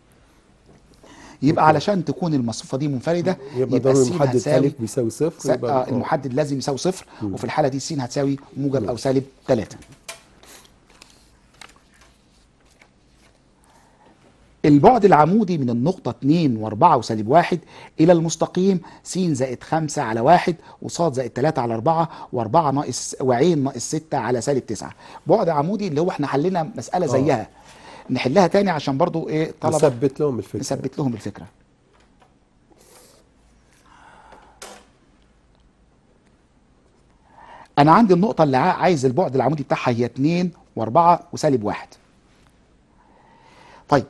يبقى علشان تكون المصفوفة دي منفردة
يبقى
يبقى
ضرب
س
المحدد
هتساوي
الف بيساوي
س-
صفر يبقى
آه المحدد لازم يساوي صفر وفي الحالة دي س هتساوي موجب أو سالب تلاتة البعد العمودي من النقطة 2 و4 وسالب 1 إلى المستقيم س زائد 5 على 1 وصاد زائد 3 على 4 و4 ناقص وعين ناقص 6 على سالب 9 بعد عمودي اللي هو احنا حلينا مسألة زيها نحلها تاني عشان برضو ايه طلبة
نثبت لهم الفكره
نثبت لهم الفكرة أنا عندي النقطة اللي عا- عايز البعد العمودي بتاعها هي 2 و4 وسالب 1 طيب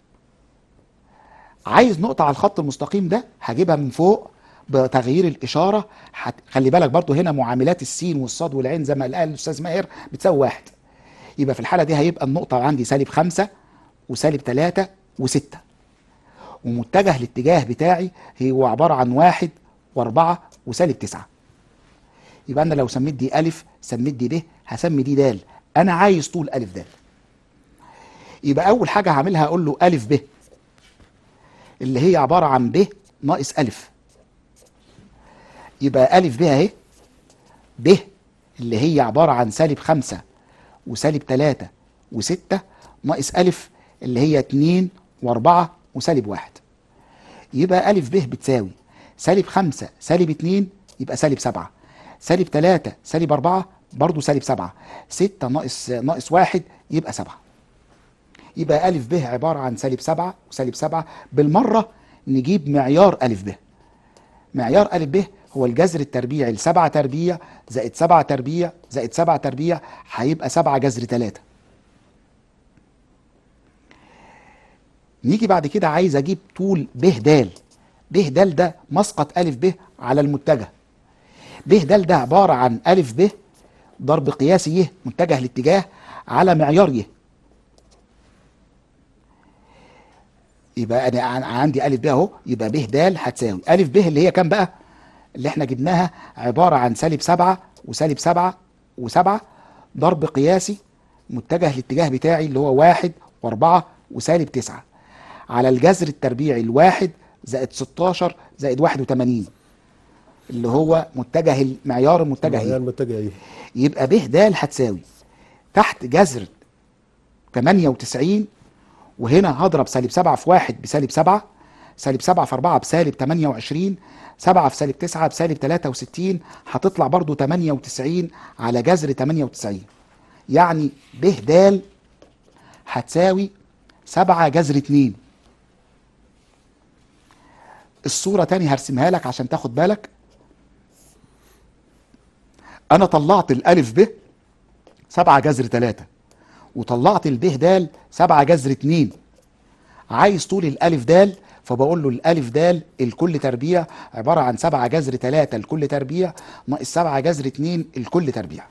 عايز نقطة على الخط المستقيم ده هجيبها من فوق بتغيير الإشارة هت... خلي بالك برضو هنا معاملات السين والصاد والعين زي ما قال الأستاذ ماهر بتساوي واحد يبقى في الحالة دي هيبقى النقطة عندي سالب خمسة وسالب تلاتة وستة ومتجه الاتجاه بتاعي هو عبارة عن واحد واربعة وسالب تسعة يبقى انا لو سميت دي الف سميت دي ب هسمي دي دال انا عايز طول الف دال يبقى اول حاجه هعملها اقول له الف ب اللي هي عباره عن ب ناقص الف يبقى الف ب اهي ب اللي هي عباره عن سالب خمسة وسالب تلاتة وستة ناقص الف اللي هي اتنين واربعة وسالب واحد يبقى ألف ب بتساوي سالب خمسة سالب اتنين يبقى سالب سبعة سالب تلاتة سالب أربعة برضو سالب سبعة ستة ناقص ناقص واحد يبقى سبعة يبقى ألف ب عبارة عن سالب سبعة وسالب سبعة بالمرة نجيب معيار ألف ب معيار ألف ب هو الجذر التربيعي لسبعة تربيع زائد سبعة تربيع زائد سبعة تربيع هيبقى سبعة جذر تلاتة نيجي بعد كده عايز اجيب طول ب د ب د ده مسقط الف ب على المتجه ب د ده عباره عن الف ب ضرب قياسي ي متجه الاتجاه على معيار ي يبقى انا عن- عندي الف ب اهو يبقى ب د هتساوي الف ب اللي هي كام بقى اللي احنا جبناها عباره عن سالب سبعة وسالب سبعة وسبعة ضرب قياسي متجه الاتجاه بتاعي اللي هو واحد واربعة وسالب تسعة على الجذر التربيعي الواحد زائد 16 زائد 81 اللي هو متجه المعيار المتجه
معيار
إيه؟
المتجه ايه
يبقى ب د هتساوي تحت جذر 98 وهنا هضرب سالب 7 في 1 بسالب 7 سالب 7 في 4 بسالب 28 7 في سالب 9 بسالب 63 هتطلع برضو 98 على جذر 98 يعني ب د هتساوي 7 جذر 2 الصورة تاني هرسمها لك عشان تاخد بالك انا طلعت الالف ب 7 جذر 3 وطلعت الب د 7 جذر 2 عايز طول الالف د فبقول له الالف د الكل تربيع عباره عن 7 جذر 3 الكل تربيع ناقص 7 جذر 2 الكل تربيع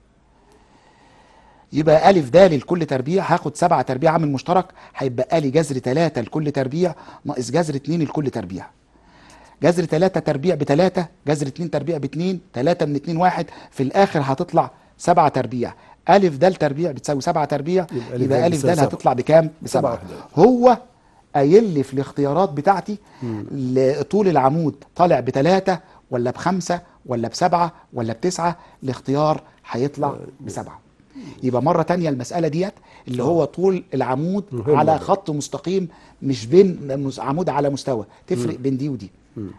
يبقى الف د الكل تربيع هاخد 7 تربيع عامل مشترك هيبقى لي جذر 3 الكل تربيع ناقص جذر 2 الكل تربيع جذر 3 تربيع ب 3 جذر 2 تربيع ب 2 3 من 2 1 في الاخر هتطلع 7 تربيع الف د تربيع بتساوي 7 تربيع
يبقى ألف
يبقى
د
الف د
بتساوي سبعة.
هتطلع بكام
بسبعة
بسبعة
وحدات.
هو قايل لي في الاختيارات بتاعتي ل- طول العمود طالع بثلاثة ولا بخمسة ولا بسبعة ولا بتسعة الاختيار هيطلع بسبعة يبقى مرة تانية المسألة ديت اللي هو طول العمود
مهم
على
ده.
خط مستقيم مش بين مس- عمود على مستوى تفرق بين دي ودي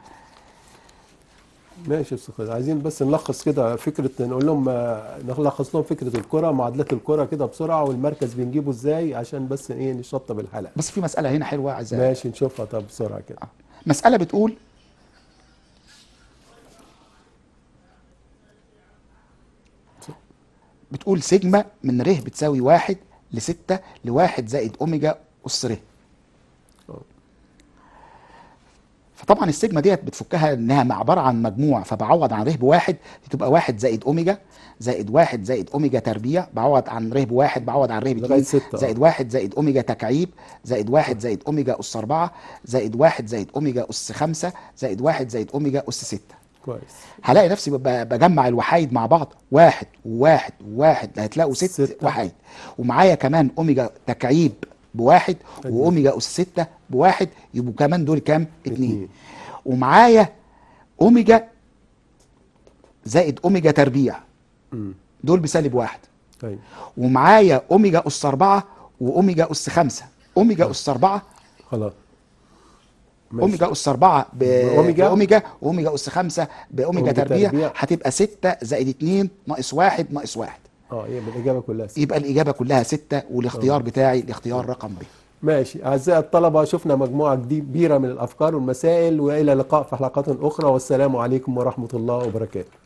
ماشي يا استاذ خالد عايزين بس نلخص كده فكره نقول لهم آه، نلخص لهم فكره الكره معادلات الكره كده بسرعه والمركز بنجيبه ازاي عشان بس ايه نشطب الحلقه
بس في مسألة هنا حلوة عايز
ماشي نشوفها طب بسرعه كده
مسألة بتقول بتقول سيجما من ر بتساوي واحد لستة لواحد زائد أوميجا أس ر فطبعا السيجما ديت بتفكها انها عباره عن مجموع فبعوض عن ر بواحد تبقى واحد زائد اوميجا زائد واحد زائد اوميجا تربيع بعوض عن ر بواحد بعوض عن ر
لغاية
باتنين
ستة، آه.
زائد واحد زائد اوميجا تكعيب زائد واحد زائد اوميجا اس اربعة زائد واحد زائد اوميجا اس خمسة زائد واحد زائد اوميجا اس ستة
كويس
هلاقي نفسي بب- بجمع الوحايد مع بعض واحد وواحد وواحد هتلاقوا ست
ستة.
وحايد ومعايا كمان اوميجا تكعيب بواحد
أدي.
واوميجا اس ستة بواحد يبقوا كمان دول كام؟ اتنين
اتنين.
ومعايا اوميجا زائد اوميجا تربيع
امم
دول بسالب واحد
طيب
ومعايا اوميجا اس اربعة واوميجا اس خمسة اوميجا اس اربعة
خلاص ماشي.
اوميجا اس 4 ب...
بأوميجا.
باوميجا واوميجا اس 5 باوميجا
أوميجا
تربيع
تربيع.
هتبقى 6 زائد 2 ناقص 1 ناقص 1
اه يبقى الاجابه كلها ستة.
يبقى الاجابه كلها 6 والاختيار بتاعي الاختيار رقم ب
ماشي اعزائي الطلبه شفنا مجموعه جديد- كبيره من الافكار والمسائل والى اللقاء في حلقات اخرى والسلام عليكم ورحمه الله وبركاته